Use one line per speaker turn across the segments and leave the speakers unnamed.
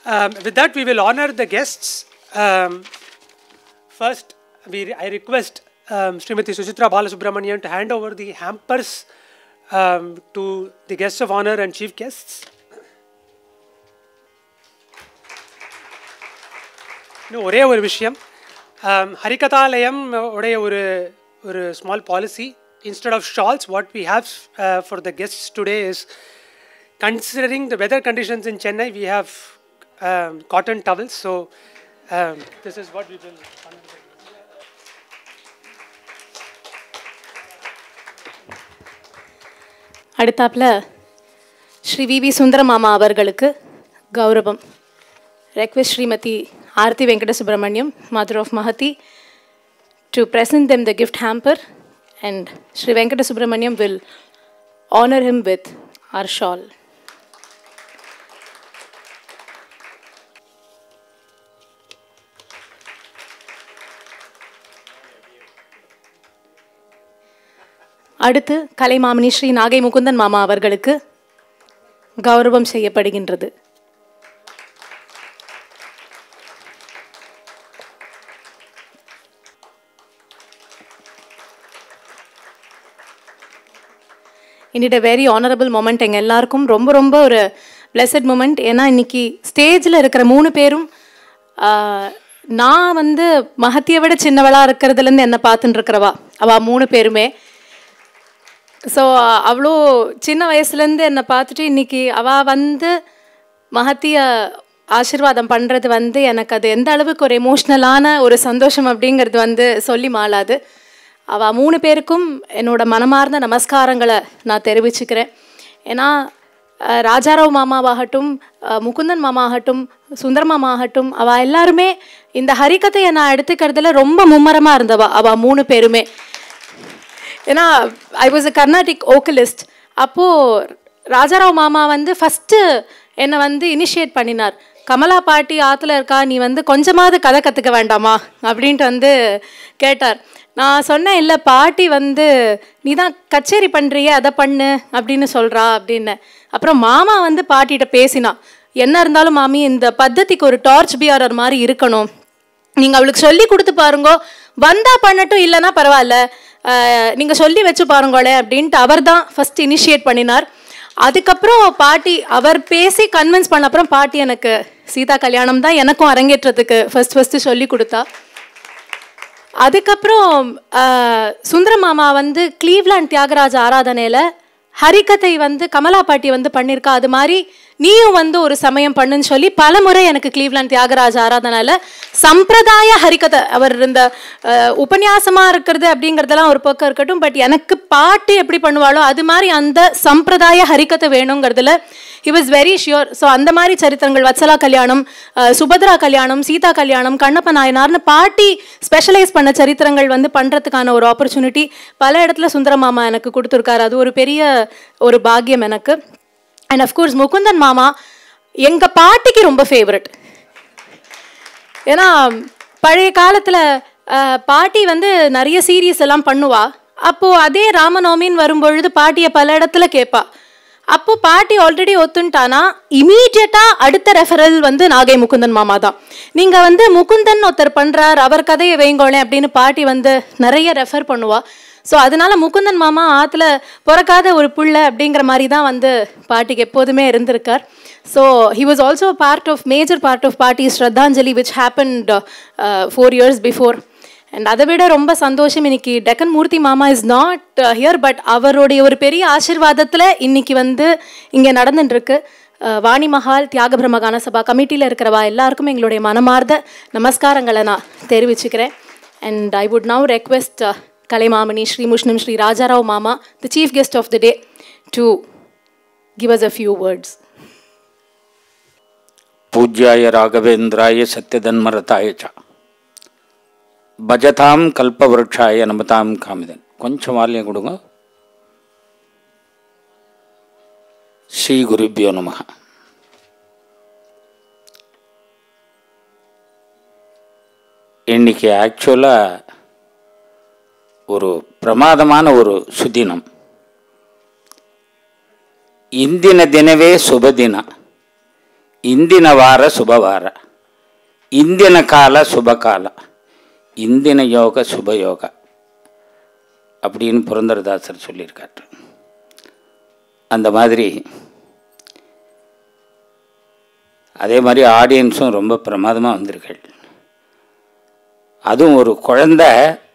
Um, with that, we will honor the guests. Um, first, we, I request um, Srimati Suchitra Balasubramanian to hand over the hampers um, to the guests of honor and chief guests. இன்னும் ஒரே ஒரு விஷயம் ஹரிகதாலயம் உடைய ஒரு ஒரு small policy instead of shawls what we have for the guests today is considering the weather conditions in Chennai, we have um, cotton towels. So um, this is what we will.
அடுத்தாப்புல Sri we we சுந்தரமாமா அவர்களுக்கு கௌரவம் request Shrimati Aarthi Venkata Subramaniam mother of Mahathi to present them the gift hamper and Sri Venkata Subramaniam will honor him with our shawl. அடுத்து கலைமாமணி ஸ்ரீ நாகை முகுந்தன் மாமா அவர்களுக்கு கௌரவம் செய்யப்படுகின்றது init very honourable moment எங்கள் எல்லாருக்கும் ரொம்ப ரொம்ப ஒரு பிளெஸட் மூமெண்ட் ஏன்னா இன்னைக்கு ஸ்டேஜில் இருக்கிற மூணு பேரும் ஆஹ், நான் வந்து மகத்தியை விட சின்னவளாக இருக்கிறதுலேருந்து என்னை பார்த்துட்டு இருக்கிறவா அவள் மூணு பேருமே ஸோ அவ்வளோ சின்ன வயசுலேருந்து என்னை பார்த்துட்டு இன்னைக்கு அவள் வந்து மகத்திய ஆசீர்வாதம் பண்ணுறது வந்து எனக்கு அது எந்த அளவுக்கு ஒரு எமோஷ்னலான ஒரு சந்தோஷம் அப்படிங்கிறது வந்து சொல்லி மாளாது அவள் மூணு பேருக்கும் என்னோட மனமார்ந்த நமஸ்காரங்களை நான் தெரிவிச்சுக்கிறேன் ஏன்னா அஹ், ராஜாராவ் மாமாவாகட்டும் அஹ், முகுந்தன் மாமாகட்டும் சுந்தர் மாமா ஆகட்டும் அவள் எல்லாருமே இந்த ஹரிக்கதையை நான் எடுத்துக்கிறதுல ரொம்ப மும்மரமாக இருந்தவா அவள் மூணு பேருமே ஏன்னா ஐ வாஸ் அ கர்நாடிக் ஓக்கலிஸ்ட் அப்போது ராஜாராவ் மாமா வந்து ஃபஸ்ட்டு என்னை வந்து இனிஷியேட் பண்ணினார் கமலா பாட்டி ஆற்றுல இருக்கா நீ வந்து கொஞ்சமாவது கதை கற்றுக்க வேண்டாமா அப்படின்ட்டு வந்து கேட்டார் நான் சொன்னேன் இல்லை பாட்டி வந்து நீ தான் கச்சேரி பண்ணுறியே அதை பண்ணு அப்படின்னு சொல்கிறா அப்படின்னு அப்புறம் மாமா வந்து பாட்டிகிட்ட பேசினா என்ன இருந்தாலும் மாமி இந்த பத்ததிக்கு ஒரு டார்ச் பிஆர்ஆர் மாதிரி இருக்கணும் நீங்கள் அவளுக்கு சொல்லி கொடுத்து பாருங்கோ வந்தா பண்ணட்டும் இல்லைன்னா பரவாயில்ல அஹ், நீங்க சொல்லி வச்சு பாருங்களே அப்படின்ட்டு அவர் தான் ஃபர்ஸ்ட் இனிஷியேட் பண்ணினார் அதுக்கப்புறம் பாட்டி அவர் பேசி கன்வின்ஸ் பண்ண அப்புறம் பாட்டி எனக்கு சீதா கல்யாணம் தான் எனக்கும் அரங்கேற்றத்துக்கு ஃபர்ஸ்ட் ஃபர்ஸ்ட் சொல்லி கொடுத்தா அதுக்கப்புறம் அஹ், சுந்தர மாமா வந்து கிளீவ்லாண்ட் தியாகராஜ ஆராதனையில் ஹரிகதை வந்து கமலா பாட்டி வந்து பண்ணியிருக்கா அது மாதிரி நீயும் வந்து ஒரு சமயம் பண்ணுன்னு சொல்லி பல முறை எனக்கு கிளீவ்லாண்ட் தியாகராஜ ஆராதனால சம்பிரதாய ஹரிகதை அவர் இந்த அஹ், உபன்யாசமா இருக்கிறது அப்படிங்கிறதெல்லாம் ஒரு பக்கம் இருக்கட்டும் பட் எனக்கு பாட்டு எப்படி பண்ணுவாளோ அது மாதிரி அந்த சம்பிரதாய ஹரிகதை வேணுங்கிறதுல he was very sure so அந்த மாதிரி சரித்திரங்கள் வத்சலா கல்யாணம் அஹ், சுபத்ரா கல்யாணம் சீதா கல்யாணம் கண்ணப்ப நாயனார்னு பாட்டி ஸ்பெஷலைஸ் பண்ண சரித்திரங்கள் வந்து பண்ணுறதுக்கான ஒரு ஆப்பர்ச்சுனிட்டி பல இடத்துல சுந்தர மாமா எனக்கு கொடுத்துருக்காரு அது ஒரு பெரிய ஒரு பாக்கியம் எனக்கு அண்ட் அஃப்கோர்ஸ் முகுந்தன் மாமா எங்கள் பாட்டிக்கு ரொம்ப ஃபேவரட் ஏன்னா பழைய காலத்தில் பாட்டி வந்து நிறைய சீரியஸ் எல்லாம் பண்ணுவா அப்போது அதே ராமநவமின்னு வரும்பொழுது பாட்டியை பல இடத்துல கேட்பா அப்போ பாட்டி ஆல்ரெடி ஒத்துன்ட்டானா இமீடியட்டாக அடுத்த ரெஃபரல் வந்து நாகை முகுந்தன் மாமா தான் நீங்கள் வந்து முகுந்தன் ஒருத்தர் பண்ணுறார் அவர் கதையை வைங்கோளேன் அப்படின்னு பாட்டி வந்து நிறைய ரெஃபர் பண்ணுவா ஸோ அதனால முகுந்தன் மாமா ஆற்றுல பிறக்காத ஒரு புள்ள அப்படிங்கிற மாதிரி தான் வந்து பாட்டிக்கு எப்போதுமே இருந்திருக்கார் so he was also part of major part of party ஸ்ரத்தாஞ்சலி which happened four years before and அதை விட ரொம்ப சந்தோஷம் இன்னைக்கு டெக்கன் மூர்த்தி மாமா இஸ் நாட் ஹியர் பட் அவருடைய ஒரு பெரிய ஆசீர்வாதத்தில் இன்னைக்கு வந்து இங்கே நடந்துட்டுருக்கு வாணி மஹால் தியாக பிரம்ம கான சபா கமிட்டியில் இருக்கிறவா எல்லாருக்கும் எங்களுடைய மனமார்ந்த நமஸ்காரங்களை நான் தெரிவிச்சுக்கிறேன் and I would now request Kalaimamani Shri Mushnam Shri Rajarao மாமா the chief guest of the day to give us a few words
పూజ్యాయ రాఘవేంద్రాయ సత్యధన్మరతాయ చ భజతాం కల్పవృక్షాయ నమతాం కామిదన్ కొంచెం వాల్యం கொடுங்க ஸ்ரீ குருபியோ நம இன்னைக்கு ஆக்சுவலாக ஒரு ಪ್ರಮಾದಮಾನ ஒரு ಸುದಿನಂ ಇಂದಿನ ದಿನವೇ ಶುಭ ದಿನ ಇಂದಿನ ವಾರ ಶುಭವಾರ ಇಂದಿನ ಕಾಲ ಶುಭ ಕಾಲ ಇಂದಿನ யோக சுப யோகா அப்படின்னு புரந்தரதாசர் சொல்லியிருக்கார் அந்த மாதிரி அதே மாதிரி ஆடியன்ஸும் ரொம்ப பிரமாதமாக வந்திருக்கள் அதுவும் ஒரு குழந்தை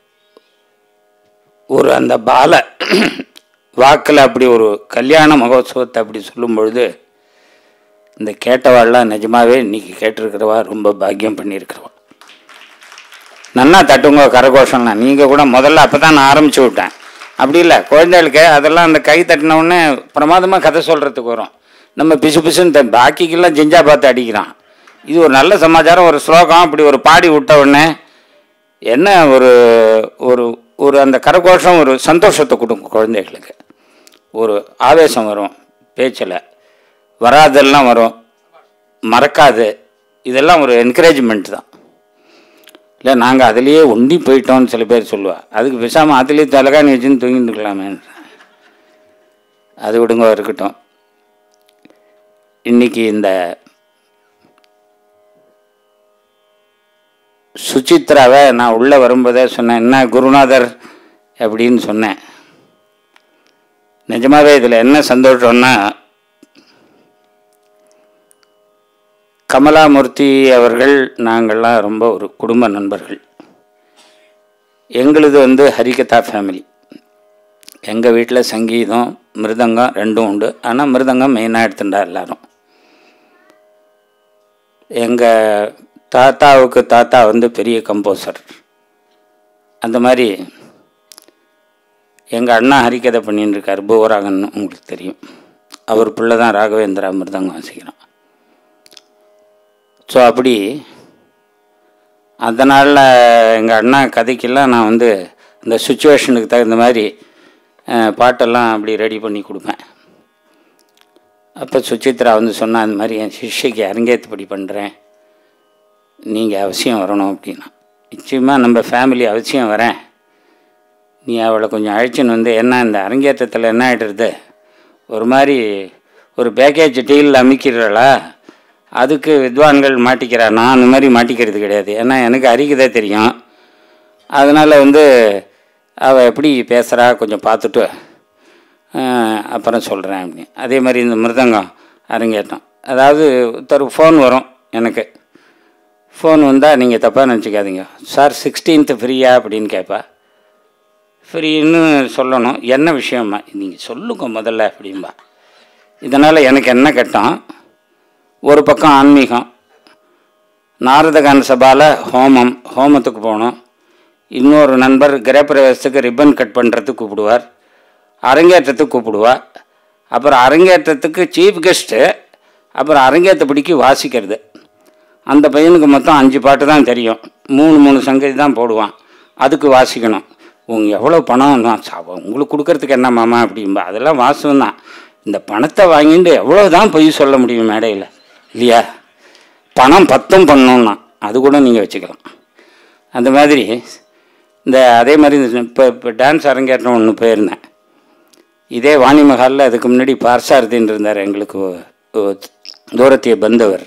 ஒரு அந்த பால வாக்கில் அப்படி ஒரு கல்யாண மகோத்சவத்தை அப்படி சொல்லும் பொழுது இந்த கேட்டவாள்லாம் நிஜமாவே இன்னைக்கு கேட்டிருக்கிறவா ரொம்ப பாக்கியம் பண்ணியிருக்கிறவா நன்னா தட்டுங்க கரகோஷம்லாம் நீங்கள் கூட முதல்ல அப்போ தான் நான் ஆரம்பிச்சு விட்டேன் அப்படி இல்லை குழந்தைகளுக்கு அதெல்லாம் அந்த கை தட்டின உடனே பிரமாதமாக கதை சொல்கிறதுக்கு வரும் நம்ம பிசு பிசுன்னு த- பாக்கிக்கெல்லாம் ஜெஞ்சா பார்த்து அடிக்கிறான் இது ஒரு நல்ல சமாச்சாரம் ஒரு ஸ்லோகம் அப்படி ஒரு பாடி விட்ட உடனே என்ன ஒரு ஒரு ஒரு அந்த கரகோஷம் ஒரு சந்தோஷத்தை கொடுக்கும் குழந்தைகளுக்கு ஒரு ஆவேசம் வரும் பேச்சில் வராதெல்லாம் வரும் மறக்காது இதெல்லாம் ஒரு என்கரேஜ்மெண்ட் தான் இல்லை நாங்கள் அதுலேயே ஒண்டி போயிட்டோம்னு சில பேர் சொல்லுவா அதுக்கு பேசாமல் அதுலேயே தலைகாணி வச்சுன்னு தூங்கிட்டு இருக்கலாமே அது விடுங்க இருக்கட்டும் இன்னைக்கு இந்த சுசித்ராவை நான் உள்ளே வரும்போதே சொன்னேன் என்ன குருநாதர் அப்படின்னு சொன்னேன் நிஜமாவே இதில் என்ன சந்தோஷம்னா கமலாமூர்த்தி அவர்கள் நாங்கள்லாம் ரொம்ப ஒரு குடும்ப நண்பர்கள் எங்களுது வந்து ஹரிகதா ஃபேமிலி எங்கள் வீட்டில் சங்கீதம் மிருதங்கம் ரெண்டும் உண்டு ஆனால் மிருதங்கம் மெயினாக எடுத்துட்டா எல்லாரும் எங்கள் தாத்தாவுக்கு தாத்தா வந்து பெரிய கம்போசர் அந்த மாதிரி எங்கள் அண்ணா ஹரிகதை பண்ணின்னு இருக்கார் பூவராகன் உங்களுக்கு தெரியும் அவர் பிள்ளை தான் ராகவேந்திரா மிருதங்கம் வாசிக்கிறான் ஸோ அப்படி அந்த நாளில் எங்கள் அண்ணா கதைக்கெல்லாம் நான் வந்து இந்த சுச்சுவேஷனுக்கு தகுந்த மாதிரி அஹ், பாட்டெல்லாம் அப்படி ரெடி பண்ணி கொடுப்பேன் அப்போ சுசித்ரா வந்து சொன்னா அந்த மாதிரி என் சிஷ்யக்கு அரங்கேற்றுப்படி பண்ணுறேன் நீங்கள் அவசியம் வரணும் அப்படின்னா நிச்சயமாக நம்ம ஃபேமிலி அவசியம் வரேன் நீ அவளை கொஞ்சம் அழைச்சின்னு வந்து என்ன இந்த அரங்கேற்றத்தில் என்ன ஆகிடுறது ஒரு மாதிரி ஒரு பேக்கேஜ் டீல் அமைக்கிறாளா அதுக்கு வித்வான்கள் மாட்டிக்கிறா நான் அந்த மாதிரி மாட்டிக்கிறது கிடையாது ஏன்னா எனக்கு அறிக்கதை தெரியும் அதனால் வந்து அவள் எப்படி பேசுகிறா கொஞ்சம் பார்த்துட்டு ஆஹ், அப்புறம் சொல்கிறேன் அப்படி அதே மாதிரி இந்த மிருதங்கம் அரங்கேற்றம் அதாவது ஒருத்தர் ஃபோன் வரும் எனக்கு ஃபோன் வந்தால் நீங்கள் தப்பாக நினச்சிக்காதீங்க சார் சிக்ஸ்டீன்த்து ஃப்ரீயா அப்படின்னு கேட்பா ஃப்ரீன்னு சொல்லணும் என்ன விஷயமா நீங்கள் சொல்லுங்க முதல்ல அப்படிம்பா இதனால் எனக்கு என்ன கட்டம் ஒரு பக்கம் ஆன்மீகம் நாரதகான சபாவில் ஹோமம் ஹோமத்துக்கு போகணும் இன்னொரு நண்பர் கிரகப்பிரவேசத்துக்கு ரிப்பன் கட் பண்ணுறதுக்கு கூப்பிடுவார் அரங்கேற்றத்துக்கு கூப்பிடுவா அப்புறம் அரங்கேற்றத்துக்கு சீஃப் கெஸ்ட்டு அப்புறம் அரங்கேற்றப்படிக்கு வாசிக்கிறது அந்த பையனுக்கு மொத்தம் அஞ்சு பாட்டு தான் தெரியும் மூணு மூணு சங்கதி தான் போடுவான் அதுக்கு வாசிக்கணும் உங்க எவ்வளோ பணம் நான் சா- உங்களுக்கு கொடுக்கறதுக்கு என்ன மாமா அப்படிம்பா அதெல்லாம் வாசம் தான் இந்த பணத்தை வாங்கிட்டு எவ்வளோ தான் பொய் சொல்ல முடியும் மேடையில் இல்லையா பணம் பத்தும் பண்ணணும்னா அது கூட நீங்கள் வச்சுக்கலாம் அந்த மாதிரி இந்த அதே மாதிரி இந்த இப்போ இப்போ டான்ஸ் அரங்கேற்றம் ஒன்று போயிருந்தேன் இதே வாணி மஹாலில் அதுக்கு முன்னாடி பார்சாரதின்னு இருந்தார் எங்களுக்கு ஒ- ஒ- தூரத்திய பந்தவர்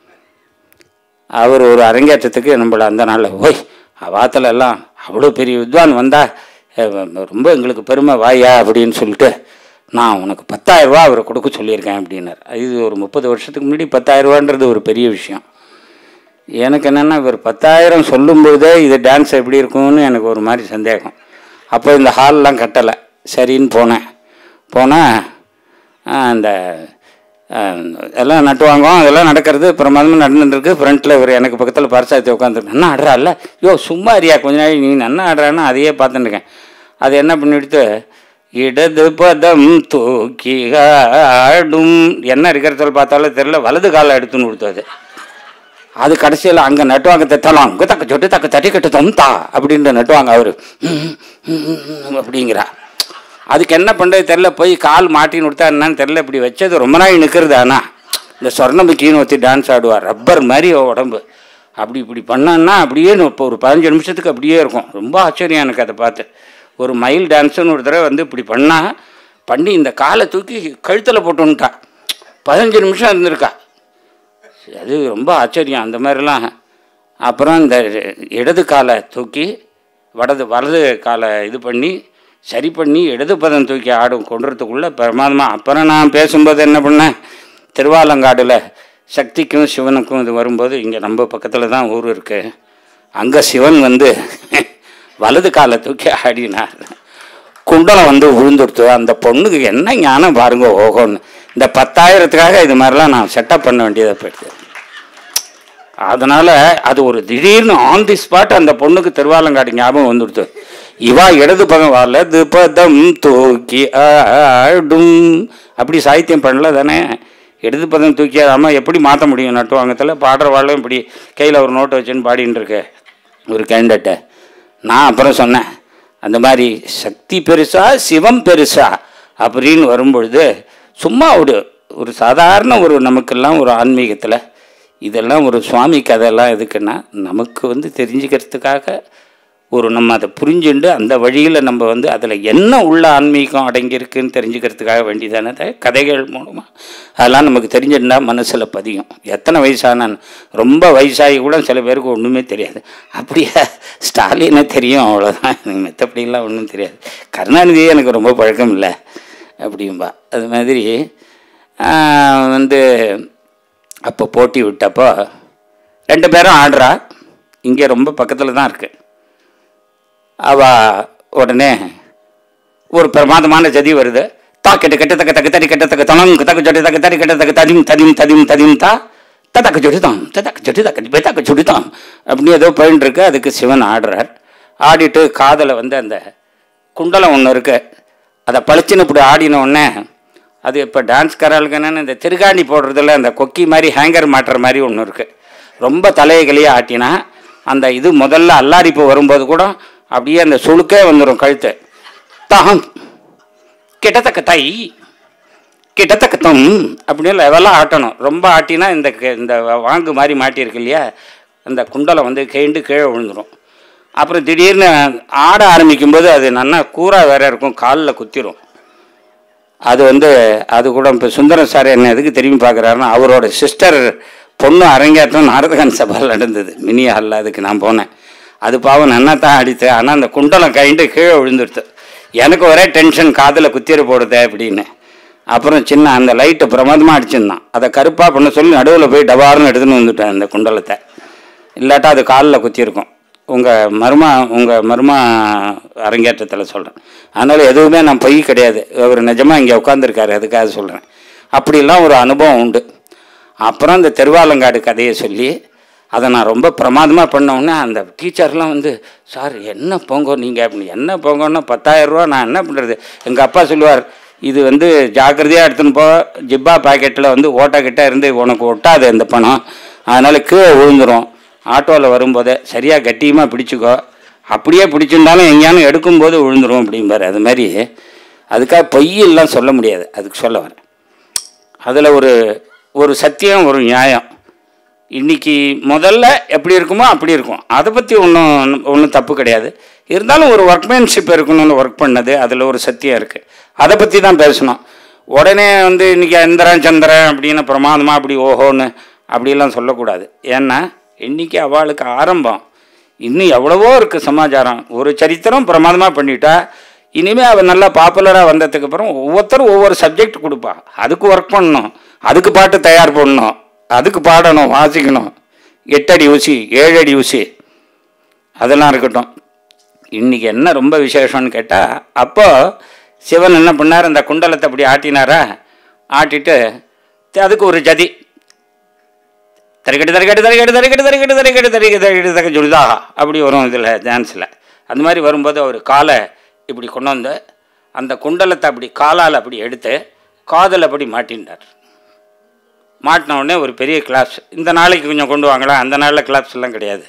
அவர் ஒரு அரங்கேற்றத்துக்கு நம்மள அந்த நாளில் ஓய் அவாத்தில் எல்லாம் அவ்வளோ பெரிய வித்வான் வந்தா அஹ், ரொம்ப எங்களுக்கு பெருமை வாயா அப்படின்னு சொல்லிட்டு நான் உனக்கு 10000 ரூபாய் அவரை கொடுக்க சொல்லியிருக்கேன் அப்படின்னார் இது ஒரு முப்பது வருஷத்துக்கு முன்னாடி 10000 ரூபான்றது ஒரு பெரிய விஷயம் எனக்கு என்னென்னா இவர் பத்தாயிரம் சொல்லும்போதே இது டான்ஸ் எப்படி இருக்கும்னு எனக்கு ஒரு மாதிரி சந்தேகம் அப்போ இந்த ஹால்லாம் கட்டலை சரின்னு போனேன் போனால் அந்த ஆஹ், எல்லாம் நட்டுவாங்க அதெல்லாம் நடக்கிறது பிரமாதமாக நடந்துருக்கு ஃப்ரண்ட்டில் இவர் எனக்கு பக்கத்தில் பரிசாத்தி உட்காந்துருக்கு என்ன ஆடுறா இல்லை யோ சும்மா அறியா கொஞ்ச நாள் நீ என்ன ஆடுறான்னு அதையே பார்த்துட்டுருக்கேன் அது என்ன பண்ணிவிடுத்து இடது பதம் தூக்கி ஆடும் என்ன இருக்கிறத பார்த்தாலும் தெரியல வலது காலை எடுத்துன்னு கொடுத்தது அது கடைசியில் அங்கே நட்டுவாங்க தட்டலாம் அங்கே தக்க சொட்டு தக்க தட்டி கட்டு தொந்தா அப்படின்ற நட்டுவாங்க அவர் அப்படிங்கிறா அதுக்கு என்ன பண்ணுறது தெரில போய் கால் மாட்டின்னு கொடுத்தா என்னன்னு தெரில இப்படி வச்சது ரொம்ப நாள் நிற்கிறது ஆனா இந்த சொர்ணம்பு கீழ் ஊற்றி டான்ஸ் ஆடுவார் ரப்பர் மாதிரி அவ உடம்பு அப்படி இப்படி பண்ணான்னா அப்படியே இப்போ ஒரு பதினஞ்சு நிமிஷத்துக்கு அப்படியே இருக்கும் ரொம்ப ஆச்சரியம் எனக்கு அதை பார்த்து ஒரு மயில் டான்ஸுன்னு ஒரு தடவை வந்து இப்படி பண்ணால் பண்ணி இந்த காலை தூக்கி கழுத்தில் போட்டுன்ட்டா பதினஞ்சு நிமிஷம் இருந்திருக்கா அது ரொம்ப ஆச்சரியம் அந்த மாதிரிலாம் அப்புறம் இந்த இடது காலை தூக்கி வடது வலது காலை இது பண்ணி சரி பண்ணி இடது பதம் தூக்கி ஆடும் கொண்டுறதுக்குள்ளே பிரமாதமாக அப்புறம் நான் பேசும்போது என்ன பண்ணேன் திருவாலங்காடில் சக்திக்கும் சிவனுக்கும் இது வரும்போது இங்கே நம்ம பக்கத்தில் தான் ஊர் இருக்குது அங்கே சிவன் வந்து வலது காலை தூக்கி ஆடினார் குண்டலம் வந்து விழுந்துடுத்து அந்த பொண்ணுக்கு என்ன ஞானம் பாருங்க ஓகோன்னு இந்த பத்தாயிரத்துக்காக இது மாதிரிலாம் நான் செட்டப் பண்ண வேண்டியதாக போயிடுது அதனால் அது ஒரு திடீர்னு ஆன் தி ஸ்பாட் அந்த பொண்ணுக்கு திருவாலங்காடு ஞாபகம் வந்துடுத்து இவா இடது பக்கம் வலது பதம் தூக்கி ஆடும் அப்படி சாகித்யம் பண்ணல தானே இடது பதம் தூக்கி ஆடாமல் எப்படி மாற்ற முடியும் நட்டுவாங்கத்தில் பாடுற வாழும் இப்படி கையில் ஒரு நோட்டை வச்சுன்னு பாடின்னு இருக்க ஒரு கேண்டட்டை நான் அப்புறம் சொன்னேன் அந்த மாதிரி சக்தி பெருசா சிவம் பெருசா அப்படின்னு வரும்பொழுது சும்மா ஒரு ஒரு சாதாரண ஒரு நமக்கெல்லாம் ஒரு ஆன்மீகத்தில் இதெல்லாம் ஒரு சுவாமி கதையெல்லாம் எதுக்குன்னா நமக்கு வந்து தெரிஞ்சுக்கிறதுக்காக ஒரு நம்ம அதை புரிஞ்சுண்டு அந்த வழியில் நம்ம வந்து அதில் என்ன உள்ள ஆன்மீகம் அடங்கியிருக்குன்னு தெரிஞ்சுக்கிறதுக்காக வேண்டியதானே அதை கதைகள் மூலமாக அதெல்லாம் நமக்கு தெரிஞ்சிருந்தா மனசில் பதியும் எத்தனை வயசான ரொம்ப வயசாகி கூட சில பேருக்கு ஒன்றுமே தெரியாது அப்படியே ஸ்டாலினை தெரியும் அவ்வளோதான் எனக்கு மற்றபடிலாம் ஒன்றும் தெரியாது கருணாநிதியே எனக்கு ரொம்ப பழக்கம் இல்லை அப்படிம்பா அது மாதிரி ஆஹ், வந்து அப்போ போட்டி விட்டப்போ ரெண்டு பேரும் ஆடுறா இங்கே ரொம்ப பக்கத்தில் தான் இருக்கு அவ உடனே ஒரு பிரமாதமான ஜதி வருது தா கெட்ட கெட்ட தக்க தக்க தடி கெட்ட தக்க தனம் தக்க ஜொடி தக்க தடி கெட்ட தக்க ததிம் ததிம் ததிம் ததிம் தா தக்க ஜொடிதாம் தக்க ஜொடி தக்க தக்க ஜொடிதாம் அப்படின்னு ஏதோ போயின்னு இருக்கு அதுக்கு சிவன் ஆடுறார் ஆடிட்டு காதில் வந்து அந்த குண்டலம் ஒன்று இருக்கு அதை பளிச்சுன்னு இப்படி ஆடின உடனே அது இப்போ டான்ஸ் கராலுக்குன்னு இந்த திருகாணி போடுறதுல அந்த கொக்கி மாதிரி ஹேங்கர் மாட்டுற மாதிரி ஒன்று இருக்குது ரொம்ப தலையகலையே ஆட்டினா அந்த இது முதல்ல அல்லாரிப்பு வரும்போது கூட அப்படியே அந்த சுளுக்கே வந்துடும் கழுத்து தாம் கிட்டத்தக்க தை கிட்டத்தக்க தம் அப்படின்னு லெவலாக ஆட்டணும் ரொம்ப ஆட்டினா இந்த க- இந்த வாங்கு மாதிரி மாட்டியிருக்கு இல்லையா அந்த குண்டலம் வந்து கேண்டு கீழே விழுந்துடும் அப்புறம் திடீர்னு ஆட ஆரம்பிக்கும்போது அது நல்லா கூரா வேற இருக்கும் காலில் குத்திரும் அது வந்து அது கூட இப்போ சுந்தரம் சார் என்ன எதுக்கு திரும்பி பார்க்குறாருன்னா அவரோட சிஸ்டர் பொண்ணு அரங்கேற்றம் நாரதகன் சபாவில் நடந்தது மினி ஹாலில் அதுக்கு நான் போனேன் அது பாவம் நன்னா தான் அடித்து ஆனால் அந்த குண்டலம் கைண்டு கீழே விழுந்துடுது எனக்கு ஒரே டென்ஷன் காதில் குத்திர போடுதே அப்படின்னு அப்புறம் சின்ன அந்த லைட்டை பிரமாதமாக அடிச்சிருந்தான் அதை கருப்பாக பண்ண சொல்லி நடுவில் போய் டபார்னு எடுத்துன்னு வந்துட்டேன் அந்த குண்டலத்தை இல்லாட்டா அது காலில் குத்திருக்கும் உங்கள் மருமா உங்கள் மருமா அரங்கேற்றத்தில் சொல்கிறேன் அதனால் எதுவுமே நான் பொய் கிடையாது அவர் நிஜமாக இங்கே உட்காந்துருக்காரு அதுக்காக சொல்கிறேன் அப்படிலாம் ஒரு அனுபவம் உண்டு அப்புறம் இந்த திருவாலங்காடு கதையை சொல்லி அதை நான் ரொம்ப பிரமாதமாக பண்ண உடனே அந்த டீச்சர்லாம் வந்து சார் என்ன போங்கோ நீங்கள் அப்படி என்ன போங்கன்னா பத்தாயிரரூவா நான் என்ன பண்ணுறது எங்கள் அப்பா சொல்லுவார் இது வந்து ஜாக்கிரதையாக எடுத்துன்னு போ ஜிப்பா பாக்கெட்டில் வந்து ஓட்டக்கிட்ட இருந்து உனக்கு ஒட்டாது இந்த பணம் அதனால் கீழே விழுந்துரும் ஆட்டோவில் வரும்போதே சரியாக கட்டியமாக பிடிச்சிக்கோ அப்படியே பிடிச்சிருந்தாலும் எங்கேயானு எடுக்கும்போது விழுந்துரும் அப்படிம்பாரு அது மாதிரி அதுக்காக பொய்யெல்லாம் சொல்ல முடியாது அதுக்கு சொல்ல வரேன் அதில் ஒரு ஒரு சத்தியம் ஒரு நியாயம் இன்னைக்கு முதல்ல எப்படி இருக்குமோ அப்படி இருக்கும் அதை பற்றி ஒன்றும் ஒன்றும் தப்பு கிடையாது இருந்தாலும் ஒரு ஒர்க்மேன்ஷிப் இருக்கணும்னு ஒர்க் பண்ணது அதில் ஒரு சத்தியம் இருக்குது அதை பற்றி தான் பேசணும் உடனே வந்து இன்னைக்கு இந்திரன் சந்திரன் அப்படின்னு பிரமாதமாக அப்படி ஓஹோன்னு அப்படிலாம் சொல்லக்கூடாது ஏன்னா இன்னைக்கு அவளுக்கு ஆரம்பம் இன்னும் எவ்வளவோ இருக்குது சமாச்சாரம் ஒரு சரித்திரம் பிரமாதமாக பண்ணிட்டா இனிமேல் அவள் நல்லா பாப்புலராக வந்ததுக்கு அப்புறம் ஒவ்வொருத்தரும் ஒவ்வொரு சப்ஜெக்ட் கொடுப்பா அதுக்கு ஒர்க் பண்ணணும் அதுக்கு பாட்டு தயார் பண்ணணும் அதுக்கு பாடணும் வாசிக்கணும் எட்டடி ஊசி ஏழு அடி ஊசி அதெல்லாம் இருக்கட்டும் இன்னைக்கு என்ன ரொம்ப விசேஷம்னு கேட்டால் அப்போ சிவன் என்ன பண்ணார் அந்த குண்டலத்தை அப்படி ஆட்டினாரா ஆட்டிட்டு த- அதுக்கு ஒரு ஜதி தரிக்கட்டு தரிக்கட்டு தரிக்கட்டு தரிக்கட்டு தரிக்கட்டு தரிக்கட்டு தரிக்கட்டு தரிக்கட்டு தக்க சொல்லுதா அப்படி வரும் இதில் டான்ஸில் அந்த மாதிரி வரும்போது அவர் காலை இப்படி கொண்டு வந்து அந்த குண்டலத்தை அப்படி காலால் அப்படி எடுத்து காதில் அப்படி மாட்டின்றார் மாட்டின உடனே ஒரு பெரிய கிளாஸ் இந்த நாளைக்கு கொஞ்சம் கொண்டு வாங்களா அந்த நாளில் கிளாப்ஸ் எல்லாம் கிடையாது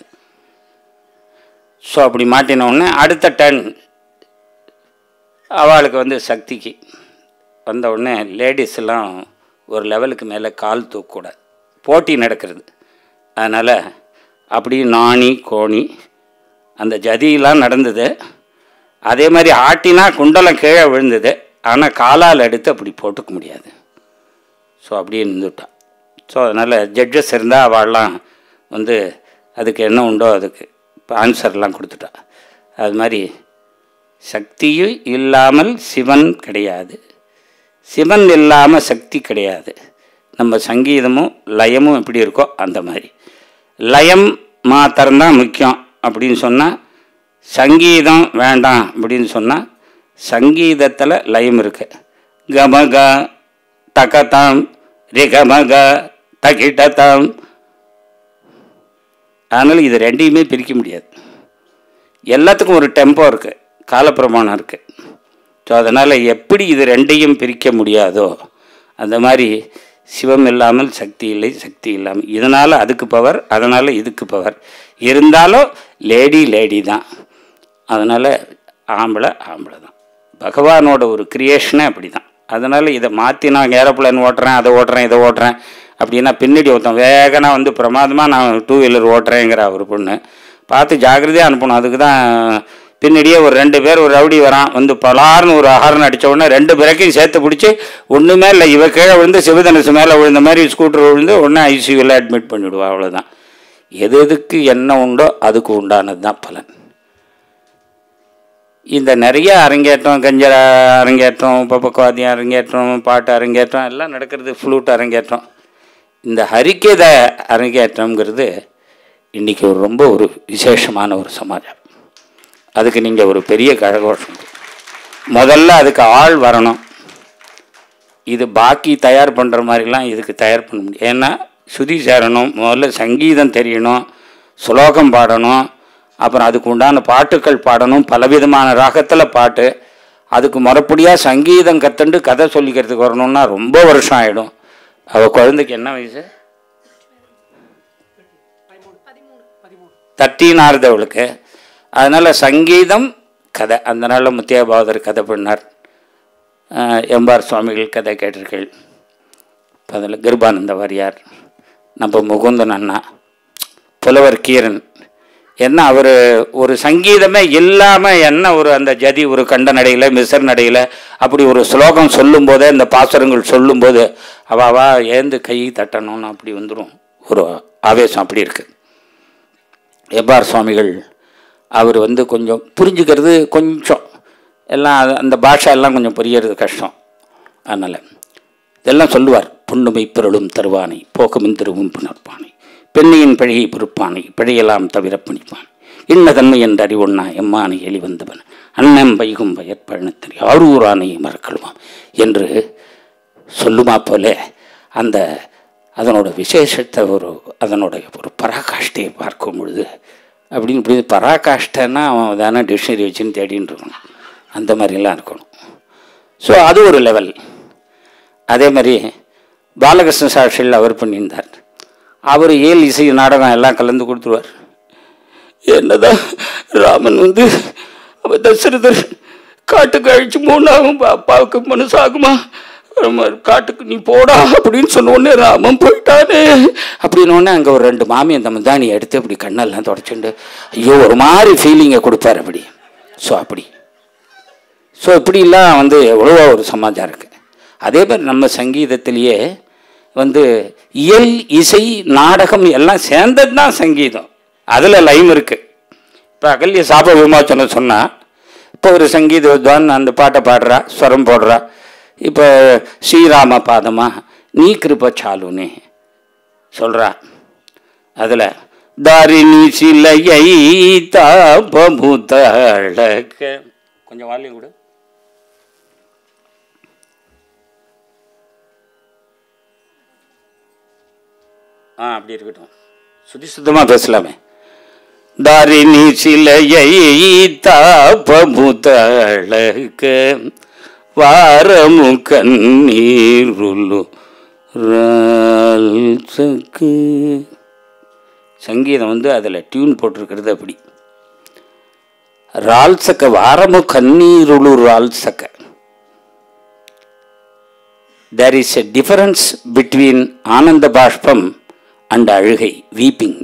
ஸோ அப்படி மாட்டின உடனே அடுத்த டன் அவளுக்கு வந்து சக்திக்கு வந்த உடனே லேடிஸ் எல்லாம் ஒரு லெவலுக்கு மேலே கால் தூக்கக்கூடாது போட்டி நடக்கிறது அதனால் அப்படி நாணி கோணி அந்த ஜதியெல்லாம் நடந்தது அதே மாதிரி ஆட்டினா குண்டலம் கீழே விழுந்தது ஆனால் காலால் எடுத்து அப்படி போட்டுக்க முடியாது ஸோ அப்படியே நின்றுட்டான் ஸோ அதனால் ஜட்ஜஸ் இருந்தால் அவள்லாம் வந்து அதுக்கு என்ன உண்டோ அதுக்கு இப்போ ஆன்சர்லாம் கொடுத்துட்டா அது மாதிரி சக்தியும் இல்லாமல் சிவன் கிடையாது சிவன் இல்லாமல் சக்தி கிடையாது நம்ம சங்கீதமும் லயமும் எப்படி இருக்கோ அந்த மாதிரி லயம் மாத்திரம்தான் முக்கியம் அப்படின்னு சொன்னால் சங்கீதம் வேண்டாம் அப்படின்னு சொன்னால் சங்கீதத்தில் லயம் இருக்கு கமக தகதாம் ரிகமக தகிடதாம் அதனால் இது ரெண்டையுமே பிரிக்க முடியாது எல்லாத்துக்கும் ஒரு டெம்போ இருக்குது காலப்பிரமாணம் இருக்குது ஸோ அதனால் எப்படி இது ரெண்டையும் பிரிக்க முடியாதோ அந்த மாதிரி சிவம் இல்லாமல் சக்தி இல்லை சக்தி இல்லாமல் இதனால் அதுக்கு பவர் அதனால் இதுக்கு பவர் இருந்தாலும் லேடி லேடி தான் அதனால் ஆம்பளை ஆம்பளை தான் பகவானோட ஒரு கிரியேஷனே அப்படி தான் அதனால் இதை மாற்றி நான் ஏரோப்ளேன் ஓட்டுறேன் அதை ஓட்டுறேன் இதை ஓட்டுறேன் அப்படின்னா பின்னாடி ஒருத்தன் வேகனா வந்து பிரமாதமாக நான் டூ வீலர் ஓட்டுறேங்கிற ஒரு பொண்ணு பார்த்து ஜாக்கிரதையாக அனுப்பணும் அதுக்கு தான் பின்னாடியே ஒரு ரெண்டு பேர் ஒரு ரவுடி வரான் வந்து பலார்னு ஒரு ஹார்ன் அடித்த உடனே ரெண்டு பேரைக்கும் சேர்த்து பிடிச்சி ஒன்றுமே இல்லை இவ கீழே விழுந்து சிவதனுசு மேலே விழுந்த மாதிரி ஸ்கூட்டர் விழுந்து உடனே ஐசியூவில் அட்மிட் பண்ணிவிடுவா அவ்வளோதான் எது எதுக்கு என்ன உண்டோ அதுக்கு உண்டானது தான் பலன் இந்த நிறைய அரங்கேற்றம் கஞ்சர அரங்கேற்றம் பப்பக்குவாதியம் அரங்கேற்றம் பாட்டு அரங்கேற்றம் எல்லாம் நடக்கிறது ஃப்ளூட் அரங்கேற்றம் இந்த ஹரிக்கேத அரங்கேற்றம்ங்கிறது இன்றைக்கி ஒரு ரொம்ப ஒரு விசேஷமான ஒரு சமாஜம் அதுக்கு நீங்கள் ஒரு பெரிய கழகோஷம் முதல்ல அதுக்கு ஆள் வரணும் இது பாக்கி தயார் பண்ணுற மாதிரிலாம் இதுக்கு தயார் பண்ண முடியும் ஏன்னா சுதி சேரணும் முதல்ல சங்கீதம் தெரியணும் சுலோகம் பாடணும் அப்புறம் அதுக்கு உண்டான பாட்டுக்கள் பாடணும் பலவிதமான ராகத்தில் பாட்டு அதுக்கு முறைப்படியாக சங்கீதம் கற்றுண்டு கதை சொல்லிக்கிறதுக்கு வரணும்னா ரொம்ப வருஷம் ஆகிடும் அவள் குழந்தைக்கு என்ன வயசு தர்ட்டீன் ஆறுது அவளுக்கு அதனால் சங்கீதம் கதை அந்த நாளில் முத்தியாபாவதர் கதை பண்ணார் ஆஹ் எம்பார் சுவாமிகள் கதை கேட்டிருக்கள் அதில் கிருபானந்த வாரியார் நம்ம முகுந்தன் அண்ணா புலவர் கீரன் என்ன அவர் ஒரு சங்கீதமே இல்லாமல் என்ன ஒரு அந்த ஜதி ஒரு கண்ட நடையில் மிசர் நடையில் அப்படி ஒரு ஸ்லோகம் சொல்லும்போதே இந்த பாசுரங்கள் சொல்லும்போது அவ அவா ஏந்து கை தட்டணும்னு அப்படி வந்துடும் ஒரு ஆவேசம் அப்படி இருக்குது எப்பார் சுவாமிகள் அவர் வந்து கொஞ்சம் புரிஞ்சுக்கிறது கொஞ்சம் எல்லாம் அது- அந்த பாஷை எல்லாம் கொஞ்சம் புரியறது கஷ்டம் அதனால் இதெல்லாம் சொல்லுவார் புண்ணுமை பிறளும் தருவானை போக்கமின் திருவும் புணர்ப்பானை பெண்ணியின் பழியை பொறுப்பானை பிழையெல்லாம் தவிர பணிப்பான் இன்ன தன்மை என்று அறிவொன்னா எம்மானை எளி வந்தவன் அண்ணன் வைகும் பயற்பழனத்தறி ஆரூரானை மறக்கலுமாம் என்று சொல்லுமா போல அந்த அதனோட விசேஷத்தை ஒரு அதனோட ஒரு பராகாஷ்டையை பார்க்கும் பொழுது அப்படின்னு இப்படி பராகாஷ்டைன்னா அவன் தானே டிக்ஷனரி வச்சுன்னு தேடின்னு இருக்கணும் அந்த மாதிரிலாம் இருக்கணும் ஸோ அது ஒரு லெவல் அதே மாதிரி பாலகிருஷ்ண சாட்சியில் அவர் பண்ணியிருந்தார் அவர் ஏல் இசை நாடகம் எல்லாம் கலந்து கொடுத்துருவார் என்னதான் ராமன் வந்து அவ தசரதர் காட்டுக்கு அழிச்சு மூணாகும் அப்பாவுக்கு மனசாகுமா நம்ம காட்டுக்கு நீ போடா அப்படின்னு சொன்ன உடனே ராமன் போயிட்டானே அப்படின்னு உடனே அங்கே ஒரு ரெண்டு மாமி அந்த மந்தானி எடுத்து அப்படி கண்ணெல்லாம் தொடச்சுண்டு ஐயோ ஒரு மாதிரி ஃபீலிங்கை கொடுப்பார் அப்படி ஸோ அப்படி ஸோ இப்படிலாம் வந்து எவ்வளவோ ஒரு சமாஜம் இருக்குது அதே மாதிரி நம்ம சங்கீதத்திலேயே வந்து இயல் இசை நாடகம் எல்லாம் சேர்ந்தது தான் சங்கீதம் அதில் லைம் இருக்குது இப்போ அகல்ய சாப விமோச்சனம் சொன்னால் இப்போ ஒரு சங்கீத வித்வான் அந்த பாட்டை பாடுறா ஸ்வரம் போடுறா இப்போ ஸ்ரீராம பாதமா நீ கிருப சாலுனே சொல்கிறா அதில் தாரிணி சிலையை தாபமுதழக கொஞ்சம் வால்யூம் கொடு ஆ அப்படி இருக்கட்டும் சுத்தி சுத்தமாக பேசலாமே தாரிணி சிலையை தாபமுதழக வாரமு கண்ணீருலு ரால்சக்கு சங்கீதம் வந்து அதில் டியூன் போட்டிருக்கிறது அப்படி ரால்சக்க வாரமு கண்ணீருளு ரால்சக்க there is a difference between ஆனந்த பாஷ்பம் அண்ட் அழுகை வீப்பிங்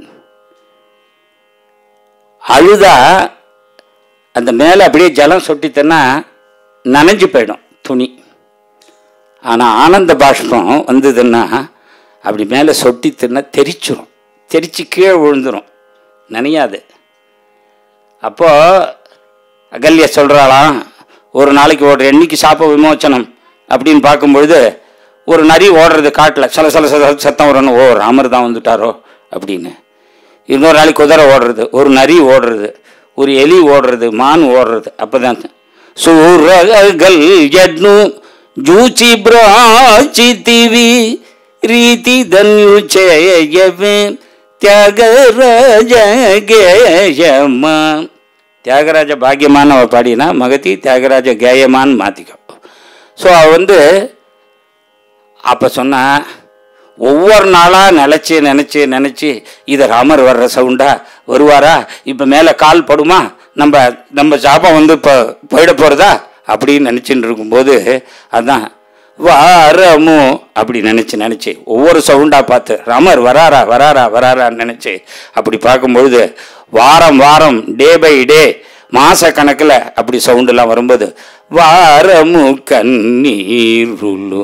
அழுதா அந்த மேலே அப்படியே ஜலம் சொட்டித்தன்னா நனைஞ்சு போயிடும் துணி ஆனால் ஆனந்த பாஷ்பம் வந்ததுன்னா அப்படி மேலே சொட்டி தின்னா தெரிச்சிரும் தெரிச்சு கீழே விழுந்துரும் நனையாது அப்போ அகல்யா சொல்கிறாளாம் ஒரு நாளைக்கு ஓடுற என்னைக்கு சாப்ப விமோச்சனம் அப்படின்னு பார்க்கும்பொழுது ஒரு நரி ஓடுறது காட்டில் சில சில சில சத்தம் வரணும் ஓ ராமர் தான் வந்துட்டாரோ அப்படின்னு இன்னொரு நாளைக்கு குதிரை ஓடுறது ஒரு நரி ஓடுறது ஒரு எலி ஓடுறது மான் ஓடுறது அப்பதான் சூரகல் ஜட்னு ஜூச்சி பிராச்சித்திவி ರೀತಿ ಧನ್ಯುಚಯವೆ ತ್ಯಾಗರಾಜ ಗೇಯಮ್ಮ தியாகராஜ பாக்கியமான அவ பாடினா மகதி தியாகராஜ கேயமான் மாத்திக்கோ ஸோ அவ வந்து அப்போ சொன்னா ஒவ்வொரு நாளாக நினச்சி நினச்சி நினச்சி இது ராமர் வர்ற சவுண்டா வருவாரா இப்போ மேலே கால் படுமா நம்ம நம்ம சாபம் வந்து இப்போ போயிட போகிறதா அப்படின்னு நினச்சிட்டு இருக்கும்போது அதான் வாரமு அப்படி நினச்சி நினச்சி ஒவ்வொரு சவுண்டாக பார்த்து ராமர் வராரா வராரா வராரான்னு நினச்சி அப்படி பார்க்கும்பொழுது வாரம் வாரம் டே பை டே மாச கணக்கில் அப்படி சவுண்டெல்லாம் வரும்போது வாரமு கண்ணீருளு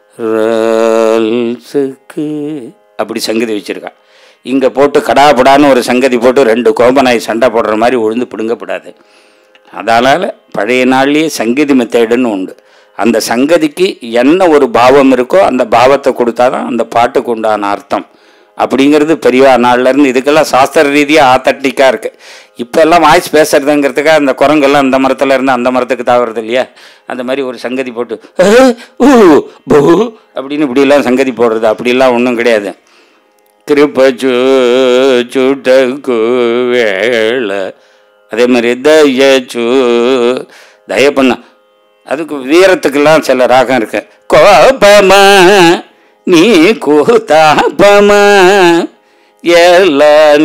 ரல்சுக்கு அப்படி சங்கதி வச்சிருக்கா இங்கே போட்டு கடாபடான்னு ஒரு சங்கதி போட்டு ரெண்டு கோபநாய் சண்டை போடுற மாதிரி உழுந்து பிடுங்கப்படாது அதனால் பழைய நாள்லேயே சங்கதி மெத்தேடுன்னு உண்டு அந்த சங்கதிக்கு என்ன ஒரு பாவம் இருக்கோ அந்த பாவத்தை கொடுத்தாதான் அந்த பாட்டுக்கு உண்டான அர்த்தம் அப்படிங்கிறது பெரியவா நாள்லேருந்து இதுக்கெல்லாம் சாஸ்திர ரீதியாக ஆத்தட்டிக்காக இருக்குது இப்போ எல்லாம் வாய்ஸ் பேசுறதுங்கிறதுக்காக அந்த குரங்கெல்லாம் இந்த மரத்துல இருந்து அந்த மரத்துக்கு தாவறது இல்லையா அந்த மாதிரி ஒரு சங்கதி போட்டு "அஹ், ஊ, பூ அப்படின்னு இப்படிலாம் சங்கதி போடுறது அப்படிலாம் ஒன்றும் கிடையாது கிருப்பச்சு சுட்டக்கு வேளை அதே மாதிரி தயச்சு தய பண்ண அதுக்கு வீரத்துக்கெல்லாம் சில ராகம் இருக்கு கோபமா நீ கூத்தாபமா ಎಲ್ಲ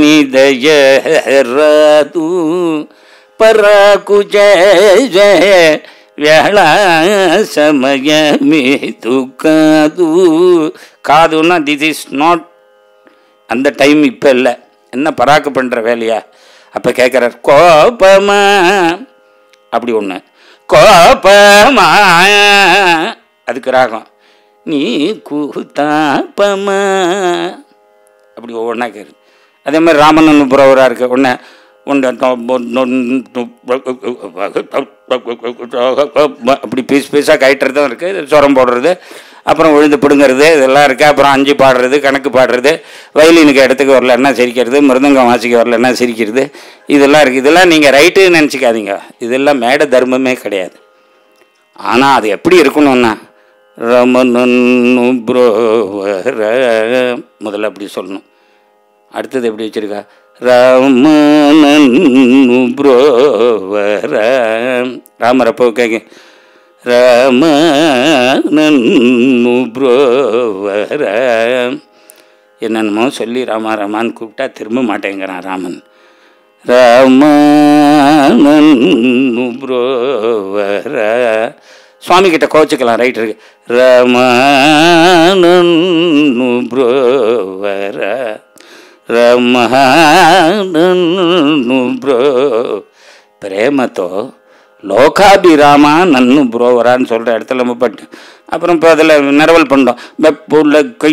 ನಿದಯರದು ಪರಾಕು ಜಯ ಜಯ ವ್ಯಾಳ ಸಮಯ ಮೇತು ಕಾದು காதுன்னா திஸ் இஸ் நாட் அந்த டைம் இப்போ இல்லை என்ன பராக்கு பண்ணுற வேலையா அப்போ கேட்குறார் கோபமா அப்படி ஒன்று கோபமா அதுக்கு ராகம் நீ கூத்தாப்பமா அப்படி ஒவ்வொன்றா கேட்கு அதே மாதிரி ராமன் புறவராக இருக்கு ஒன்று அப்படி பீஸ் பீஸாக கயிட்டுறதும் இருக்குது சுரம் போடுறது அப்புறம் விழுந்து பிடுங்கிறது இதெல்லாம் இருக்குது அப்புறம் அஞ்சு பாடுறது கணக்கு பாடுறது வயலினுக்கு இடத்துக்கு வரலன்னா சிரிக்கிறது மிருதங்கம் வாசிக்க வரலன்னா சிரிக்கிறது இதெல்லாம் இருக்குது இதெல்லாம் நீங்கள் ரைட்டுன்னு நினச்சிக்காதீங்க இதெல்லாம் மேட தர்மமே கிடையாது ஆனால் அது எப்படி இருக்கணும்னா ரமனன்னு புரோவர முதல்ல அப்படி சொல்லணும் அடுத்தது எப்படி வச்சிருக்கா ராமனன்னு புரோவர ராமர் அப்போ கேட்க ராமனன்னு புரோவர என்னென்னமோ சொல்லி ராமா ராமான்னு கூப்பிட்டா திரும்ப மாட்டேங்கிறான் ராமன் ராமனன்னு புரோவர சுவாமி கிட்ட கோச்சுக்கலாம் ரைட் இருக்கு ரமணு புரோவர రమణను బ్రో ప్రేమతో லோகாபிராமா நன்னு புரோவரா ன்னு சொல்கிற இடத்துல நம்ம பட்டு அப்புறம் இப்போ அதில் நிரவல் பண்ணோம் வெப்புள்ள கை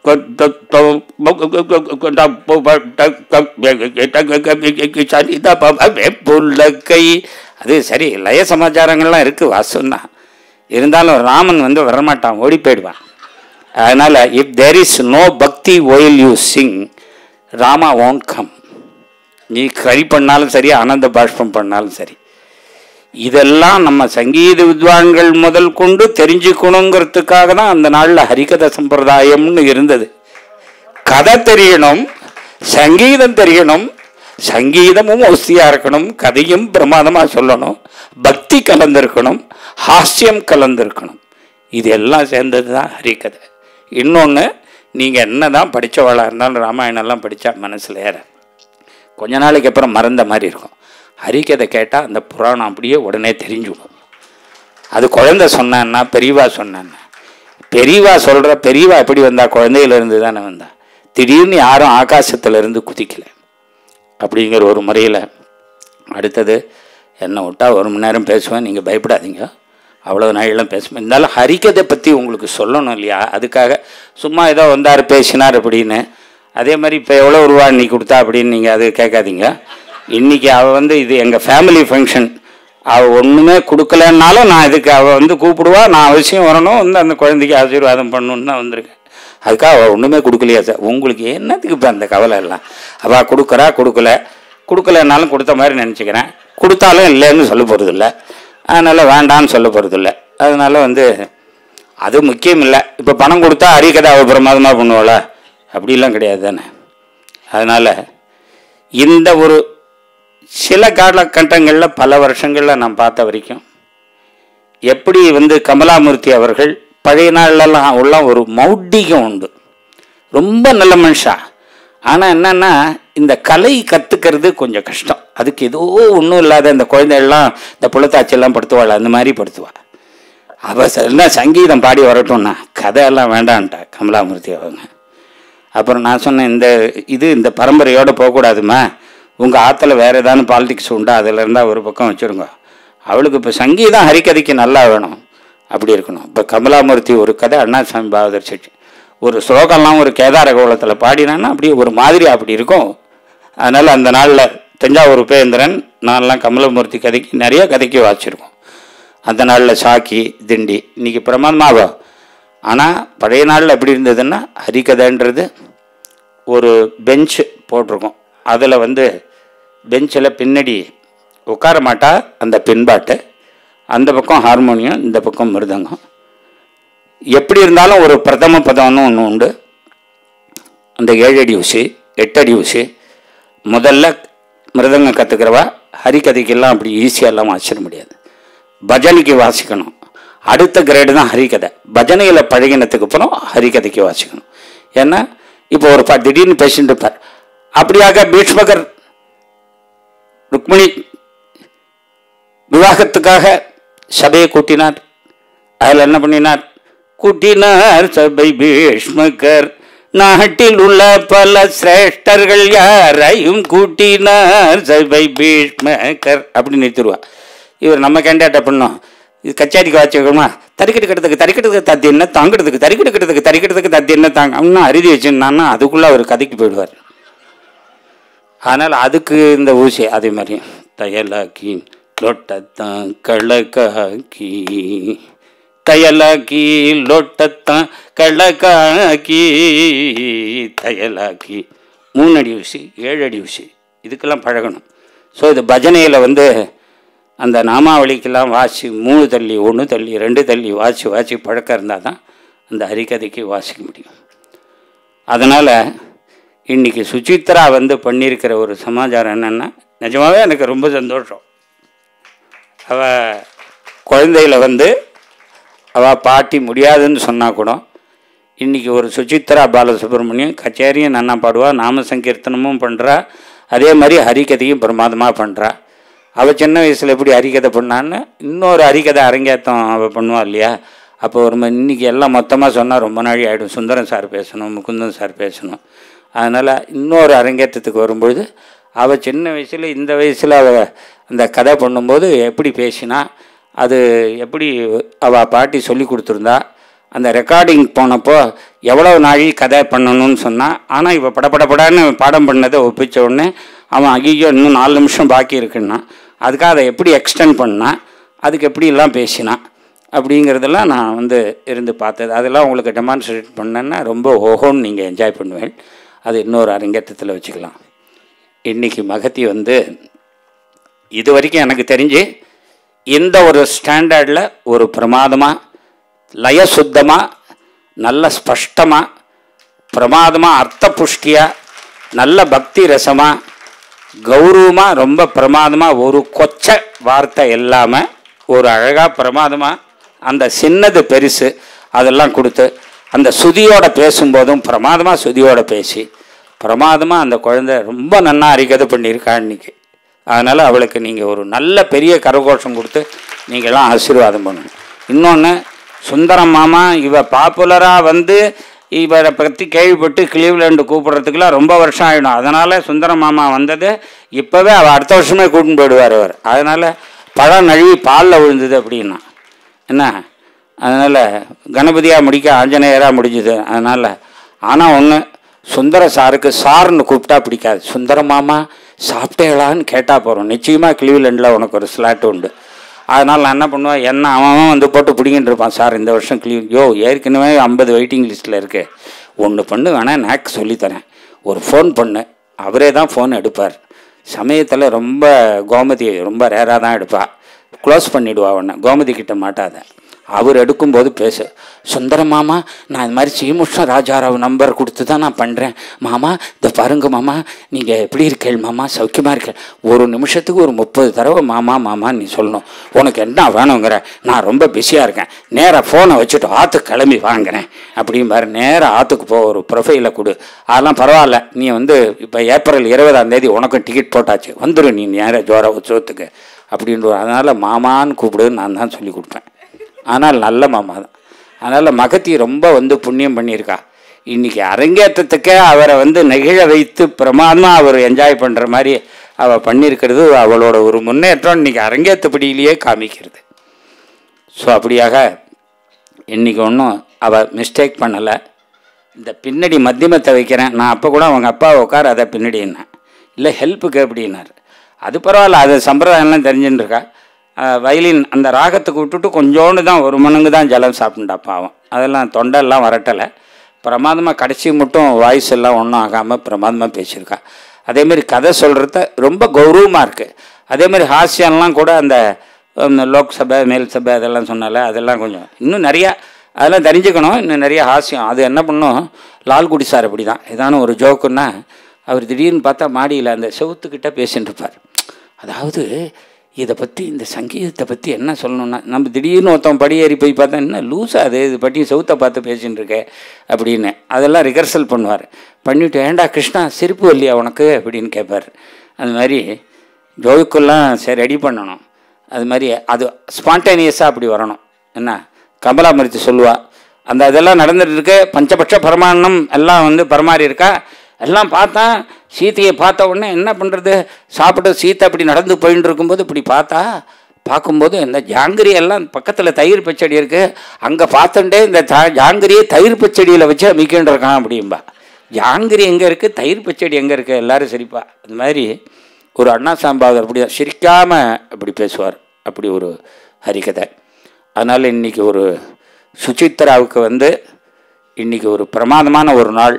வெப்புள்ள கை அது சரி லய சமாச்சாரங்கள்லாம் இருக்குது வாசம்தான் இருந்தாலும் ராமன் வந்து வரமாட்டான் ஓடி போயிடுவான் அதனால் if there is no bhakti while you sing Rama won't come நீ கரி பண்ணாலும் சரி ஆனந்த பாஷ்பம் பண்ணாலும் சரி இதெல்லாம் நம்ம சங்கீத வித்வான்கள் முதல் கொண்டு தெரிஞ்சுக்கணுங்கிறதுக்காக தான் அந்த நாளில் ஹரிகத சம்பிரதாயம்னு இருந்தது கதை தெரியணும் சங்கீதம் தெரியணும் சங்கீதமும் ஒஸ்தியாக இருக்கணும் கதையும் பிரமாதமாக சொல்லணும் பக்தி கலந்திருக்கணும் ஹாஸ்யம் கலந்திருக்கணும் இது எல்லாம் சேர்ந்தது தான் ஹரிகதை இன்னொன்று நீங்கள் என்ன தான் படித்தவளாக இருந்தாலும் ராமாயணம்லாம் படித்தா மனசில் ஏற கொஞ்ச நாளைக்கு அப்புறம் மறந்த மாதிரி இருக்கும் ஹரிகதை கேட்டால் அந்த புராணம் அப்படியே உடனே தெரிஞ்சுடும் அது குழந்தை சொன்னான்னா பெரியவா சொன்னான்னா பெரியவா சொல்கிற பெரியவா எப்படி வந்தா குழந்தையிலேருந்து தானே வந்தா திடீர்னு யாரும் ஆகாசத்துல இருந்து குதிக்கல அப்படிங்கிற ஒரு முறையில் அடுத்தது என்னை விட்டால் ஒரு மணி நேரம் பேசுவேன் நீங்கள் பயப்படாதீங்க அவ்வளோ நாளெல்லாம் பேச இருந்தாலும் ஹரிக்கதை பற்றி உங்களுக்கு சொல்லணும் இல்லையா அதுக்காக சும்மா ஏதோ வந்தார் பேசினார் அப்படின்னு அதே மாதிரி இப்போ எவ்வளோ ரூபா நீ கொடுத்தா அப்படின்னு நீங்கள் அது கேட்காதீங்க இன்றைக்கி அவள் வந்து இது எங்கள் ஃபேமிலி ஃபங்க்ஷன் அவள் ஒன்றுமே கொடுக்கலன்னாலும் நான் இதுக்கு அவள் வந்து கூப்பிடுவா நான் அவசியம் வரணும் வந்து அந்த குழந்தைக்கு ஆசீர்வாதம் பண்ணணுன்னு தான் வந்திருக்கேன் அதுக்காக அவள் ஒன்றுமே கொடுக்கலையா சார் உங்களுக்கு என்னத்துக்கு இப்போ அந்த கவலை எல்லாம் அவள் கொடுக்குறா கொடுக்கல கொடுக்கலனாலும் கொடுத்த மாதிரி நினச்சிக்கிறேன் கொடுத்தாலும் இல்லைன்னு சொல்ல போகிறதில்ல அதனால் வேண்டான்னு சொல்ல போகிறதில்ல அதனால் வந்து அது முக்கியம் இல்லை இப்போ பணம் கொடுத்தா அரிக்கதை அவள் பிரமாதமாக பண்ணுவாள அப்படிலாம் கிடையாது தானே அதனால் இந்த ஒரு சில காலகட்டங்களில் பல வருஷங்களில் நான் பார்த்த வரைக்கும் எப்படி வந்து கமலாமூர்த்தி அவர்கள் பழைய நாள்லலாம் உள்ள ஒரு மௌட்டிகம் உண்டு ரொம்ப நல்ல மனுஷா ஆனால் என்னென்னா இந்த கலை கற்றுக்கிறது கொஞ்சம் கஷ்டம் அதுக்கு ஏதோ ஒன்றும் இல்லாத இந்த குழந்தைகள்லாம் இந்த புலத்தாச்சியெல்லாம் படுத்துவாள் அந்த மாதிரி படுத்துவாள் அவள் என்ன சங்கீதம் பாடி வரட்டும்னா கதையெல்லாம் வேண்டான்ட்டா கமலாமூர்த்தி அவங்க அப்புறம் நான் சொன்னேன் இந்த இது இந்த பரம்பரையோடு போகக்கூடாதுமா உங்கள் ஆற்றுல வேறு ஏதாவது பாலிடிக்ஸ் உண்டா அதில் இருந்தால் ஒரு பக்கம் வச்சுருங்க அவளுக்கு இப்போ சங்கீதம் ஹரிக்கதைக்கு நல்லா வேணும் அப்படி இருக்கணும் இப்போ கமலாமூர்த்தி ஒரு கதை அண்ணாசாமி பாகதர் செட்டி ஒரு ஸ்லோகம்லாம் ஒரு கேதார கோலத்தில் பாடினான்னா அப்படியே ஒரு மாதிரி அப்படி இருக்கும் அதனால் அந்த நாளில் தஞ்சாவூர் உபேந்திரன் நான்லாம் கமலமூர்த்தி கதைக்கு நிறைய கதைக்கு வாசிச்சிருக்கோம் அந்த நாளில் சாக்கி திண்டி இன்றைக்கி பிரமாதமாகும் ஆனால் பழைய நாளில் எப்படி இருந்ததுன்னா ஹரிகதைன்றது ஒரு பெஞ்ச் போட்டிருக்கோம் அதில் வந்து பெஞ்சில் பின்னாடி உட்கார மாட்டா அந்த பின்பாட்டு அந்த பக்கம் ஹார்மோனியம் இந்த பக்கம் மிருதங்கம் எப்படி இருந்தாலும் ஒரு பிரதம பதம்னு ஒன்று உண்டு அந்த ஏழடி ஊசி எட்டடி ஊசி முதல்ல மிருதங்கம் கற்றுக்கிறவா ஹரிகதைக்கெல்லாம் அப்படி ஈஸியாலாம் வாசிட முடியாது பஜனைக்கு வாசிக்கணும் அடுத்த கிரேடு தான் ஹரிகதை பஜனையில் பழகினதுக்கு அப்புறம் ஹரிகதைக்கு வாசிக்கணும் ஏன்னா இப்போ ஒரு பா திடீர்னு பேசிட்டு இருப்பார் அப்படியாக பீஷ்மகர் ருக்மிணி விவாகத்துக்காக சபையை கூட்டினார் அதில் என்ன பண்ணினார் கூட்டினார் சபை பீஷ்மகர் நாட்டில் உள்ள பல சிரேஷ்டர்கள் யாரையும் கூட்டினார் சபை பீஷ்மகர் அப்படின்னு நிறுத்திடுவா இவர் நம்ம கேண்டாட்ட பண்ணோம் இது கச்சேரிக்கு வச்சுக்கணுமா தறிக்கெடுக்கிறதுக்கு தறிக்கெடுக்கிறதுக்கு தத்தி என்ன தாங்கிறதுக்கு தறிக்கெடுக்கிறதுக்கு தறிக்கெடுக்கிறதுக்கு தத்தி என்ன தாங்க இன்னும் அறுதி வச்சுருந்தான்னா அதுக்குள்ளே அவர் கதைக்கு போயிடுவார் ஆனால் அதுக்கு இந்த ஊசி அதே மாதிரி தையலாக்கி லொட்டத்தான் கள்ளக்காக்கி தையலாக்கி லொட்டத்தான் கள்ளக்காக்கி தையலாக்கி மூணு அடி ஊசி ஏழு அடி ஊசி இதுக்கெல்லாம் பழகணும் ஸோ இது பஜனையில் வந்து அந்த நாமாவளிக்கெல்லாம் வாசி மூணு தள்ளி ஒன்று தள்ளி ரெண்டு தள்ளி வாசி வாசி பழக்கம் இருந்தால் தான் அந்த ஹரிகதைக்கு வாசிக்க முடியும் அதனால் இன்றைக்கி சுசித்ரா வந்து பண்ணியிருக்கிற ஒரு சமாச்சாரம் என்னென்னா நிஜமாகவே எனக்கு ரொம்ப சந்தோஷம் அவள் குழந்தையில வந்து அவள் பாட்டி முடியாதுன்னு சொன்னால் கூட இன்றைக்கி ஒரு சுசித்ரா பாலசுப்ரமணியம் கச்சேரியும் நன்னா பாடுவா நாம சங்கீர்த்தனமும் பண்ணுறா அதே மாதிரி ஹரிகதையும் பிரமாதமாக பண்ணுறா அவள் சின்ன வயசில் எப்படி ஹரிகதை பண்ணான்னு இன்னொரு ஹரிகதை அரங்கேற்றம் அவள் பண்ணுவா இல்லையா அப்போ ஒரு ம- இன்னைக்கு எல்லாம் மொத்தமாக சொன்னால் ரொம்ப நாளி ஆகிடும் சுந்தரம் சார் பேசணும் முகுந்தன் சார் பேசணும் அதனால் இன்னொரு அரங்கேற்றத்துக்கு வரும்பொழுது அவள் சின்ன வயசில் இந்த வயசில் அவள் அந்த கதை பண்ணும்போது எப்படி பேசினா அது எப்படி அவள் பாட்டி சொல்லி கொடுத்துருந்தா அந்த ரெக்கார்டிங் போனப்போ எவ்வளோ நாழி கதை பண்ணணும்னு சொன்னான் ஆனால் இவள் படபடபடான்னு பாடம் பண்ணதை ஒப்பிச்ச உடனே அவன் ஐயோ இன்னும் நாலு நிமிஷம் பாக்கி இருக்குன்னா அதுக்காக அதை எப்படி எக்ஸ்டெண்ட் பண்ணான் அதுக்கு எப்படிலாம் பேசினான் அப்படிங்கிறதெல்லாம் நான் வந்து இருந்து பார்த்தது அதெல்லாம் உங்களுக்கு டெமான்ஸ்ட்ரேட் பண்ணேன்னா ரொம்ப ஓஹோன்னு நீங்கள் என்ஜாய் பண்ணுவேன் அது இன்னொரு அரங்கேற்றத்தில் வச்சுக்கலாம் இன்றைக்கி மகத்தி வந்து இது வரைக்கும் எனக்கு தெரிஞ்சு இந்த ஒரு ஸ்டாண்டர்டில் ஒரு பிரமாதமாக லயசுத்தமாக நல்ல ஸ்பஷ்டமாக பிரமாதமாக அர்த்த புஷ்டியாக நல்ல பக்தி ரசமாக கௌரவமாக ரொம்ப பிரமாதமாக ஒரு கொச்ச வார்த்தை இல்லாமல் ஒரு அழகாக பிரமாதமாக அந்த சின்னது பெருசு அதெல்லாம் கொடுத்து அந்த சுதியோட பேசும்போதும் பிரமாதமாக சுதியோட பேசி பிரமாதமாக அந்த குழந்தை ரொம்ப நன்னா அறிக்கதை பண்ணியிருக்கா இன்னைக்கு அதனால் அவளுக்கு நீங்கள் ஒரு நல்ல பெரிய கரகோஷம் கொடுத்து நீங்கள்லாம் ஆசீர்வாதம் பண்ணணும் இன்னொன்று சுந்தரம் மாமா இவ பாப்புலராக வந்து இவரை பற்றி கேள்விப்பட்டு கிளீவ்லேண்டு கூப்பிட்றதுக்குலாம் ரொம்ப வருஷம் ஆகிடும் அதனால் சுந்தரம் மாமா வந்தது இப்போவே அவள் அடுத்த வருஷமே கூட்டின்னு போயிடுவார் அவர் அதனால் பழம் நழுவி பாலில் விழுந்தது அப்படின்னா என்ன அதனால் கணபதியாக முடிக்க ஆஞ்சநேயராக முடிஞ்சுது அதனால் ஆனால் ஒன்று சுந்தர சாருக்கு சார்னு கூப்பிட்டா பிடிக்காது சுந்தர மாமா சாப்பிட்டேளான்னு கேட்டால் போகிறோம் நிச்சயமாக கிளீவ்லண்டில் உனக்கு ஒரு ஸ்லாட் உண்டு அதனால் நான் என்ன பண்ணுவேன் என்ன அவன் அவன் வந்து போட்டு பிடிங்கிட்டு இருப்பான் சார் இந்த வருஷம் கிளீவ் யோ ஏற்கனவே ஐம்பது வெயிட்டிங் லிஸ்ட்டில் இருக்கு ஒன்று பண்ணு வேணால் நாக்கு சொல்லித்தரேன் ஒரு ஃபோன் பண்ணு அவரே தான் ஃபோன் எடுப்பார் சமயத்தில் ரொம்ப கோமதி ரொம்ப ரேராக தான் எடுப்பா க்ளோஸ் பண்ணிவிடுவா உன்னை கோமதி கிட்ட மாட்டாத அவர் எடுக்கும்போது பேசு சுந்தர மாமா நான் இந்த மாதிரி சீமுஷ்ண ராஜாராவ் நம்பர் கொடுத்து தான் நான் பண்ணுறேன் மாமா இந்த பாருங்க மாமா நீங்கள் எப்படி இருக்கேள் மாமா சௌக்கியமாக இருக்கேள் ஒரு நிமிஷத்துக்கு ஒரு முப்பது தடவை மாமா மாமா நீ சொல்லணும் உனக்கு என்ன வேணுங்கிற நான் ரொம்ப பிஸியாக இருக்கேன் நேராக ஃபோனை வச்சுட்டு ஆற்றுக்கு கிளம்பி வாங்குறேன் அப்படிம்பாரு நேராக ஆற்றுக்கு போ ஒரு ப்ரொஃபைலை கொடு அதெல்லாம் பரவாயில்ல நீ வந்து இப்போ ஏப்ரல் இருபதாம் தேதி உனக்கும் டிக்கெட் போட்டாச்சு வந்துடு நீ நேராக ஜோர உற்சவத்துக்கு அப்படின்ற அதனால் மாமான்னு கூப்பிடு நான் தான் சொல்லி கொடுப்பேன் ஆனால் நல்ல மாமா தான் அதனால் மகத்தி ரொம்ப வந்து புண்ணியம் பண்ணியிருக்கா இன்னைக்கு அரங்கேற்றத்துக்கே அவரை வந்து நெகிழ வைத்து பிரமாதமாக அவர் என்ஜாய் பண்ணுற மாதிரி அவள் பண்ணியிருக்கிறது அவளோட ஒரு முன்னேற்றம் இன்னைக்கு அரங்கேற்றப்படியிலேயே காமிக்கிறது ஸோ அப்படியாக இன்றைக்கி ஒன்றும் அவள் மிஸ்டேக் பண்ணலை இந்த பின்னாடி மத்தியமத்தை வைக்கிறேன் நான் அப்போ கூட அவங்க அப்பா உட்கார அதை பின்னாடின்னேன் இல்லை ஹெல்ப்புக்கு அப்படின்னாரு அது பரவாயில்ல அது சம்பிரதாயம்லாம் தெரிஞ்சுன்னு இருக்கா அஹ் வயலின் அந்த ராகத்துக்கு விட்டுட்டு கொஞ்சோண்டு தான் ஒரு மணங்கு தான் ஜலம் சாப்பிட்டுண்டா பாவம் அதெல்லாம் தொண்டெல்லாம் வரட்டலை பிரமாதமாக கடைசி மட்டும் வாய்ஸ் எல்லாம் ஒன்றும் ஆகாமல் பிரமாதமாக பேசியிருக்கா அதேமாரி கதை சொல்கிறத ரொம்ப கௌரவமாக இருக்குது அதேமாரி ஹாஸ்யம்லாம் கூட அந்த ஹம், லோக்சபை மேல் சபை அதெல்லாம் சொன்னால அதெல்லாம் கொஞ்சம் இன்னும் நிறையா அதெல்லாம் தெரிஞ்சுக்கணும் இன்னும் நிறைய ஹாஸ்யம் அது என்ன பண்ணும் லால்குடி சார் அப்படி தான் ஏதான ஒரு ஜோக்குன்னா அவர் திடீர்னு பார்த்தா மாடியில் அந்த செவுத்துக்கிட்ட பேசின்னு இருப்பார் அதாவது இதை பற்றி இந்த சங்கீதத்தை பற்றி என்ன சொல்லணும்னா நம்ம திடீர்னு ஒருத்தன் படி ஏறி போய் பார்த்தா என்ன லூஸா அது இது பற்றி செவுத்தை பார்த்து பேசின்னு இருக்கே அப்படின்னு அதெல்லாம் ரிகர்சல் பண்ணுவார் பண்ணிவிட்டு ஏண்டா கிருஷ்ணா சிரிப்பு இல்லையா உனக்கு அப்படின்னு கேட்பார் அது மாதிரி ஜோக்குலாம் சரி ரெடி பண்ணணும் அது மாதிரி அது ஸ்பான்டேனியஸாக அப்படி வரணும் என்ன கமலாமூர்த்தி சொல்லுவா அந்த இதெல்லாம் நடந்துட்டு இருக்கு பஞ்சபட்ச பரமாணம் எல்லாம் வந்து பரமாறி இருக்கா எல்லாம் பார்த்தா சீத்தையை பார்த்த உடனே என்ன பண்ணுறது சாப்பிட்டு சீத்தை அப்படி நடந்து போயின்னு இருக்கும்போது இப்படி பார்த்தா பார்க்கும்போது இந்த ஜாங்கிரி எல்லாம் பக்கத்தில் தயிர் பச்சடி இருக்குது அங்கே பார்த்துட்டே இந்த தா ஜாங்கிரியை தயிர் பச்சடியில் வச்சு அமைக்கின்னு இருக்கான் அப்படிம்பா ஜாங்கிரி எங்கே இருக்குது தயிர் பச்சடி எங்கே இருக்குது எல்லாரும் சிரிப்பா அது மாதிரி ஒரு அண்ணா சாம்பாதர் அப்படி தான் சிரிக்காமல் அப்படி பேசுவார் அப்படி ஒரு ஹரிகதை அதனால் இன்றைக்கி ஒரு சுசித்ராவுக்கு வந்து இன்றைக்கி ஒரு பிரமாதமான ஒரு நாள்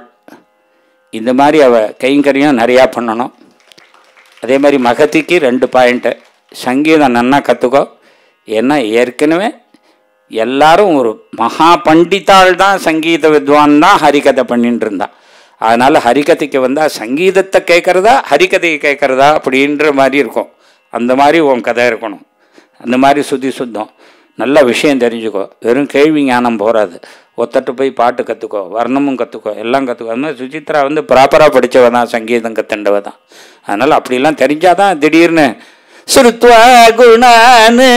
இந்த மாதிரி அவ கைங்கரியம் நிறையா பண்ணணும் அதே மாதிரி மகத்திக்கு ரெண்டு பாயிண்ட்டு சங்கீதம் நன்னா கற்றுக்கோ ஏன்னா ஏற்கனவே எல்லாரும் ஒரு மகா பண்டிதாள் தான் சங்கீத வித்வான் தான் ஹரிகதை பண்ணிட்டு இருந்தா அதனால் ஹரிகதைக்கு வந்தால் சங்கீதத்தை கேட்குறதா ஹரிகதையை கேட்குறதா அப்படின்ற மாதிரி இருக்கும் அந்த மாதிரி உன் கதை இருக்கணும் அந்த மாதிரி சுத்தி சுத்தம் நல்ல விஷயம் தெரிஞ்சுக்கோ வெறும் கேள்வி ஞானம் போகாது ஒத்தட்டு போய் பாட்டு கற்றுக்கோ வர்ணமும் கற்றுக்கோ எல்லாம் கற்றுக்கோ அது மாதிரி சுசித்ரா வந்து ப்ராப்பராக படித்தவ தான் சங்கீதம் கற்றுண்டவ தான் அதனால் அப்படிலாம் தெரிஞ்சாதான் திடீர்னு சுருத்வா குணானு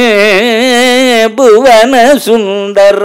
புவன சுந்தர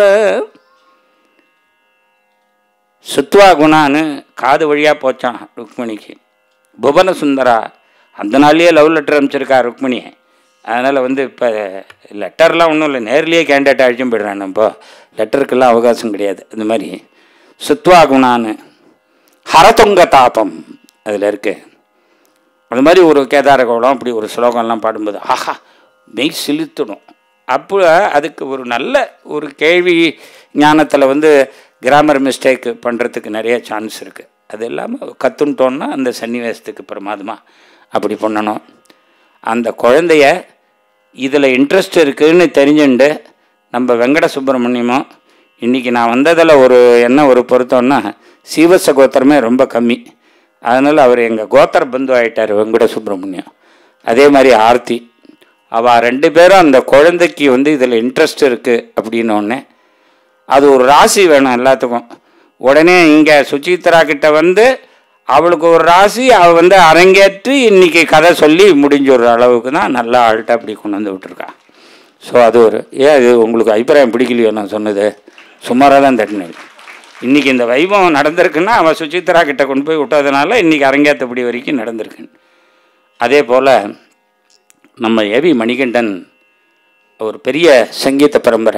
சுத்வா குணான்னு காது வழியாக போச்சான் ருக்மிணிக்கு புவன சுந்தரா அந்த நாள்லயே லவ் லெட்டர் அனுப்பிச்சிருக்கா ருக்மிணி அதனால் வந்து இப்போ லெட்டர்லாம் ஒன்றும் இல்லை நேர்லேயே கேண்டேட் அழிச்சும் போயிடுறான் நம்ம லெட்டருக்கெல்லாம் அவகாசம் கிடையாது இந்த மாதிரி சுத்வா குணான்னு ஹரதுங்க தாபம் அதில் இருக்கு அது மாதிரி ஒரு கேதார கோலம் அப்படி ஒரு ஸ்லோகம்லாம் பாடும்போது ஆஹா மெய் சிலுத்தணும் அப்போ அதுக்கு ஒரு நல்ல ஒரு கேள்வி ஞானத்தில் வந்து கிராமர் மிஸ்டேக் பண்ணுறதுக்கு நிறைய சான்ஸ் இருக்குது அது இல்லாமல் கற்றுன்ட்டோன்னா அந்த சன்னிவேசத்துக்கு பிரமாதமாக அப்படி பண்ணணும் அந்த குழந்தைய இதில் இன்ட்ரெஸ்ட் இருக்குதுன்னு தெரிஞ்சுண்டு நம்ம வெங்கட சுப்பிரமணியமும் இன்றைக்கி நான் வந்ததில் ஒரு என்ன ஒரு பொருத்தம்னா சீவச கோத்திரமே ரொம்ப கம்மி அதனால் அவர் எங்கள் கோத்திர பந்து ஆகிட்டார் வெங்கட சுப்பிரமணியம் அதே மாதிரி ஆர்த்தி அவள் ரெண்டு பேரும் அந்த குழந்தைக்கு வந்து இதில் இன்ட்ரெஸ்ட் இருக்குது அப்படின்னோடனே அது ஒரு ராசி வேணும் எல்லாத்துக்கும் உடனே இங்கே சுசித்ரா கிட்ட வந்து அவளுக்கு ஒரு ராசி அவள் வந்து அரங்கேற்றி இன்னைக்கு கதை சொல்லி முடிஞ்ச ஒரு அளவுக்கு தான் நல்லா ஆள்கிட்ட அப்படி கொண்டு வந்து விட்டுருக்கா ஸோ அது ஒரு ஏன் அது உங்களுக்கு அபிப்பிராயம் பிடிக்கலையோ நான் சொன்னது சுமாராக தான் தட்டினது இன்றைக்கி இந்த வைபவம் நடந்திருக்குன்னா அவன் சுசித்ரா கிட்ட கொண்டு போய் விட்டதுனால இன்றைக்கி அரங்கேற்றபடி வரைக்கும் நடந்திருக்கு அதே போல் நம்ம ஏவி மணிகண்டன் ஒரு பெரிய சங்கீத பரம்பரை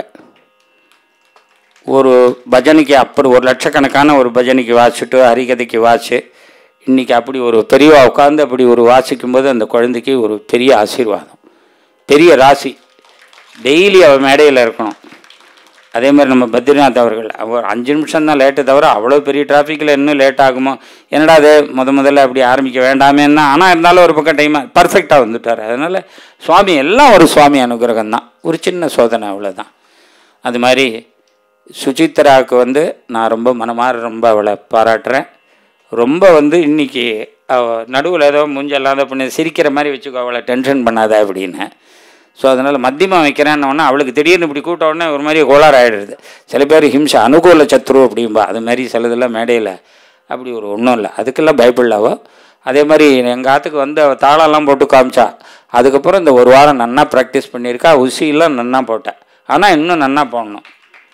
ஒரு பஜனைக்கு அப்படி ஒரு லட்சக்கணக்கான ஒரு பஜனைக்கு வாசிச்சுட்டு ஹரிகதைக்கு வாசி இன்றைக்கி அப்படி ஒரு பெரியவா உட்காந்து அப்படி ஒரு வாசிக்கும்போது அந்த குழந்தைக்கு ஒரு பெரிய ஆசீர்வாதம் பெரிய ராசி டெய்லி அவள் மேடையில் இருக்கணும் அதே மாதிரி நம்ம பத்ரிநாத் அவர்கள் அவர் அஞ்சு நிமிஷம் தான் லேட்டு தவிர அவ்வளோ பெரிய டிராஃபிக்கில் இன்னும் லேட் ஆகுமோ என்னடா அது முத முதல்ல அப்படி ஆரம்பிக்க வேண்டாமேன்னா ஆனால் இருந்தாலும் ஒரு பக்கம் டைமாக பர்ஃபெக்டாக வந்துட்டார் அதனால் சுவாமி எல்லாம் ஒரு சுவாமி அனுகிரகம் தான் ஒரு சின்ன சோதனை அவ்வளோதான் அது மாதிரி சுசித்ராவுக்கு வந்து நான் ரொம்ப மனமாற ரொம்ப அவளை பாராட்டுறேன் ரொம்ப வந்து இன்னைக்கு அவ நடுவில் ஏதோ மூஞ்செல்லாம் பண்ணி சிரிக்கிற மாதிரி வச்சுக்கோ அவளை டென்ஷன் பண்ணாத அப்படின்னு ஸோ அதனால் மத்தியமாக வைக்கிறேன்னொன்னே அவளுக்கு திடீர்னு இப்படி கூட்ட உடனே ஒரு மாதிரி கோளாறு ஆகிடுது சில பேர் ஹிம்சா அனுகூல சத்ரு அப்படிம்பா அது மாதிரி சிலதெல்லாம் மேடையில் அப்படி ஒரு ஒன்றும் இல்லை அதுக்கெல்லாம் பயப்படலாவோ அதே மாதிரி எங்கள் ஆத்துக்கு வந்து அவள் தாளம்லாம் போட்டு காமிச்சா அதுக்கப்புறம் இந்த ஒரு வாரம் நன்னா ப்ராக்டிஸ் பண்ணியிருக்கா உசியெல்லாம் நன்னா போட்டேன் ஆனால் இன்னும் நன்னா போடணும்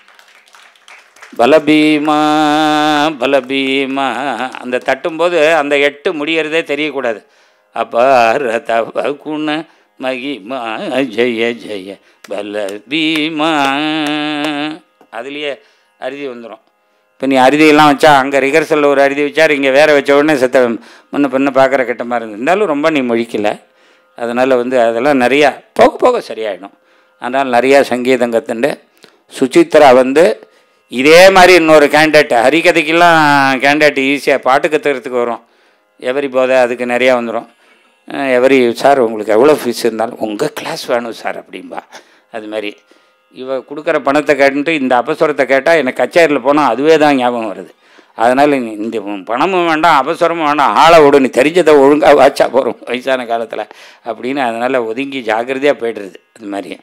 பலபீமா பலபீமா அந்த தட்டும்போது அந்த எட்டு முடியறதே தெரியக்கூடாது அப்போ தவ குண மகிமா ஜெய ஜெய பலபீமா அதுலேயே அருதி வந்துடும் இப்போ நீ அருதியெல்லாம் வச்சா அங்கே ரிகர்சலில் ஒரு அருதி வச்சார் இங்கே வேற வச்ச உடனே செத்த முன்ன பின்ன பார்க்குற கிட்ட மாதிரி இருந்தது இருந்தாலும் ரொம்ப நீ முழிக்கலை அதனால் வந்து அதெல்லாம் நிறையா போக போக சரியாயிடும் அதனால் நிறையா சங்கீதம் கற்றுண்டு சுசித்ரா வந்து இதே மாதிரி இன்னொரு கேண்டேட் ஹரிகதைக்கெல்லாம் கேண்டேட் ஈஸியாக பாட்டு கற்றுக்கிறதுக்கு வரும் எவரி போதை அதுக்கு நிறையா வந்துடும் எவரி சார் உங்களுக்கு எவ்வளோ ஃபீஸ் இருந்தாலும் உங்கள் கிளாஸ் வேணும் சார் அப்படிம்பா அது மாதிரி இவ கொடுக்குற பணத்தை கேட்டுட்டு இந்த அபசரத்தை கேட்டால் எனக்கு கச்சேரியில் போனால் அதுவே தான் ஞாபகம் வருது அதனால் நீ இந்த பணமும் வேண்டாம் அபசரமும் வேண்டாம் ஆளை விடு நீ தெரிஞ்சதை ஒழுங்காக வாச்சா போகிறோம் வயசான காலத்தில் அப்படின்னு அதனால் ஒதுங்கி ஜாக்கிரதையாக போய்டுறது அது மாதிரி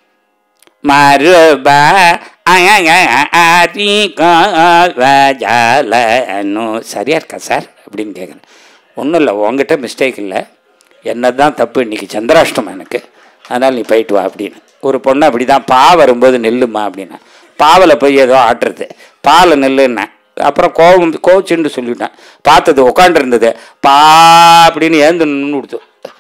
மறுப ஜாலனு சரியா இருக்கா சார் அப்படின்னு கேட்குறேன் ஒன்றும் இல்லை உங்ககிட்ட மிஸ்டேக் இல்லை என்ன தான் தப்பு இன்றைக்கி சந்திராஷ்டமம் எனக்கு அதனால் நீ போயிட்டு வா அப்படின்னு ஒரு பொண்ணு அப்படி தான் பா வரும்போது நெல்லுமா அப்படின்னா பாவில் போய் ஏதோ ஆட்டுறது பாலை நெல்லுன்னேன் அப்புறம் கோவம் கோச்சுன்னு சொல்லிவிட்டேன் பார்த்தது உட்காண்டிருந்தது பா அப்படின்னு ஏந்து நின்று கொடுத்து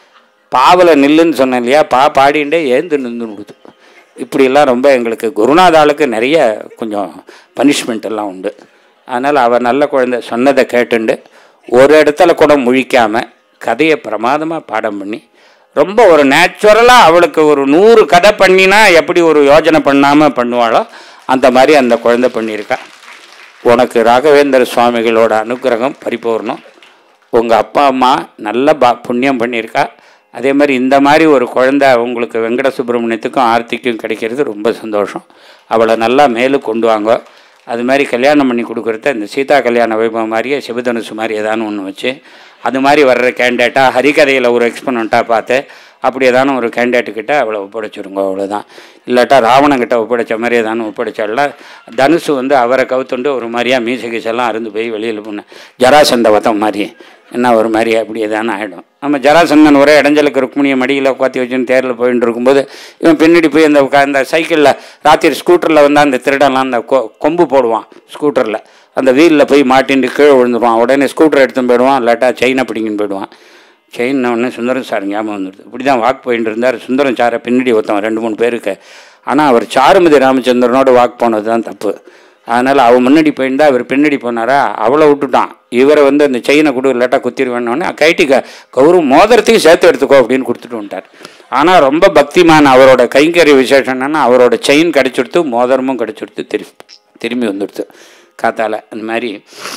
பாவில் நில்லுன்னு சொன்னேன் இல்லையா பா பாடிண்டே ஏந்து நின்று கொடுத்து இப்படியெல்லாம் ரொம்ப எங்களுக்கு குருநாதாளுக்கு நிறைய கொஞ்சம் பனிஷ்மெண்ட் எல்லாம் உண்டு அதனால் அவள் நல்ல குழந்தை சொன்னதை கேட்டுண்டு ஒரு இடத்துல கூட முழிக்காமல் கதையை பிரமாதமாக பாடம் பண்ணி ரொம்ப ஒரு நேச்சுரலாக அவளுக்கு ஒரு நூறு கதை பண்ணினா எப்படி ஒரு யோஜனை பண்ணாமல் பண்ணுவாளோ அந்த மாதிரி அந்த குழந்தை பண்ணியிருக்கா உனக்கு ராகவேந்திர சுவாமிகளோட அனுகிரகம் பரிபூர்ணம் உங்கள் அப்பா அம்மா நல்ல பா புண்ணியம் பண்ணியிருக்கா அதே மாதிரி இந்த மாதிரி ஒரு குழந்தை உங்களுக்கு வெங்கட சுப்பிரமணியத்துக்கும் ஆர்த்திக்கும் கிடைக்கிறது ரொம்ப சந்தோஷம் அவளை நல்லா மேலும் கொண்டு வாங்க அது மாதிரி கல்யாணம் பண்ணி கொடுக்குறத இந்த சீதா கல்யாண வைபவம் மாதிரியே சிவதனுசு மாதிரி ஏதானு ஒன்று வச்சு அது மாதிரி வர்ற கேண்டேட்டாக ஹரிகதையில் ஒரு எக்ஸ்பனண்ட்டாக பார்த்து அப்படி ஏதான ஒரு கேண்டேட்டுக்கிட்ட அவளை ஒப்படைச்சிருங்க அவ்வளோதான் இல்லாட்டா ராவணங்கிட்ட ஒப்படைச்ச மாதிரி ஏதானு ஒப்படைச்சால தனுசு வந்து அவரை கவுத்துண்டு ஒரு மாதிரியாக மீசை கீசெல்லாம் அருந்து போய் வெளியில் போன ஜராசந்த வதம் மாதிரி என்ன ஒரு மாதிரி அப்படி ஏதானு ஆகிடும் நம்ம ஜராசந்தன் ஒரே இடைஞ்சலுக்கு ருக்மிணியை மடியில் உட்காத்தி வச்சுன்னு தேரில் போயிட்டு இருக்கும்போது இவன் பின்னாடி போய் அந்த உக்கா- அந்த சைக்கிளில் ராத்திரி ஸ்கூட்டரில் வந்து அந்த திருடன்லாம் அந்த கொ கொம்பு போடுவான் ஸ்கூட்டரில் அந்த வீலில் போய் மாட்டின்னு கீழே விழுந்துருவான் உடனே ஸ்கூட்டர் எடுத்துன்னு போயிடுவான் இல்லாட்டா செயினை பிடிங்கின்னு போயிடுவான் செயின் உடனே சுந்தரம் சார் ஞாபகம் வந்துடுது இப்படி தான் வாக் போயிட்டு இருந்தார் சுந்தரம் சாரை பின்னாடி ஒருத்தன் ரெண்டு மூணு பேருக்கு ஆனால் அவர் சாருமதி ராமச்சந்திரனோட வாக் போனது தான் தப்பு அதனால் அவன் முன்னாடி போயிருந்தா அவர் பின்னாடி போனாரா அவளை விட்டுட்டான் இவரை வந்து அந்த செயினை கொடு இல்லாட்டா குத்திடுவேன்னொடனே கைட்டி க கௌரவ மோதிரத்தையும் சேர்த்து எடுத்துக்கோ அப்படின்னு கொடுத்துட்டு வந்துட்டார் ஆனால் ரொம்ப பக்திமான் அவரோட கைங்கரிய விசேஷம் என்னன்னா அவரோட செயின் கிடச்சிடுத்து மோதிரமும் கிடச்சிடுத்து திரும்பி திரும்பி வந்துடுத்து காத்தால அந்த மாதிரி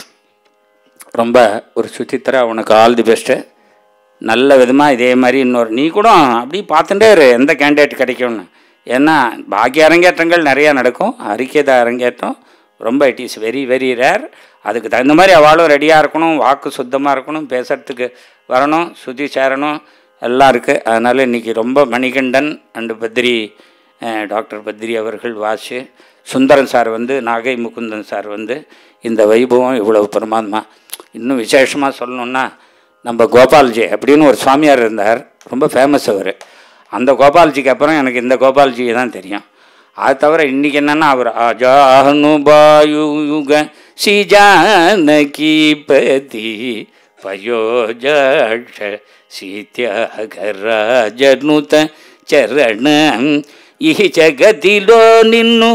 ரொம்ப ஒரு சுச்சித்திரா உனக்கு ஆல் தி பெஸ்ட்டு நல்ல விதமாக இதே மாதிரி இன்னொரு நீ கூட அப்படி பார்த்துட்டே இரு எந்த கேண்டிடேட் கிடைக்கும்னு ஏன்னா பாக்கிய அரங்கேற்றங்கள் நிறையா நடக்கும் அறிக்கைத அரங்கேற்றம் ரொம்ப it is very very rare அதுக்கு தகுந்த மாதிரி அவளும் ரெடியாக இருக்கணும் வாக்கு சுத்தமாக இருக்கணும் பேசுகிறதுக்கு வரணும் சுற்றி சேரணும் எல்லாம் இருக்குது அதனால் இன்றைக்கி ரொம்ப Manikandan and Badri ah, doctor Badri அவர்கள் வாசு சுந்தரன் சார் வந்து நாகை முகுந்தன் சார் வந்து இந்த வைபவம் இவ்வளவு பிரமாதமாக இன்னும் விசேஷமாக சொல்லணுன்னா நம்ம கோபால்ஜி அப்படின்னு ஒரு சுவாமியார் இருந்தார் ரொம்ப ஃபேமஸ் அவர் அந்த கோபால்ஜிக்கு அப்புறம் எனக்கு இந்த கோபால்ஜி தான் தெரியும் அது தவிர இன்றைக்கி என்னென்னா அவர் அஜானுபாயுக சிஜானகீபதி பயோஜாஷ சீத்யாகராஜனுத சரணம் ఈ జగతిలో నిన్ను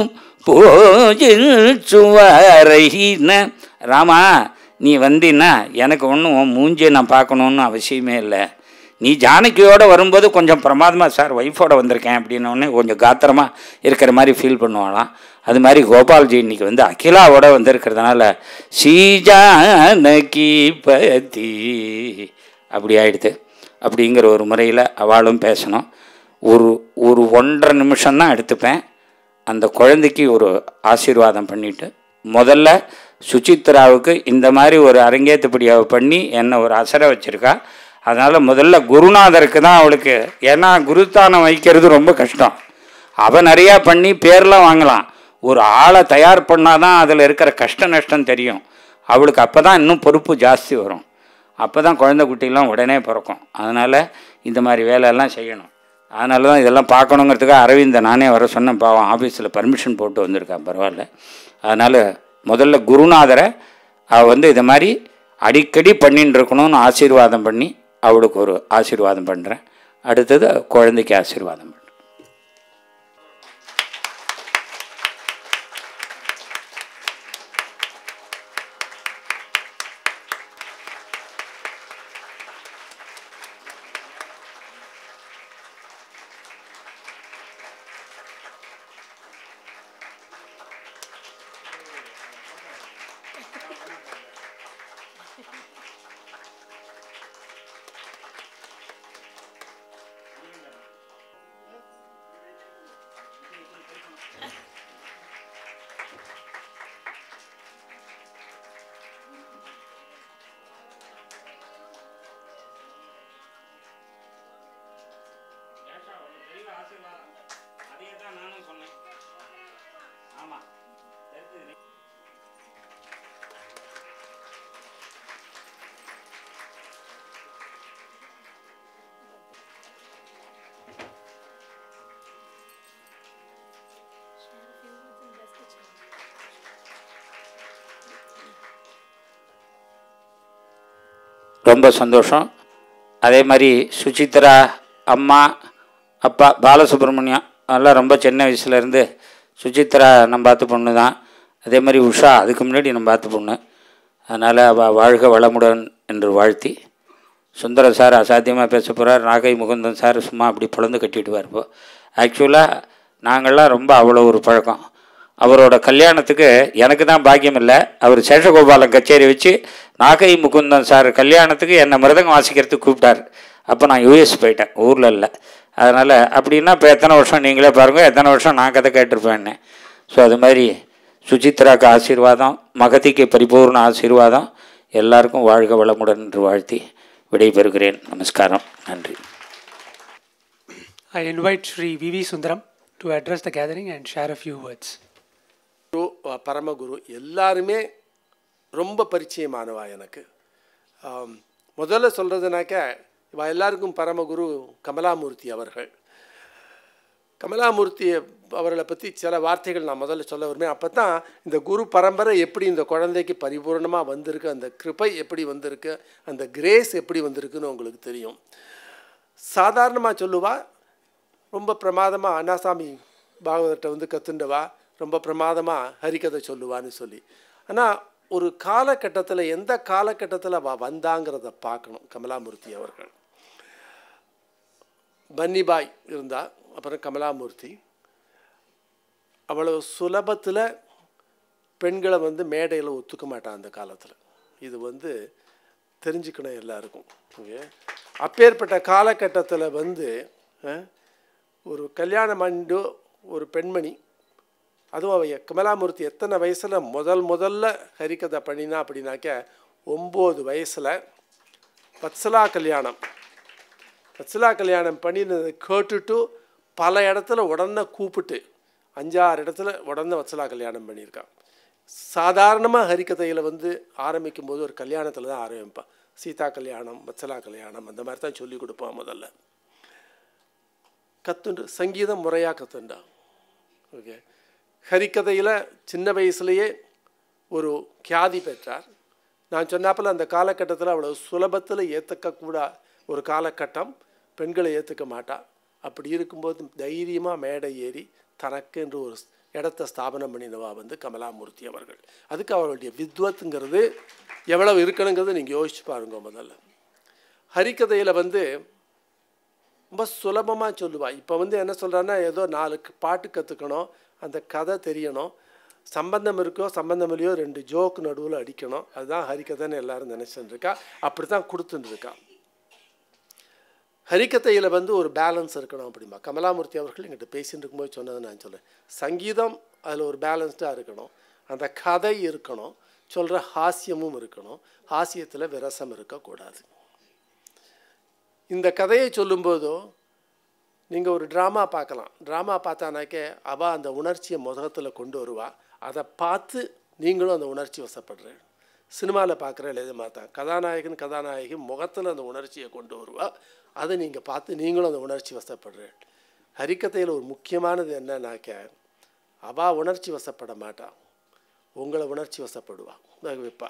పూజించువారైన ராமா நீ வந்தீன்னா எனக்கு ஒன்றும் உன் மூஞ்சியை நான் பார்க்கணுன்னு அவசியமே இல்லை நீ ஜானகியோட வரும்போது கொஞ்சம் பிரமாதமாக சார் ஒய்ஃபோட வந்திருக்கேன் அப்படின்னோடனே கொஞ்சம் காத்திரமாக இருக்கிற மாதிரி ஃபீல் பண்ணுவாளாம் அது மாதிரி கோபால்ஜி இன்னைக்கு வந்து அகிலாவோட வந்திருக்கிறதுனால ஸ்ரீஜானகி பதி அப்படி ஆயிடுது அப்படிங்கிற ஒரு முறையில் அவளும் பேசணும் ஒரு ஒரு ஒன்றரை நிமிஷம் தான் எடுத்துப்பேன் அந்த குழந்தைக்கு ஒரு ஆசீர்வாதம் பண்ணிட்டு முதல்ல சுசித்ராவுக்கு இந்த மாதிரி ஒரு அரங்கேற்றுப்படி அவ பண்ணி என்னை ஒரு அசர வச்சிருக்கா அதனால் முதல்ல குருநாதருக்கு தான் அவளுக்கு ஏன்னா குருஸ்தானம் வைக்கிறது ரொம்ப கஷ்டம் அவள் நிறையா பண்ணி பேர்லாம் வாங்கலாம் ஒரு ஆளை தயார் பண்ணால் தான் அதில் இருக்கிற கஷ்ட நஷ்டம் தெரியும் அவளுக்கு அப்போ தான் இன்னும் பொறுப்பு ஜாஸ்தி வரும் அப்போ தான் குழந்தை குட்டிலாம் உடனே பிறக்கும் அதனால் இந்த மாதிரி வேலையெல்லாம் செய்யணும் அதனால தான் இதெல்லாம் பார்க்கணுங்கிறதுக்காக அரவிந்த நானே வர சொன்னேன் பாவம் ஆஃபீஸில் பர்மிஷன் போட்டு வந்திருக்கான் பரவாயில்ல அதனால் முதல்ல குருநாதரை அவள் வந்து இதை மாதிரி அடிக்கடி பண்ணின்னு இருக்கணும்னு ஆசீர்வாதம் பண்ணி அவளுக்கு ஒரு ஆசீர்வாதம் பண்ணுறேன் அடுத்தது குழந்தைக்கு ஆசீர்வாதம் பண்ணுறேன் ரொம்ப சந்தோஷம் அதே மாதிரி சுசித்ரா அம்மா அப்பா பாலசுப்ரமணியம் அதெல்லாம் ரொம்ப சின்ன வயசுலேருந்து சுசித்ரா நம்ம பார்த்து பொண்ணு தான் அதே மாதிரி உஷா அதுக்கு முன்னாடி நம்ம பார்த்து பொண்ணு அதனால் அவள் வாழ்க வளமுடன் என்று வாழ்த்தி சுந்தரம் சார் அசாத்தியமாக பேச போகிறார் நாகை முகுந்தன் சார் சும்மா அப்படி பிளந்து கட்டிடுவார் இப்போ ஆக்சுவலாக நாங்கள்லாம் ரொம்ப அவ்வளோ ஒரு பழக்கம் அவரோட கல்யாணத்துக்கு எனக்கு தான் பாக்கியம் இல்லை அவர் சேஷகோபாலம் கச்சேரி வச்சு நாகை முகுந்தன் சார் கல்யாணத்துக்கு என்னை மிருதங்கம் வாசிக்கிறதுக்கு கூப்பிட்டார் அப்போ நான் யூஎஸ் போயிட்டேன் ஊரில் இல்லை அதனால் அப்படின்னா இப்போ எத்தனை வருஷம் நீங்களே பாருங்கள் எத்தனை வருஷம் நான் கதை கேட்டிருப்பேன்னு ஸோ அது மாதிரி சுசித்ராக்கு ஆசீர்வாதம் மகதிக்கு பரிபூர்ண ஆசீர்வாதம் எல்லாருக்கும் வாழ்க வளமுடன் என்று வாழ்த்தி விடைபெறுகிறேன் நமஸ்காரம் நன்றி
I invite Sri V.V. Sundaram to address the gathering and share a few words.
குரு அஹ் பரமகுரு எல்லாருமே ரொம்ப பரிச்சயமானவா எனக்கு ஆம், முதல்ல சொல்கிறதுனாக்க இவ எல்லாருக்கும் பரமகுரு கமலாமூர்த்தி அவர்கள் கமலாமூர்த்தி அவர்களை பற்றி சில வார்த்தைகள் நான் முதல்ல சொல்ல வருவேன் அப்போ தான் இந்த குரு பரம்பரை எப்படி இந்த குழந்தைக்கு பரிபூர்ணமாக வந்திருக்கு அந்த கிருபை எப்படி வந்திருக்கு அந்த கிரேஸ் எப்படி வந்திருக்குன்னு உங்களுக்கு தெரியும் சாதாரணமாக சொல்லுவா ரொம்ப பிரமாதமாக அண்ணாசாமி பாகவதர்கிட்ட வந்து கத்துண்டவா ரொம்ப பிரமாதமாக ஹரிகதை சொல்லுவான்னு சொல்லி ஆனால் ஒரு காலகட்டத்தில் எந்த காலகட்டத்தில் அவள் வந்தாங்கிறத பார்க்கணும் கமலாமூர்த்தி அவர்கள் பன்னிபாய் இருந்தா அப்புறம் கமலாமூர்த்தி அவ்வளவு சுலபத்தில் பெண்களை வந்து மேடையில் ஒத்துக்க மாட்டான் அந்த காலத்தில் இது வந்து தெரிஞ்சுக்கணும் எல்லாருக்கும் ஓகே அப்பேற்பட்ட காலகட்டத்தில் வந்து அஹ், ஒரு கல்யாணம் ஆண்டு ஒரு பெண்மணி அதுவும் அவ கமலாமூர்த்தி எத்தனை வயசில் முதல் முதல்ல ஹரிகதை பண்ணினா அப்படின்னாக்க ஒம்பது வயசில் வத்சலா கல்யாணம் வத்சலா கல்யாணம் பண்ணினதை கேட்டுட்டு பல இடத்துல உடனே கூப்பிட்டு அஞ்சாறு இடத்துல உடனே வத்சலா கல்யாணம் பண்ணியிருக்கான் சாதாரணமாக ஹரிக்கதையில் வந்து ஆரம்பிக்கும் போது ஒரு கல்யாணத்தில் தான் ஆரம்பிப்பான் சீதா கல்யாணம் வத்சலா கல்யாணம் அந்த மாதிரி தான் சொல்லி கொடுப்பான் முதல்ல கத்துண்டு சங்கீதம் முறையாக கத்துண்டா ஓகே ஹரிக்கதையில் சின்ன வயசுலேயே ஒரு கியாதி பெற்றார் நான் சொன்னாப்பில் அந்த காலகட்டத்தில் அவ்வளோ சுலபத்தில் ஏற்றுக்கக்கூட ஒரு காலகட்டம் பெண்களை ஏற்றுக்க மாட்டா அப்படி இருக்கும்போது தைரியமாக மேடை ஏறி தனக்கு என்று ஒரு இடத்த ஸ்தாபனம் பண்ணினவா வந்து கமலாமூர்த்தி அவர்கள் அதுக்கு அவர்களுடைய வித்வத்துங்கிறது எவ்வளவு இருக்கணுங்கிறத நீங்கள் யோசிச்சு பாருங்க முதல்ல ஹரிக்கதையில் வந்து ரொம்ப சுலபமாக சொல்லுவா இப்போ வந்து என்ன சொல்கிறான்னா ஏதோ நாலு க- பாட்டு கற்றுக்கணும் அந்த கதை தெரியணும் சம்பந்தம் இருக்கோ சம்பந்தம் இல்லையோ ரெண்டு ஜோக்கு நடுவில் அடிக்கணும் அதுதான் ஹரிக்கதைன்னு எல்லாரும் நினச்சிட்டு இருக்கா அப்படி தான் கொடுத்துட்டு இருக்கா ஹரிக்கதையில் வந்து ஒரு பேலன்ஸ் இருக்கணும் அப்படிமா கமலாமூர்த்தி அவர்கள் எங்கிட்ட பேசிட்டு இருக்கும்போது சொன்னதை நான் சொல்கிறேன் சங்கீதம் அதில் ஒரு பேலன்ஸ்டாக இருக்கணும் அந்த கதை இருக்கணும் சொல்கிற ஹாஸ்யமும் இருக்கணும் ஹாஸ்யத்தில் விரசம் இருக்கக்கூடாது இந்த கதையை சொல்லும்போதோ நீங்கள் ஒரு ட்ராமா பார்க்கலாம் ட்ராமா பார்த்தானாக்கே அவள் அந்த உணர்ச்சியை முகத்தில் கொண்டு வருவா அதை பார்த்து நீங்களும் அந்த உணர்ச்சி வசப்படுறேன் சினிமாவில் பார்க்குற எழுத தான் கதாநாயகன் கதாநாயகி முகத்தில் அந்த உணர்ச்சியை கொண்டு வருவா அதை நீங்கள் பார்த்து நீங்களும் அந்த உணர்ச்சி வசப்படுறேன் ஹரிக்கதையில் ஒரு முக்கியமானது என்னன்னாக்க அவள் உணர்ச்சி வசப்பட மாட்டா உங்களை உணர்ச்சி வசப்படுவா வைப்பா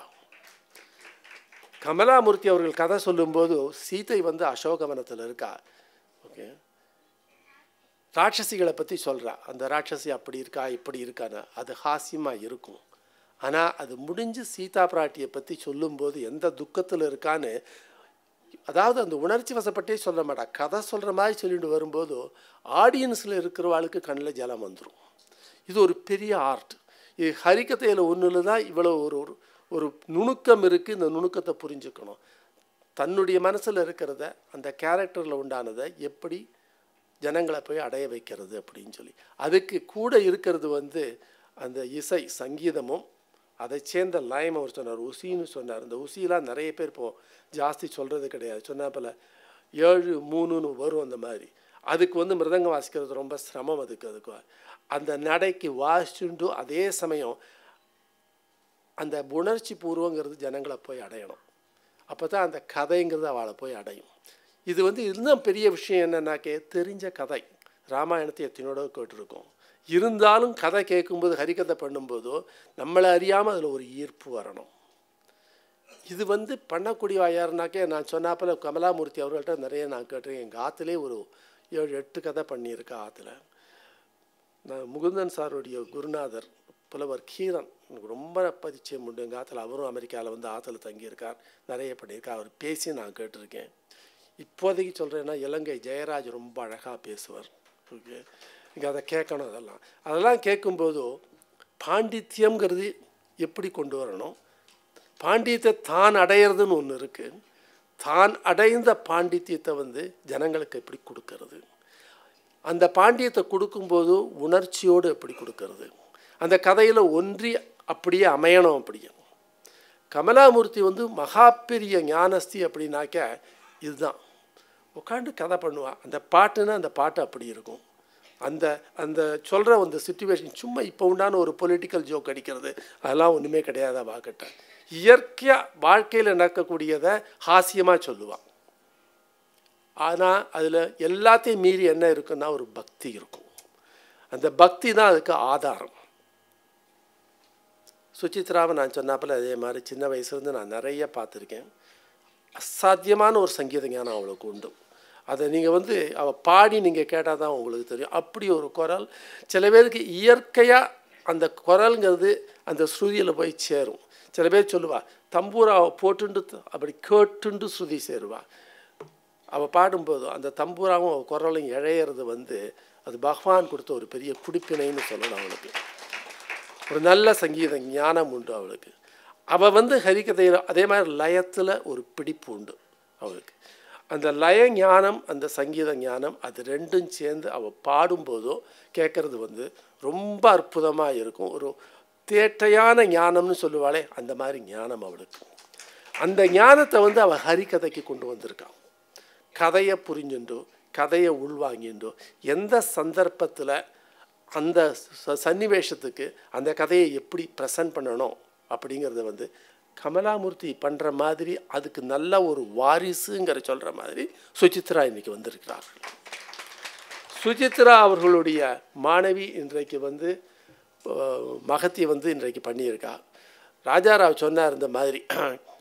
கமலாமூர்த்தி அவர்கள் கதை சொல்லும்போது சீதை வந்து அசோகவனத்தில் இருக்கா ஓகே ராட்சசிகளை பற்றி சொல்கிறா அந்த ராட்சசி அப்படி இருக்கா இப்படி இருக்கான்னு அது ஹாஸ்யமாக இருக்கும் ஆனால் அது முடிஞ்சு சீதா பிராட்டியை பற்றி சொல்லும்போது எந்த துக்கத்தில் இருக்கான்னு அதாவது அந்த உணர்ச்சி வசப்பட்டே சொல்ல மாட்டா கதை சொல்கிற மாதிரி சொல்லிட்டு வரும்போது ஆடியன்ஸில் இருக்கிறவாளுக்கு கண்ணில் ஜலம் வந்துடும் இது ஒரு பெரிய ஆர்ட் இது ஹரிக்கதையில் ஒன்றில் தான் இவ்வளோ ஒரு ஒரு ஒரு நுணுக்கம் இருக்குது இந்த நுணுக்கத்தை புரிஞ்சுக்கணும் தன்னுடைய மனசில் இருக்கிறத அந்த கேரக்டரில் உண்டானதை எப்படி ஜனங்களை போய் அடைய வைக்கிறது அப்படின்னு சொல்லி அதுக்கு கூட இருக்கிறது வந்து அந்த இசை சங்கீதமும் அதை சேர்ந்த லயம் அவர் சொன்னார் உசின்னு சொன்னார் அந்த உசிலாம் நிறைய பேர் இப்போ ஜாஸ்தி சொல்கிறது கிடையாது சொன்னாப்பில் ஏழு மூணுன்னு வரும் அந்த மாதிரி அதுக்கு வந்து மிருதங்கம் வாசிக்கிறது ரொம்ப சிரமம் அதுக்கு அதுக்கு அந்த நடைக்கு வாசிச்சுண்டு அதே சமயம் அந்த உணர்ச்சி பூர்வங்கிறது ஜனங்களை போய் அடையணும் அப்போ தான் அந்த கதைங்கிறது அவளை போய் அடையும் இது வந்து இன்னும் பெரிய விஷயம் என்னன்னாக்கே தெரிஞ்ச கதை ராமாயணத்தை எத்தனையோட கேட்டிருக்கோம் இருந்தாலும் கதை கேட்கும்போது ஹரிகதை பண்ணும்போதோ நம்மளை அறியாமல் அதில் ஒரு ஈர்ப்பு வரணும் இது வந்து பண்ணக்கூடிய யாருனாக்கே நான் சொன்னாப்பில் கமலாமூர்த்தி அவர்கள்ட்ட நிறைய நான் கேட்டிருக்கேன் எங்கள் ஆற்றுலேயே ஒரு ஏழு எட்டு கதை பண்ணியிருக்கேன் ஆற்றுல நான் முகுந்தன் சாருடைய குருநாதர் புலவர் கீரன் எனக்கு ரொம்ப பரிச்சயம் உண்டு எங்கள் ஆற்றுல அவரும் அமெரிக்காவில் வந்து ஆற்றுல தங்கியிருக்கார் நிறைய பண்ணியிருக்கார் அவர் பேசி நான் கேட்டிருக்கேன் இப்போதைக்கு சொல்கிறேன்னா இலங்கை ஜெயராஜ் ரொம்ப அழகாக பேசுவார் ஓகே இங்கே அதை கேட்கணும் அதெல்லாம் அதெல்லாம் கேட்கும்போது பாண்டித்யம்ங்கிறது எப்படி கொண்டு வரணும் பாண்டியத்தை தான் அடையிறதுன்னு ஒன்று இருக்குது தான் அடைந்த பாண்டித்யத்தை வந்து ஜனங்களுக்கு எப்படி கொடுக்கறது அந்த பாண்டியத்தை கொடுக்கும்போது உணர்ச்சியோடு எப்படி கொடுக்கறது அந்த கதையில் ஒன்றி அப்படியே அமையணும் அப்படியே கமலாமூர்த்தி வந்து மகா பெரிய ஞானஸ்தி அப்படின்னாக்க இதுதான் உட்காந்து கதை பண்ணுவா அந்த பாட்டுன்னா அந்த பாட்டு அப்படி இருக்கும் அந்த அந்த சொல்கிற அந்த சுச்சுவேஷன் சும்மா இப்போ உண்டான ஒரு பொலிட்டிக்கல் ஜோக் அடிக்கிறது அதெல்லாம் ஒன்றுமே கிடையாதா வாக்கிட்ட இயற்கையாக வாழ்க்கையில் நடக்கக்கூடியதை ஹாஸ்யமாக சொல்லுவான் ஆனால் அதில் எல்லாத்தையும் மீறி என்ன இருக்குன்னா ஒரு பக்தி இருக்கும் அந்த பக்தி தான் அதுக்கு ஆதாரம் சுசித்ராவை நான் சொன்னாப்பில் அதே மாதிரி சின்ன வயசுலேருந்து நான் நிறைய பார்த்துருக்கேன் அசாத்தியமான ஒரு சங்கீத ஞானம் அவளுக்கு உண்டு அதை நீங்கள் வந்து அவள் பாடி நீங்கள் கேட்டால் தான் உங்களுக்கு தெரியும் அப்படி ஒரு குரல் சில பேருக்கு இயற்கையாக அந்த குரல்ங்கிறது அந்த ஸ்ருதியில் போய் சேரும் சில பேர் சொல்லுவா தம்பூராவை போட்டுண்டு அப்படி கேட்டுண்டு ஸ்ருதி சேருவா அவள் பாடும்போது அந்த தம்பூராவும் அவள் குரலும் இழையிறது வந்து அது பகவான் கொடுத்த ஒரு பெரிய குடிப்பினைன்னு சொல்லணும் அவளுக்கு ஒரு நல்ல சங்கீத ஞானம் உண்டு அவளுக்கு அவள் வந்து ஹரிகதையில் அதே மாதிரி லயத்தில் ஒரு பிடிப்பு உண்டு அவளுக்கு அந்த லய ஞானம் அந்த சங்கீத ஞானம் அது ரெண்டும் சேர்ந்து அவள் பாடும்போதோ கேட்குறது வந்து ரொம்ப அற்புதமாக இருக்கும் ஒரு தேட்டையான ஞானம்னு சொல்லுவாளே அந்த மாதிரி ஞானம் அவளுக்கு அந்த ஞானத்தை வந்து அவள் ஹரிகதைக்கு கொண்டு வந்திருக்கான் கதையை புரிஞ்சுண்டோ கதையை உள்வாங்கிண்டோ எந்த சந்தர்ப்பத்தில் அந்த ச- சன்னிவேஷத்துக்கு அந்த கதையை எப்படி ப்ரெசன்ட் பண்ணணும் அப்படிங்கிறத வந்து கமலாமூர்த்தி பண்ணுற மாதிரி அதுக்கு நல்ல ஒரு வாரிசுங்கிற சொல்கிற மாதிரி சுசித்ரா இன்னைக்கு வந்திருக்கிறார்கள் சுசித்ரா அவர்களுடைய மாணவி இன்றைக்கு வந்து அஹ், மகத்தி வந்து இன்றைக்கு பண்ணியிருக்கா ராஜாராவ் சொன்னார் இந்த மாதிரி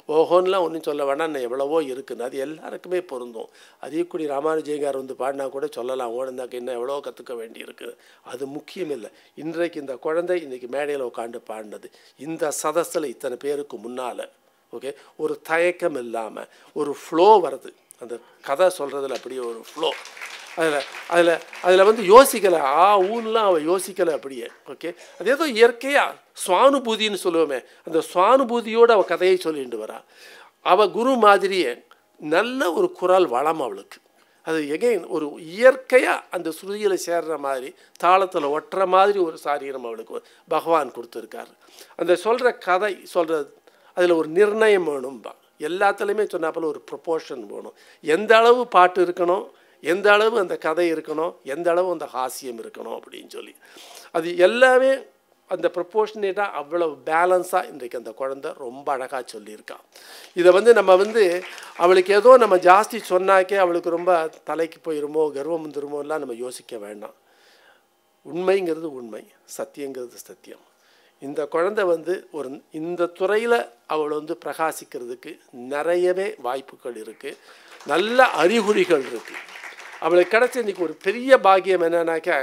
ஓஹோன்லாம் ஒன்றும் சொல்ல வேண்டாம் இன்னும் எவ்வளவோ இருக்குன்னு அது எல்லாருக்குமே பொருந்தும் அதிகக்குடி ராமானுஜயங்கார் வந்து பாடினா கூட சொல்லலாம் ஓடுந்தாக்க இன்னும் எவ்வளோ கற்றுக்க வேண்டியிருக்கு அது முக்கியம் இல்லை இன்றைக்கு இந்த குழந்தை இன்றைக்கி மேடையில் உட்காந்து பாடினது இந்த சதஸில் இத்தனை பேருக்கு முன்னால் ஓகே ஒரு தயக்கம் இல்லாமல் ஒரு ஃப்ளோ வருது அந்த கதை சொல்கிறதுல அப்படியே ஒரு ஃப்ளோ அதில் அதில் அதில் வந்து யோசிக்கலை ஆ ஊன்லாம் அவள் யோசிக்கலை அப்படியே ஓகே அது ஏதோ இயற்கையாக சுவானுபூதின்னு சொல்லுவோமே அந்த சுவானுபூதியோடு அவள் கதையை சொல்லிட்டு வரா அவள் குரு மாதிரியே நல்ல ஒரு குரல் வளம் அவளுக்கு அது எகைன் ஒரு இயற்கையாக அந்த ஸ்ருதியில் சேர்ற மாதிரி தாளத்தில் ஒட்டுற மாதிரி ஒரு சாரீரம் அவளுக்கு பகவான் கொடுத்துருக்காரு அந்த சொல்கிற கதை சொல்கிற அதில் ஒரு நிர்ணயம் வேணும்பா எல்லாத்துலேயுமே சொன்னாப்பில் ஒரு ப்ரொப்போர்ஷன் வேணும் எந்த அளவு பாட்டு இருக்கணும் எந்த அளவு அந்த கதை இருக்கணும் எந்த அளவு அந்த ஹாஸ்யம் இருக்கணும் அப்படின்னு சொல்லி அது எல்லாமே அந்த ப்ரொப்போர்ஷனேட்டாக அவ்வளவு பேலன்ஸாக இன்றைக்கு அந்த குழந்தை ரொம்ப அழகாக சொல்லியிருக்கான் இதை வந்து நம்ம வந்து அவளுக்கு ஏதோ நம்ம ஜாஸ்தி சொன்னாக்கே அவளுக்கு ரொம்ப தலைக்கு போயிருமோ கர்வம் வந்துருமோலாம் நம்ம யோசிக்க வேண்டாம் உண்மைங்கிறது உண்மை சத்தியங்கிறது சத்தியம் இந்த குழந்தை வந்து ஒரு இந்த துறையில் அவள் வந்து பிரகாசிக்கிறதுக்கு நிறையவே வாய்ப்புகள் இருக்குது நல்ல அறிகுறிகள் இருக்குது அவளுக்கு கிடைச்ச இன்றைக்கி ஒரு பெரிய பாக்கியம் என்னன்னாக்கா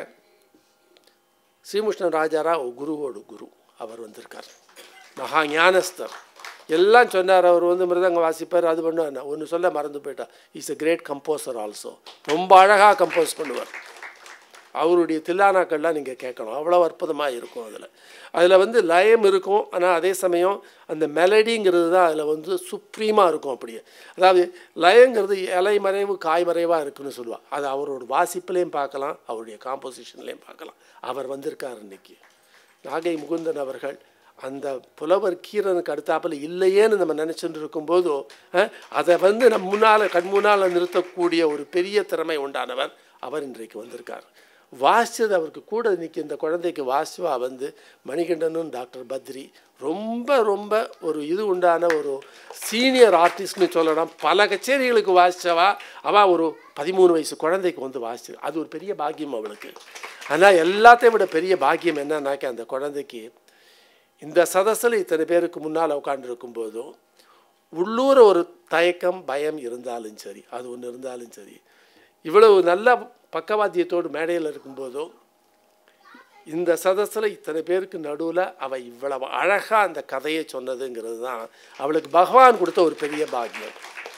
ஸ்ரீமுஷ்ண ராஜாராவ் குருவோடு குரு அவர் வந்திருக்கார் மகா ஞானஸ்தர் எல்லாம் சொன்னார் அவர் வந்து மிருதங்க வாசிப்பார் அது பண்ணுவார் ஒன்று சொல்ல மறந்து போயிட்டா is a great composer also ரொம்ப அழகாக கம்போஸ் பண்ணுவார் அவருடைய தில்லானாக்கள்லாம் நீங்கள் கேட்கணும் அவ்வளோ அற்புதமாக இருக்கும் அதில் அதில் வந்து லயம் இருக்கும் ஆனால் அதே சமயம் அந்த மெலடிங்கிறது தான் அதில் வந்து சுப்ரீமாக இருக்கும் அப்படியே அதாவது லயங்கிறது இலை மறைவு காய் மறைவாக இருக்குன்னு சொல்லுவாள் அது அவரோட வாசிப்புலேயும் பார்க்கலாம் அவருடைய காம்போசிஷன்லேயும் பார்க்கலாம் அவர் வந்திருக்கார் இன்னைக்கு நாகை முகுந்தன் அவர்கள் அந்த புலவர் கீரனுக்கு அடுத்தாப்பில் இல்லையேன்னு நம்ம நினச்சிட்டு இருக்கும்போதோ அஹ், அதை வந்து நம்ம முன்னால் கண் முன்னால் நிறுத்தக்கூடிய ஒரு பெரிய திறமை உண்டானவர் அவர் இன்றைக்கு வந்திருக்கார் வாசிச்சது அவருக்கு கூட இன்னைக்கு இந்த குழந்தைக்கு வாசிவா வந்து மணிகண்டனும் டாக்டர் பத்ரி ரொம்ப ரொம்ப ஒரு இது உண்டான ஒரு சீனியர் ஆர்டிஸ்ட்னு சொல்லலாம் பல கச்சேரிகளுக்கு வாசிச்சவா அவள் ஒரு பதிமூணு வயசு குழந்தைக்கு வந்து வாசிச்சு அது ஒரு பெரிய பாக்கியம் அவளுக்கு ஆனால் எல்லாத்தையும் விட பெரிய பாக்கியம் என்னன்னாக்கா அந்த குழந்தைக்கு இந்த சதஸில் இத்தனை பேருக்கு முன்னால் உட்காந்துருக்கும் போதும் உள்ளூர ஒரு தயக்கம் பயம் இருந்தாலும் சரி அது ஒன்று இருந்தாலும் சரி இவ்வளவு நல்ல பக்கவாத்தியத்தோடு மேடையில் இருக்கும்போதும் இந்த சதஸில் இத்தனை பேருக்கு நடுவில் அவள் இவ்வளவு அழகாக அந்த கதையை சொன்னதுங்கிறது தான் அவளுக்கு பகவான் கொடுத்த ஒரு பெரிய பாக்கியம்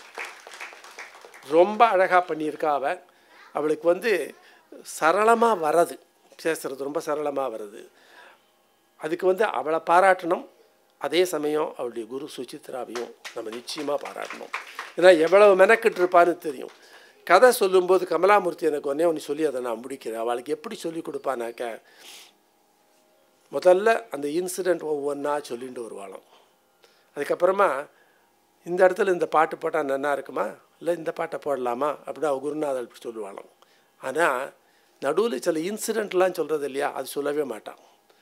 ரொம்ப அழகாக பண்ணியிருக்கா அவள் அவளுக்கு வந்து சரளமாக வரது பேசுறது ரொம்ப சரளமாக வருது அதுக்கு வந்து அவளை பாராட்டணும் அதே சமயம் அவளுடைய குரு சுசித்ராவையும் நம்ம நிச்சயமாக பாராட்டணும் ஏன்னா எவ்வளவு மெனக்கிட்டு இருப்பான்னு தெரியும் கதை சொல்லும்போது கமலாமூர்த்தி எனக்கு ஒன்றே ஒன்று சொல்லி அதை நான் முடிக்கிறேன் அவளுக்கு எப்படி சொல்லி கொடுப்பானாக்க முதல்ல அந்த இன்சிடெண்ட் ஒவ்வொன்றா சொல்லிட்டு வருவாளாம் அதுக்கப்புறமா இந்த இடத்துல இந்த பாட்டு போட்டால் நல்லா இருக்குமா இல்லை இந்த பாட்டை போடலாமா அப்படின்னு அவ குருநாதர் சொல்லுவாளாம் ஆனால் நடுவில் சில இன்சிடெண்ட்லாம் சொல்கிறது இல்லையா அது சொல்லவே மாட்டான்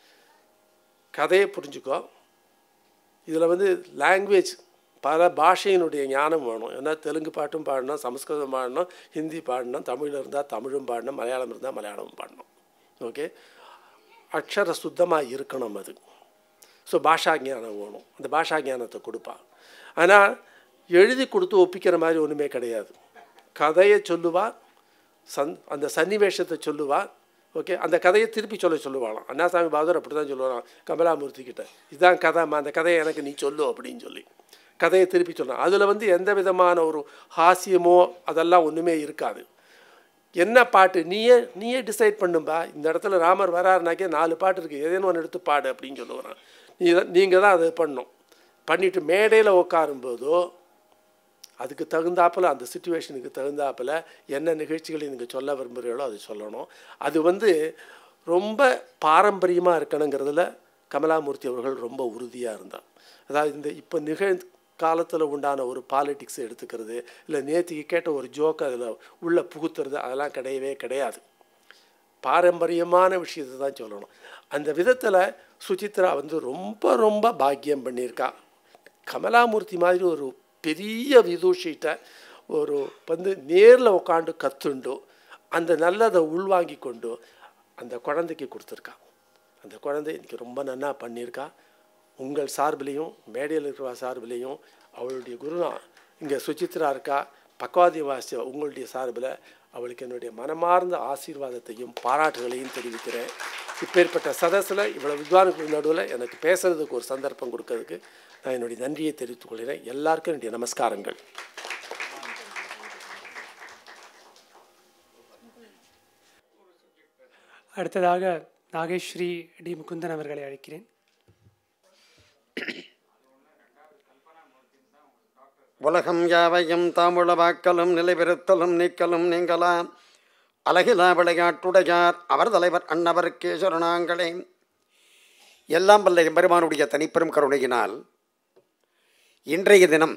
கதையை புரிஞ்சுக்கோ இதில் வந்து லாங்குவேஜ் பல பாஷையினுடைய ஞானம் வேணும் ஏன்னா தெலுங்கு பாட்டும் பாடணும் சமஸ்கிருதம் பாடணும் ஹிந்தி பாடணும் தமிழ் இருந்தால் தமிழும் பாடணும் மலையாளம் இருந்தால் மலையாளமும் பாடணும் ஓகே அக்ஷர சுத்தமாக இருக்கணும் அது ஸோ பாஷா ஞானம் வேணும் அந்த பாஷா ஞானத்தை கொடுப்பா ஆனால் எழுதி கொடுத்து ஒப்பிக்கிற மாதிரி ஒன்றுமே கிடையாது கதையை சொல்லுவா சந் அந்த சன்னிவேஷத்தை சொல்லுவா ஓகே அந்த கதையை திருப்பி சொல்ல சொல்லுவாளாம் அண்ணாசாமி பாதர் அப்படி தான் சொல்லுவாராம் கமலாமூர்த்தி கிட்ட இதுதான் கதைம்மா அந்த கதையை எனக்கு நீ சொல்லு அப்படின்னு சொல்லி கதையை திருப்பி சொல்லலாம் அதில் வந்து எந்த விதமான ஒரு ஹாஸ்யமோ அதெல்லாம் ஒன்றுமே இருக்காது என்ன பாட்டு நீயே நீயே டிசைட் பண்ணும்பா இந்த இடத்துல ராமர் வராருனாக்கே நாலு பாட்டு இருக்குது ஏதேனும் ஒன்று எடுத்து பாடு அப்படின்னு சொல்லுவாரான் நீ தான் நீங்கள் தான் அதை பண்ணணும் பண்ணிவிட்டு மேடையில் உட்காரும்போதோ அதுக்கு தகுந்தாப்பில் அந்த சுச்சுவேஷனுக்கு தகுந்தாப்பில் என்ன நிகழ்ச்சிகளை நீங்கள் சொல்ல விரும்புகிறீங்களோ அது சொல்லணும் அது வந்து ரொம்ப பாரம்பரியமாக இருக்கணுங்கிறதுல கமலாமூர்த்தி அவர்கள் ரொம்ப உறுதியாக இருந்தார் அதாவது இந்த இப்போ நிகழ் காலத்தில் உண்டான ஒரு பாலிட்டிக்ஸ் எடுத்துக்கிறது இல்லை நேற்றுக்கு கேட்ட ஒரு ஜோக் அதில் உள்ளே புகுத்துறது அதெல்லாம் கிடையவே கிடையாது பாரம்பரியமான விஷயத்தை தான் சொல்லணும் அந்த விதத்தில் சுசித்ரா வந்து ரொம்ப ரொம்ப பாக்கியம் பண்ணியிருக்கா கமலாமூர்த்தி மாதிரி ஒரு பெரிய விதூஷிட்ட ஒரு வந்து நேரில் உட்காந்து கத்துண்டு அந்த நல்லதை உள்வாங்கி கொண்டு அந்த குழந்தைக்கு கொடுத்துருக்கா அந்த குழந்தை இன்னைக்கு ரொம்ப நன்னா பண்ணியிருக்கா உங்கள் சார்பிலையும் மேடையில் இருக்கிற சார்பிலையும் அவளுடைய குருனா இங்கே சுசித்ரா இருக்கா பக்கவாதி வாசிய உங்களுடைய சார்பில் அவளுக்கு என்னுடைய மனமார்ந்த ஆசீர்வாதத்தையும் பாராட்டுகளையும் தெரிவிக்கிறேன் இப்பேற்பட்ட சதஸில் இவ்வளோ வித்வான்களுக்கு நடுவில் எனக்கு பேசுறதுக்கு ஒரு சந்தர்ப்பம் கொடுக்கறதுக்கு நான் என்னுடைய நன்றியை தெரிவித்துக் கொள்கிறேன் எல்லாருக்கும் என்னுடைய நமஸ்காரங்கள்
அடுத்ததாக நாகேஸ்வரி டி முகுந்தன் அவர்களை அழைக்கிறேன்
உலகம் யாவையும் தாமுளவாக்கலும் நிலைபெறுத்தலும் நீக்கலும் நீங்களாம் அழகிலா விளையாட்டுடையார் அவர் தலைவர் அன்னவருக்கே சரணாங்களே எல்லாம் வல்ல பெருமானுடைய தனிப்பெரும் கருணையினால் இன்றைய தினம்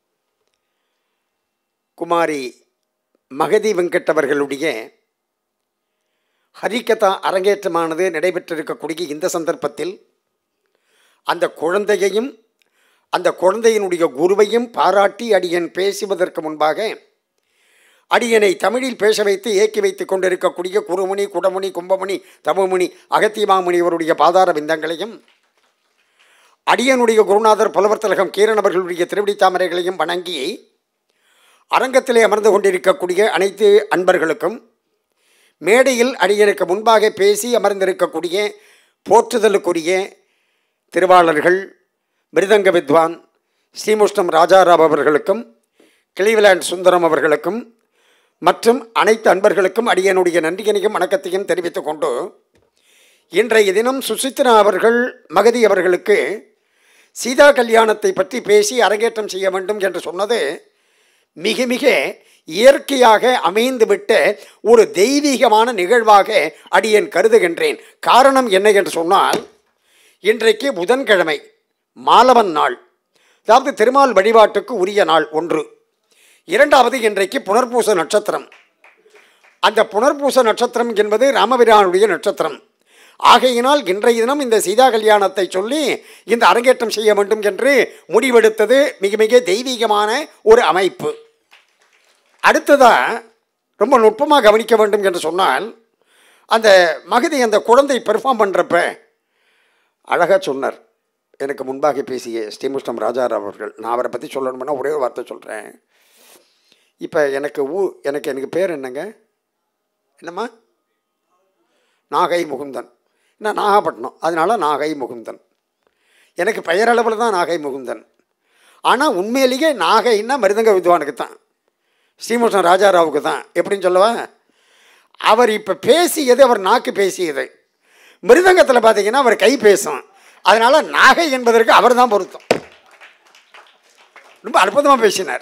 குமாரி மகதி வெங்கட் அவர்களுடைய ஹரிகதா அரங்கேற்றமானது நடைபெற்றிருக்கக்கூடிய இந்த சந்தர்ப்பத்தில் அந்த குழந்தையையும் அந்த குழந்தையினுடைய குருவையும் பாராட்டி அடியன் பேசுவதற்கு முன்பாக அடியனை தமிழில் பேச வைத்து ஏக்கி வைத்துக் கொண்டிருக்கக்கூடிய குருமுனி குடமுனி கும்பமுனி தமுமுனி அகத்தியமாமுனி அவருடைய பாதார விந்தங்களையும் அடியனுடைய குருநாதர் புலவர் திலகம் கீரன் அவர்களுடைய திருவடி தாமரைகளையும் வணங்கி அரங்கத்திலே அமர்ந்து கொண்டிருக்கக்கூடிய அனைத்து அன்பர்களுக்கும் மேடையில் அடியனுக்கு முன்பாக பேசி அமர்ந்திருக்கக்கூடிய போற்றுதலுக்குரிய திருவாளர்கள் மிருதங்க வித்வான் ஸ்ரீமுஷ்ணம் ராஜாராவ் அவர்களுக்கும் கிளீவ்லாண்ட் சுந்தரம் அவர்களுக்கும் மற்றும் அனைத்து அன்பர்களுக்கும் அடியனுடைய நன்றியனையும் வணக்கத்தையும் தெரிவித்துக் கொண்டு இன்றைய தினம் சுசித்ரா அவர்கள் மகதி அவர்களுக்கு சீதா கல்யாணத்தை பற்றி பேசி அரங்கேற்றம் செய்ய வேண்டும் என்று சொன்னது மிக மிக இயற்கையாக அமைந்துவிட்ட ஒரு தெய்வீகமான நிகழ்வாக அடியேன் கருதுகின்றேன் காரணம் என்ன என்று சொன்னால் இன்றைக்கு புதன்கிழமை மாலவன் நாள் அதாவது திருமால் வழிபாட்டுக்கு உரிய நாள் ஒன்று இரண்டாவது இன்றைக்கு புனர்பூச நட்சத்திரம் அந்த புனர்பூச நட்சத்திரம் என்பது ராமபிரானுடைய நட்சத்திரம் ஆகையினால் இன்றைய தினம் இந்த சீதா கல்யாணத்தை சொல்லி இந்த அரங்கேற்றம் செய்ய வேண்டும் என்று முடிவெடுத்தது மிக மிக தெய்வீகமான ஒரு அமைப்பு அடுத்ததாக ரொம்ப நுட்பமாக கவனிக்க வேண்டும் என்று சொன்னால் அந்த மகதி அந்த குழந்தை பெர்ஃபார்ம் பண்ணுறப்ப அழகாக சொன்னார் எனக்கு முன்பாக பேசிய ஸ்ரீமுஷ்ணம் ராஜாராவ் அவர்கள் நான் அவரை பற்றி சொல்லணும்னா ஒரே ஒரு வார்த்தை சொல்கிறேன் இப்போ எனக்கு ஊ எனக்கு எனக்கு பேர் என்னங்க என்னம்மா நாகை முகுந்தன் நான் நாகப்பட்டினம் அதனால நாகை முகுந்தன் எனக்கு பெயரளவில் தான் நாகை முகுந்தன் ஆனால் உண்மையிலேயே நாகைன்னா மருதங்க வித்வானுக்கு தான் ஸ்ரீமுஷ்ணன் ராஜாராவுக்கு தான் எப்படின்னு சொல்லவா அவர் இப்போ பேசியது அவர் நாக்கு பேசியது மிருதங்கத்தில் பார்த்தீங்கன்னா அவர் கை பேசும் அதனால் நாகை என்பதற்கு அவர் தான் பொருத்தம் ரொம்ப அற்புதமாக பேசினார்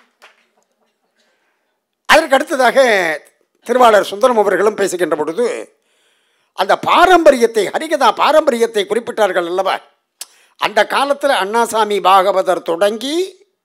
அதற்கு அடுத்ததாக திருவாளர் சுந்தரம் அவர்களும் பேசுகின்ற பொழுது அந்த பாரம்பரியத்தை ஹரிகதா பாரம்பரியத்தை குறிப்பிட்டார்கள் அல்லவா அந்த காலத்தில் அண்ணாசாமி பாகவதர் தொடங்கி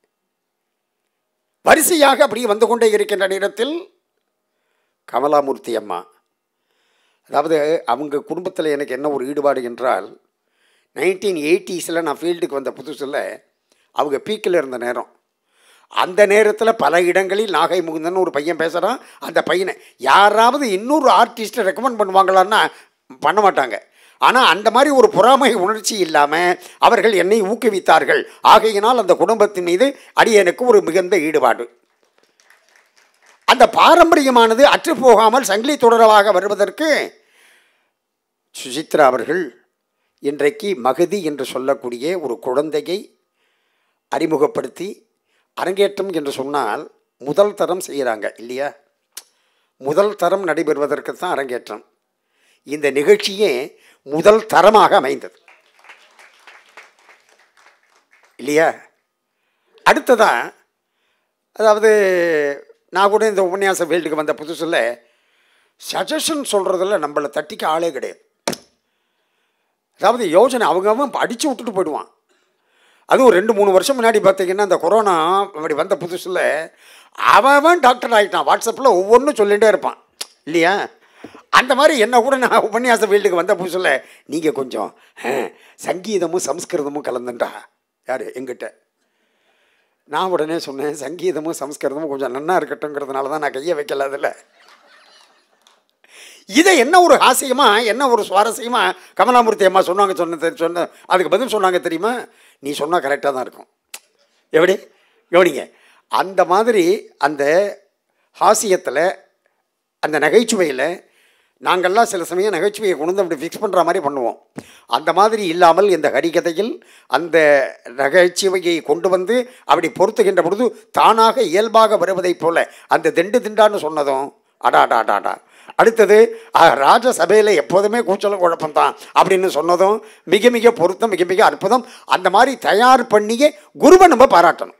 வரிசையாக அப்படி வந்து கொண்டே இருக்கின்ற நேரத்தில் கமலாமூர்த்தி அம்மா அதாவது அவங்க குடும்பத்தில் எனக்கு என்ன ஒரு ஈடுபாடு என்றால் நைன்டீன் எயிட்டிஸில் நான் ஃபீல்டுக்கு வந்த புதுசில் அவங்க பீக்கில் இருந்த நேரம் அந்த நேரத்தில் பல இடங்களில் நாகை முகுந்தன் ஒரு பையன் பேசுகிறான் அந்த பையனை யாராவது இன்னொரு ஆர்டிஸ்ட்டை ரெக்கமெண்ட் பண்ணுவாங்களான்னா பண்ண மாட்டாங்க ஆனால் அந்த மாதிரி ஒரு பொறாமை உணர்ச்சி இல்லாமல் அவர்கள் என்னை ஊக்குவித்தார்கள் ஆகையினால் அந்த குடும்பத்தின் மீது அடியனுக்கு ஒரு மிகுந்த ஈடுபாடு அந்த பாரம்பரியமானது அற்றுப்போகாமல் சங்கிலி தொடரவாக வருவதற்கு சுசித்ரா அவர்கள் இன்றைக்கு மகதி என்று சொல்லக்கூடிய ஒரு குழந்தையை அறிமுகப்படுத்தி அரங்கேற்றம் என்று சொன்னால் முதல் தரம் செய்கிறாங்க இல்லையா முதல் தரம் நடைபெறுவதற்கு தான் அரங்கேற்றம் இந்த நிகழ்ச்சியே முதல் தரமாக அமைந்தது இல்லையா அடுத்ததா அதாவது நான் கூட இந்த உபன்யாச ஃபீல்டுக்கு வந்த புதுசில் சஜஷன் சொல்கிறதுல நம்மளை தட்டிக்க ஆளே கிடையாது அதாவது யோசனை அவங்க அவன் அடித்து விட்டுட்டு போயிடுவான் அதுவும் ரெண்டு மூணு வருஷம் முன்னாடி பார்த்தீங்கன்னா அந்த கொரோனா அப்படி வந்த புதுசில் அவன் டாக்டர் ஆகிட்டான் வாட்ஸ்அப்பில் ஒவ்வொன்றும் சொல்லிகிட்டே இருப்பான் இல்லையா அந்த மாதிரி என்ன கூட நான் உபன்யாச ஃபீல்டுக்கு வந்த புதுசில் நீங்கள் கொஞ்சம் அஹ், சங்கீதமும் சம்ஸ்கிருதமும் கலந்துண்டா யார் எங்கிட்ட நான் உடனே சொன்னேன் சங்கீதமும் சம்ஸ்கிருதமும் கொஞ்சம் நன்னா இருக்கட்டும்ங்கிறதுனால தான் நான் கையை வைக்கல அதில் இதை என்ன ஒரு ஹாசியமா என்ன ஒரு சுவாரஸ்யமா கமலாமூர்த்தி அம்மா சொன்னாங்க சொன்ன தெரி- சொன்ன அதுக்கு பதில் சொன்னாங்க தெரியுமா நீ சொன்னால் கரெக்டாக தான் இருக்கும் எப்படி கவனிங்க அந்த மாதிரி அந்த ஹாசியத்தில் அந்த நகைச்சுவையில் நாங்கள்லாம் சில சமயம் நகைச்சுவையை கொண்டு வந்து அப்படி ஃபிக்ஸ் பண்ணுற மாதிரி பண்ணுவோம் அந்த மாதிரி இல்லாமல் இந்த ஹரிகதையில் அந்த நகைச்சுவையை கொண்டு வந்து அப்படி பொருத்துகின்ற பொழுது தானாக இயல்பாக வருவதைப் போல அந்த திண்டு திண்டான்னு சொன்னதும் அடா அடா அடா அடா அடுத்தது அஹ், ராஜசபையில் எப்போதுமே கூச்சலும் குழப்பம்தான் அப்படின்னு சொன்னதும் மிக மிக பொருத்தம் மிக மிக அற்புதம் அந்த மாதிரி தயார் பண்ணியே குருவை நம்ம பாராட்டணும்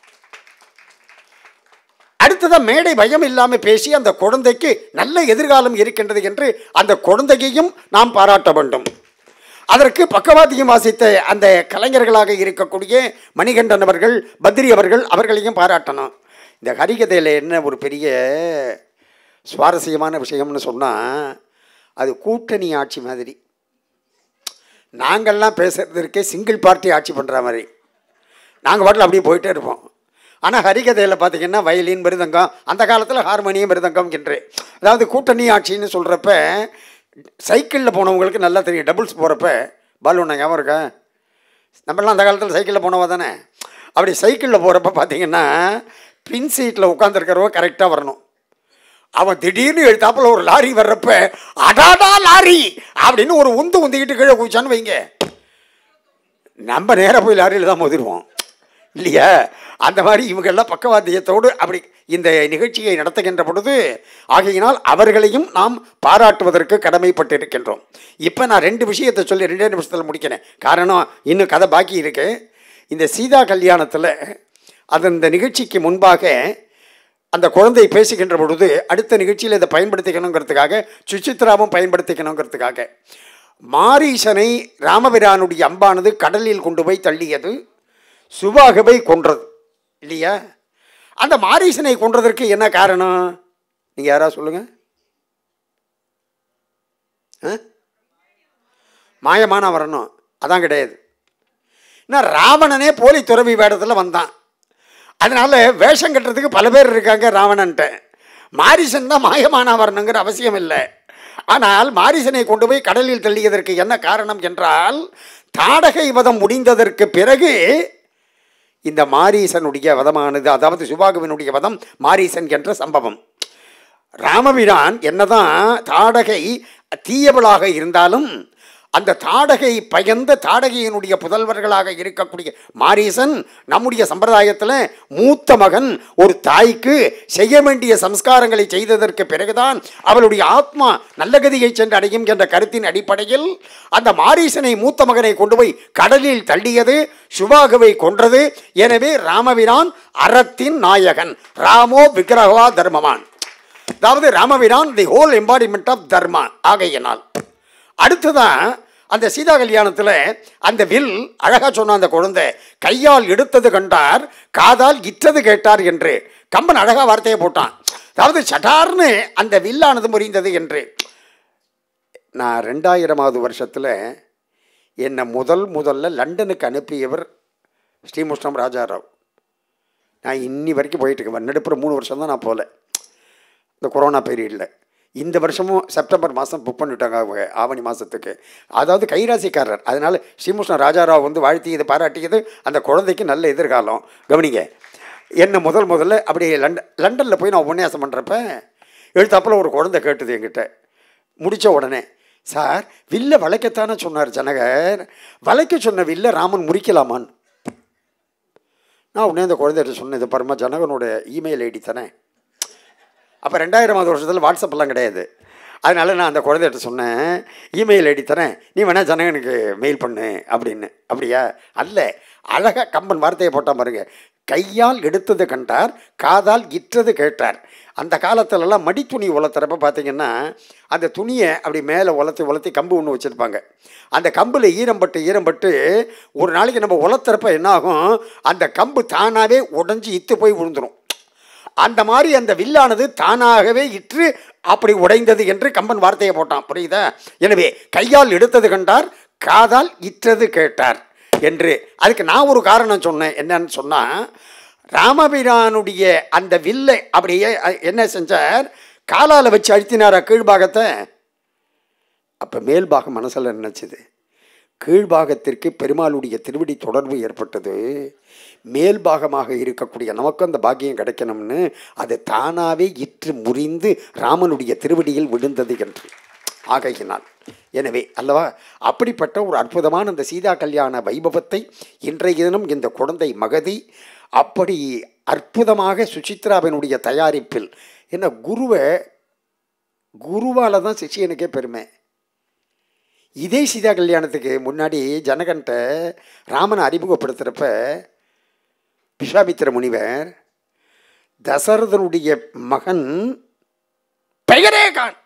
அடுத்ததாக மேடை பயம் இல்லாமல் பேசி அந்த குழந்தைக்கு நல்ல எதிர்காலம் இருக்கின்றது என்று அந்த குழந்தையையும் நாம் பாராட்ட வேண்டும் அதற்கு பக்கவாத்தியம் வாசித்த அந்த கலைஞர்களாக இருக்கக்கூடிய மணிகண்டன் அவர்கள் பத்ரி அவர்கள் அவர்களையும் பாராட்டணும் இந்த ஹரிகதையில் என்ன ஒரு பெரிய சுவாரஸ்யமான விஷயம்னு சொன்னால் அது கூட்டணி ஆட்சி மாதிரி நாங்கள்லாம் பேசுறதற்கே சிங்கிள் பார்ட்டி ஆட்சி பண்ணுற மாதிரி நாங்கள் பாட்டில் அப்படியே போயிட்டே இருப்போம் ஆனால் ஹரிகதையில் பார்த்தீங்கன்னா வயலின் மிருதங்கம் அந்த காலத்தில் ஹார்மோனியம் மிருதங்கம் என்று அதாவது கூட்டணி ஆட்சின்னு சொல்கிறப்ப சைக்கிளில் போனவங்களுக்கு நல்லா தெரியும் டபுள்ஸ் போகிறப்ப பாலு ஞாபகம் இருக்கா நம்மளாம் அந்த காலத்தில் சைக்கிளில் போனவா தானே அப்படி சைக்கிளில் போகிறப்ப பார்த்தீங்கன்னா பின் சீட்டில் உட்காந்துருக்கிறவங்க கரெக்டாக வரணும் அவன் திடீர்னு எழுத்தாப்புல ஒரு லாரி வர்றப்ப அடாடா லாரி அப்படின்னு ஒரு உந்து உந்திக்கிட்டு கீழே குதிச்சான்னு வைங்க நம்ம நேராக போய் லாரியில் தான் மோதிடுவோம் இல்லையா அந்த மாதிரி இவங்கெல்லாம் பக்கவாத்தியத்தோடு அப்படி இந்த நிகழ்ச்சியை நடத்துகின்ற பொழுது ஆகையினால் அவர்களையும் நாம் பாராட்டுவதற்கு கடமைப்பட்டிருக்கின்றோம் இப்போ நான் ரெண்டு விஷயத்தை சொல்லி ரெண்டே நிமிஷத்தில் முடிக்கிறேன் காரணம் இன்னும் கதை பாக்கி இருக்கு இந்த சீதா கல்யாணத்தில் அது இந்த நிகழ்ச்சிக்கு முன்பாக அந்த குழந்தை பேசுகின்ற பொழுது அடுத்த நிகழ்ச்சியில் இதை பயன்படுத்திக்கணுங்கிறதுக்காக சுசித்ராவும் பயன்படுத்திக்கணுங்கிறதுக்காக மாரீசனை ராமபிரானுடைய அம்பானது கடலில் கொண்டு போய் தள்ளியது சுபாகவை கொன்றது இல்லையா அந்த மாரீசனை கொன்றதற்கு என்ன காரணம் நீங்கள் யாரா சொல்லுங்க ஆ? மாயமான வரணும் அதான் கிடையாது நான் ராவணனே போலி துறவி வேடத்தில் வந்தான் அதனால வேஷம் கட்டுறதுக்கு பல பேர் இருக்காங்க ராவணன்ட்ட மாரிசன் தான் மாயமானா வரணுங்கிற அவசியம் இல்லை ஆனால் மாரிசனை கொண்டு போய் கடலில் தள்ளியதற்கு என்ன காரணம் என்றால் தாடகை வதம் முடிந்ததற்கு பிறகு இந்த மாரீசனுடைய வதமானது அதாவது சுபாகுவினுடைய வதம் மாரீசன் என்ற சம்பவம் ராமபிரான் என்னதான் தாடகை தீயவளாக இருந்தாலும் அந்த தாடகை பயந்த தாடகையினுடைய புதல்வர்களாக இருக்கக்கூடிய மாரீசன் நம்முடைய சம்பிரதாயத்தில் மூத்த மகன் ஒரு தாய்க்கு செய்ய வேண்டிய சம்ஸ்காரங்களை செய்ததற்கு பிறகுதான் அவளுடைய ஆத்மா நல்ல கதியை சென்று அடையும் என்ற கருத்தின் அடிப்படையில் அந்த மாரீசனை மூத்த மகனை கொண்டு போய் கடலில் தள்ளியது சுபாகுவை கொன்றது எனவே ராமபிரான் அறத்தின் நாயகன் ராமோ விக்கிரகவா தர்மமான் அதாவது Ramapiran the whole embodiment of dharma ஆகையினால் அடுத்ததான் அந்த சீதா கல்யாணத்தில் அந்த வில் அழகாக சொன்ன அந்த குழந்தை கையால் எடுத்தது கண்டார் காதால் இற்றது கேட்டார் என்று கம்பன் அழகா வார்த்தையை போட்டான் அதாவது சட்டார்னு அந்த வில்லானது முறிந்தது என்று நான் ரெண்டாயிரமாவது வருஷத்தில் என்னை முதல் முதல்ல லண்டனுக்கு அனுப்பியவர் ஸ்ரீமுஷ்ணம் ராஜாராவ் நான் இன்னி வரைக்கும் போயிட்டு இருக்கேன் நடுப்புற மூணு வருஷம் தான் நான் போகல இந்த கொரோனா பீரியடில் இந்த வருஷமும் செப்டம்பர் மாதம் புக் பண்ணிவிட்டாங்க அவங்க ஆவணி மாதத்துக்கு அதாவது கைராசிக்காரர் அதனால் ஸ்ரீமுஷ்ண ராஜாராவ் வந்து வாழ்த்தியது பாராட்டியது அந்த குழந்தைக்கு நல்ல எதிர்காலம் கவனிங்க என்ன முதல் முதல்ல அப்படி லண்டன் லண்டனில் போய் நான் உபன்யாசம் பண்ணுறப்ப எழுத்தாப்பில் ஒரு குழந்தை கேட்டுது என்கிட்ட முடித்த உடனே சார் வில்ல வளைக்கத்தானே சொன்னார் ஜனகர் வளைக்க சொன்ன வில்ல ராமன் முறிக்கலாமான்னு நான் உடனே அந்த குழந்தைகிட்ட சொன்னேன் இது பாருமா ஜனகனோட இமெயில் ஐடி தானே அப்போ ரெண்டாயிரமாவது வருஷத்தில் வாட்ஸ்அப்லாம் கிடையாது அதனால நான் அந்த குழந்தைகிட்ட சொன்னேன் இமெயில் ஐடி தரேன் நீ வேணால் ஜனகனுக்கு மெயில் பண்ணு அப்படின்னு அப்படியா அல்ல அழகாக கம்பன் வார்த்தையை போட்டால் பாருங்க கையால் எடுத்தது கண்டார் காதால் இற்றது கேட்டார் அந்த காலத்துலலாம் மடித்துணி உலர்த்துறப்ப பார்த்தீங்கன்னா அந்த துணியை அப்படி மேலே உலர்த்தி உலர்த்தி கம்பு ஒன்று வச்சுருப்பாங்க அந்த கம்பில் ஈரம்பட்டு ஈரம்பட்டு ஒரு நாளைக்கு நம்ம உலர்த்துறப்ப என்ன ஆகும் அந்த கம்பு தானாகவே உடஞ்சி இத்து போய் விழுந்துடும் அந்த மாதிரி அந்த வில்லானது தானாகவே இற்று அப்படி உடைந்தது என்று கம்பன் வார்த்தையை போட்டான் புரியுதா எனவே கையால் எடுத்தது கண்டார் காதால் இற்றது கேட்டார் என்று அதுக்கு நான் ஒரு காரணம் சொன்னேன் என்னன்னு சொன்னால் ராமபிரானுடைய அந்த வில்லை அப்படியே அ- என்ன செஞ்சார் காலால் வச்சு அழுத்தினாரா கீழ்பாகத்தை அப்போ மேல்பாகம் மனசில் நினச்சிது கீழ்பாகத்திற்கு பெருமாளுடைய திருவடி தொடர்பு ஏற்பட்டது மேல்பாகமாக இருக்கக்கூடிய நமக்கு அந்த பாக்கியம் கிடைக்கணும்னு அது தானாகவே இற்று முறிந்து ராமனுடைய திருவடியில் விழுந்தது என்று ஆகையினால் எனவே அல்லவா அப்படிப்பட்ட ஒரு அற்புதமான அந்த சீதா கல்யாண வைபவத்தை இன்றைய தினம் இந்த குழந்தை மகதி அப்படி அற்புதமாக சுசித்ராவினுடைய தயாரிப்பில் என்ன குருவை குருவால் தான் சிஷியனுக்கே பெருமை இதே சீதா கல்யாணத்துக்கு முன்னாடி ஜனகன்ட்ட ராமனை அறிமுகப்படுத்துகிறப்ப விஸ்வாமித்திர முனிவர் தசரதனுடைய மகன் பெயரே கான்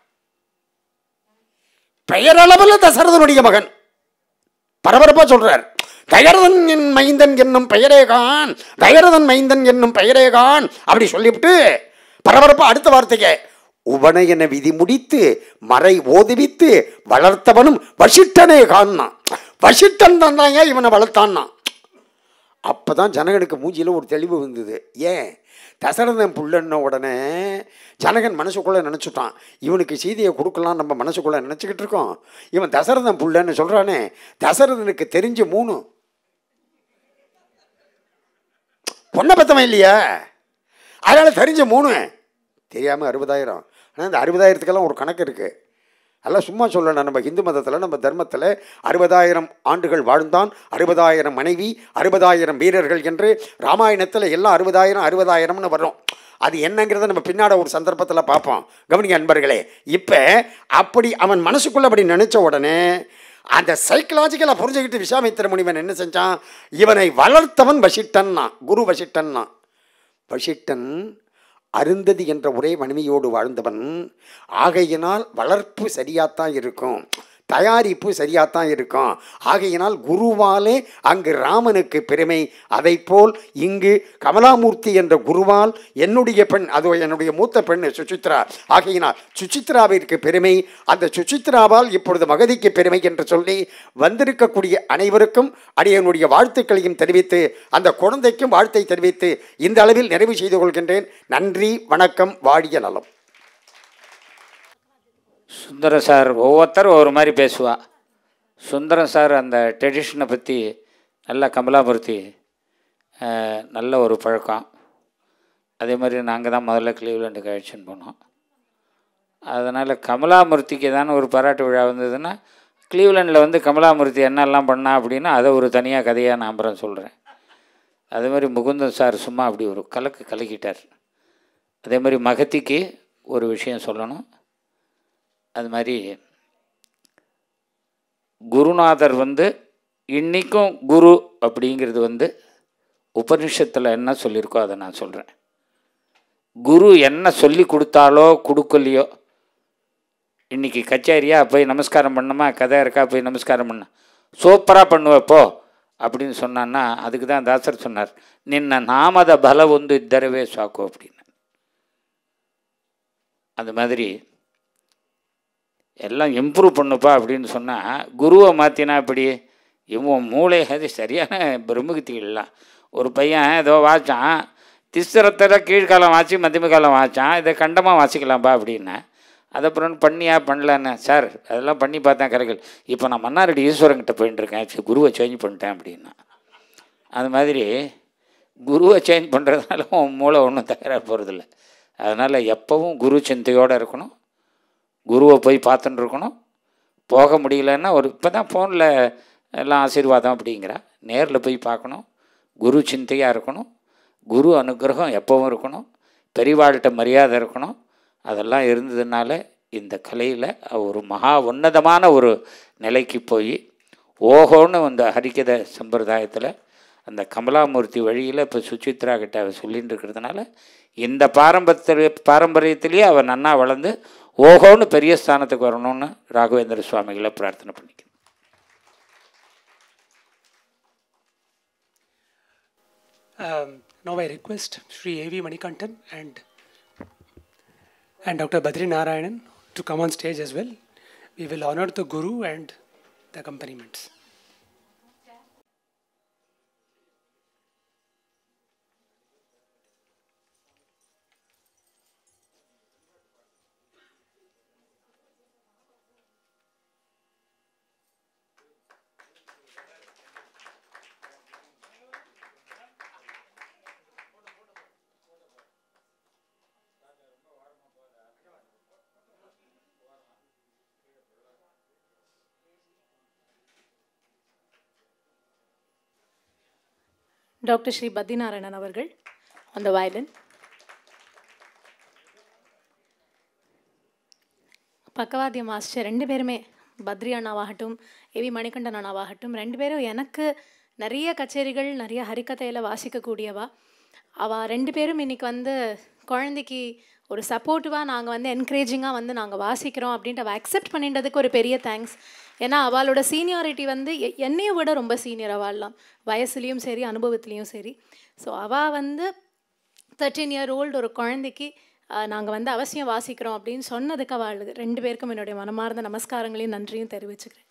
பெயரளவில் தசரதனுடைய மகன் பரபரப்பாக சொல்றார் தயரதன் என் மைந்தன் என்னும் பெயரேகான் தயரதன் மைந்தன் என்னும் பெயரேகான் அப்படி சொல்லிவிட்டு பரபரப்பா அடுத்த வார்த்தைக்கு உபநயன விதி முடித்து மறை ஓதுவித்து வளர்த்தவனும் வசிட்டனே கான்னா வசிட்டன் தான் தான் ஏன் இவனை வளர்த்தான்னா அப்போ தான் ஜனகனுக்கு மூஞ்சியில் ஒரு தெளிவு வந்தது ஏன் தசரதன் புள்ளன்ன உடனே ஜனகன் மனசுக்குள்ளே நினச்சிட்டான் இவனுக்கு சீதையை கொடுக்கலாம் நம்ம மனசுக்குள்ளே நினச்சிக்கிட்டு இருக்கோம் இவன் தசரதன் புள்ளன்னு சொல்கிறானே தசரதனுக்கு தெரிஞ்ச மூணு பொண்ணை பத்தவன் இல்லையா அதனால் தெரிஞ்ச மூணு தெரியாமல் அறுபதாயிரம் ஆனால் இந்த அறுபதாயிரத்துக்கெல்லாம் ஒரு கணக்கு இருக்குது அதெல்லாம் சும்மா சொல்லணும் நம்ம இந்து மதத்தில் நம்ம தர்மத்தில் அறுபதாயிரம் ஆண்டுகள் வாழ்ந்தான் அறுபதாயிரம் மனைவி அறுபதாயிரம் வீரர்கள் என்று ராமாயணத்தில் எல்லாம் அறுபதாயிரம் அறுபதாயிரம்னு வரும் அது என்னங்கிறத நம்ம பின்னாட ஒரு சந்தர்ப்பத்தில் பார்ப்போம் கவனிங்க அன்பர்களே இப்போ அப்படி அவன் மனசுக்குள்ளே அப்படி நினச்ச உடனே அந்த சைக்கலாஜிக்கலாக புரிஞ்சுக்கிட்டு விஸ்வாமித்திர முனிவன் என்ன செஞ்சான் இவனை வளர்த்தவன் வசிட்டன்னா குரு வசிட்டன்னா வசிட்டன் அருந்ததி என்ற ஒரே மனைவியோடு வாழ்ந்தவன் ஆகையினால் வளர்ப்பு சரியாத்தான் இருக்கும் தயாரிப்பு சரியாத்தான் இருக்கும் ஆகையினால் குருவாலே அங்கு ராமனுக்கு பெருமை அதைப்போல் இங்கு கமலாமூர்த்தி என்ற குருவால் என்னுடைய பெண் அது என்னுடைய மூத்த பெண் சுசித்ரா ஆகையினால் சுசித்ராவிற்கு பெருமை அந்த சுசித்ராவால் இப்பொழுது மகதிக்கு பெருமை என்று சொல்லி வந்திருக்கக்கூடிய அனைவருக்கும் அடியனுடைய வாழ்த்துக்களையும் தெரிவித்து அந்த குழந்தைக்கும் வாழ்த்தை தெரிவித்து இந்த அளவில் நிறைவு செய்து கொள்கின்றேன் நன்றி வணக்கம் வாழிய நலம்
சுந்தரம் சார் ஒவ்வொருத்தரும் ஒவ்வொரு மாதிரி பேசுவா சுந்தரம் சார் அந்த ட்ரெடிஷனை பற்றி நல்ல கமலாமூர்த்தி அஹ், நல்ல ஒரு பழக்கம் அதே மாதிரி நாங்கள் தான் முதல்ல கிளீவ்லாண்டுக்கு அழைச்சின்னு போனோம் அதனால் கமலாமூர்த்திக்கு ஏதான ஒரு பாராட்டு விழா வந்ததுன்னா கிளீவ்லாண்டில் வந்து கமலாமூர்த்தி என்னெல்லாம் பண்ணா அப்படின்னா அதை ஒரு தனியாக கதையாக நான் அப்புறம் சொல்கிறேன் அதே மாதிரி முகுந்தன் சார் சும்மா அப்படி ஒரு கலக்கு கலக்கிட்டார் அதே மாதிரி மகத்திக்கு ஒரு விஷயம் சொல்லணும் அது மாதிரி குருநாதர் வந்து இன்றைக்கும் குரு அப்படிங்கிறது வந்து உபனிஷத்தில் என்ன சொல்லியிருக்கோ அதை நான் சொல்கிறேன் குரு என்ன சொல்லி கொடுத்தாலோ கொடுக்கலையோ இன்றைக்கி கச்சேரியா போய் நமஸ்காரம் பண்ணணுமா கதை இருக்கா போய் நமஸ்காரம் பண்ண சூப்பராக பண்ணுவப்போ அப்படின்னு சொன்னான்னா அதுக்கு தான் தாசர் சொன்னார் நின்ன நாமத பல ಒಂದು ಇದ್ದರವೇ ಸಾಕು அப்படின்னு அது மாதிரி எல்லாம் இம்ப்ரூவ் பண்ணுப்பா அப்படின்னு சொன்னால் குருவை மாற்றினா இப்படி இவன் மூளை அது சரியான பிரம்மகுத்திகள்லாம் ஒரு பையன் ஏதோ வாச்சான் திஸ்தரத்தில் கீழ்காலம் வாசி மத்தியம காலம் வாச்சான் இதை கண்டமாக வாசிக்கலாம்ப்பா அப்படின்னேன் அது அப்புறம் பண்ணியா பண்ணலன்னு சார் அதெல்லாம் பண்ணி பார்த்தேன் கரைகள் இப்போ நான் மன்னாரடி ஈஸ்வரங்கிட்ட போயிட்டு இருக்கேன் சரி, குருவை சேஞ்ச் பண்ணிட்டேன் அப்படின்னா அது மாதிரி குருவை சேஞ்ச் பண்ணுறதுனால உன் மூளை ஒன்றும் தகராறு போகிறதில்ல அதனால் எப்போவும் குரு சிந்தையோடு இருக்கணும் குருவை போய் பார்த்துட்டு இருக்கணும் போக முடியலன்னா ஒரு இப்போ தான் ஃபோனில் எல்லாம் ஆசீர்வாதம் அப்படிங்கிறா நேரில் போய் பார்க்கணும் குரு சிந்தையாக இருக்கணும் குரு அனுகிரகம் எப்பவும் இருக்கணும் பெரியவாழ்கிட்ட மரியாதை இருக்கணும் அதெல்லாம் இருந்ததுனால இந்த கலையில் ஒரு மகா உன்னதமான ஒரு நிலைக்கு போய் ஓஹோன்னு அந்த ஹரிக்கதை சம்பிரதாயத்தில் அந்த கமலாமூர்த்தி வழியில் இப்போ சுசித்ரா கிட்ட அவ சொல்லிட்டு இருக்கிறதுனால இந்த பாரம்பரியத்தில் பாரம்பரியத்திலேயே அவன் நன்னா வளர்ந்து ஓஹோன்னு பெரிய ஸ்தானத்துக்கு வரணும்னு ராகவேந்திர சுவாமிகளை பிரார்த்தனை பண்ணிக்கிறேன்
Um, now I request Sri A.V. Manikantan and and Dr. Badri Narayanan to come on stage as well. We will honor the Guru and the accompaniments.
Doctor Shri Badrinarayanan அவர்கள் அந்த வயலின் பக்கவாத்திய மாஸ்டர் ரெண்டு பேருமே பத்ரி அண்ணாவாகட்டும் ஏவி மணிகண்டன் அண்ணாவாகட்டும் ரெண்டு பேரும் எனக்கு நிறைய கச்சேரிகள் நிறைய ஹரிக்கதையில் வாசிக்கக்கூடியவா அவள் ரெண்டு பேரும் இன்னைக்கு வந்து குழந்தைக்கு ஒரு சப்போர்ட்டிவாக நாங்கள் வந்து என்கரேஜிங்காக வந்து நாங்கள் வாசிக்கிறோம் அப்படின்ட்டு அவள் அக்செப்ட் பண்ணிட்டதுக்கு ஒரு பெரிய தேங்க்ஸ் ஏன்னா அவளோட சீனியாரிட்டி வந்து எ- என்னைய விட ரொம்ப சீனியர் அவள்லாம் வயசுலேயும் சரி அனுபவத்துலேயும் சரி ஸோ அவள் வந்து தேர்ட்டீன் இயர் ஓல்டு ஒரு குழந்தைக்கு நாங்கள் வந்து அவசியம் வாசிக்கிறோம் அப்படின்னு சொன்னதுக்கு அவள் ரெண்டு பேருக்கும் என்னுடைய மனமார்ந்த நமஸ்காரங்களையும் நன்றியும் தெரிவிச்சுக்கிறேன்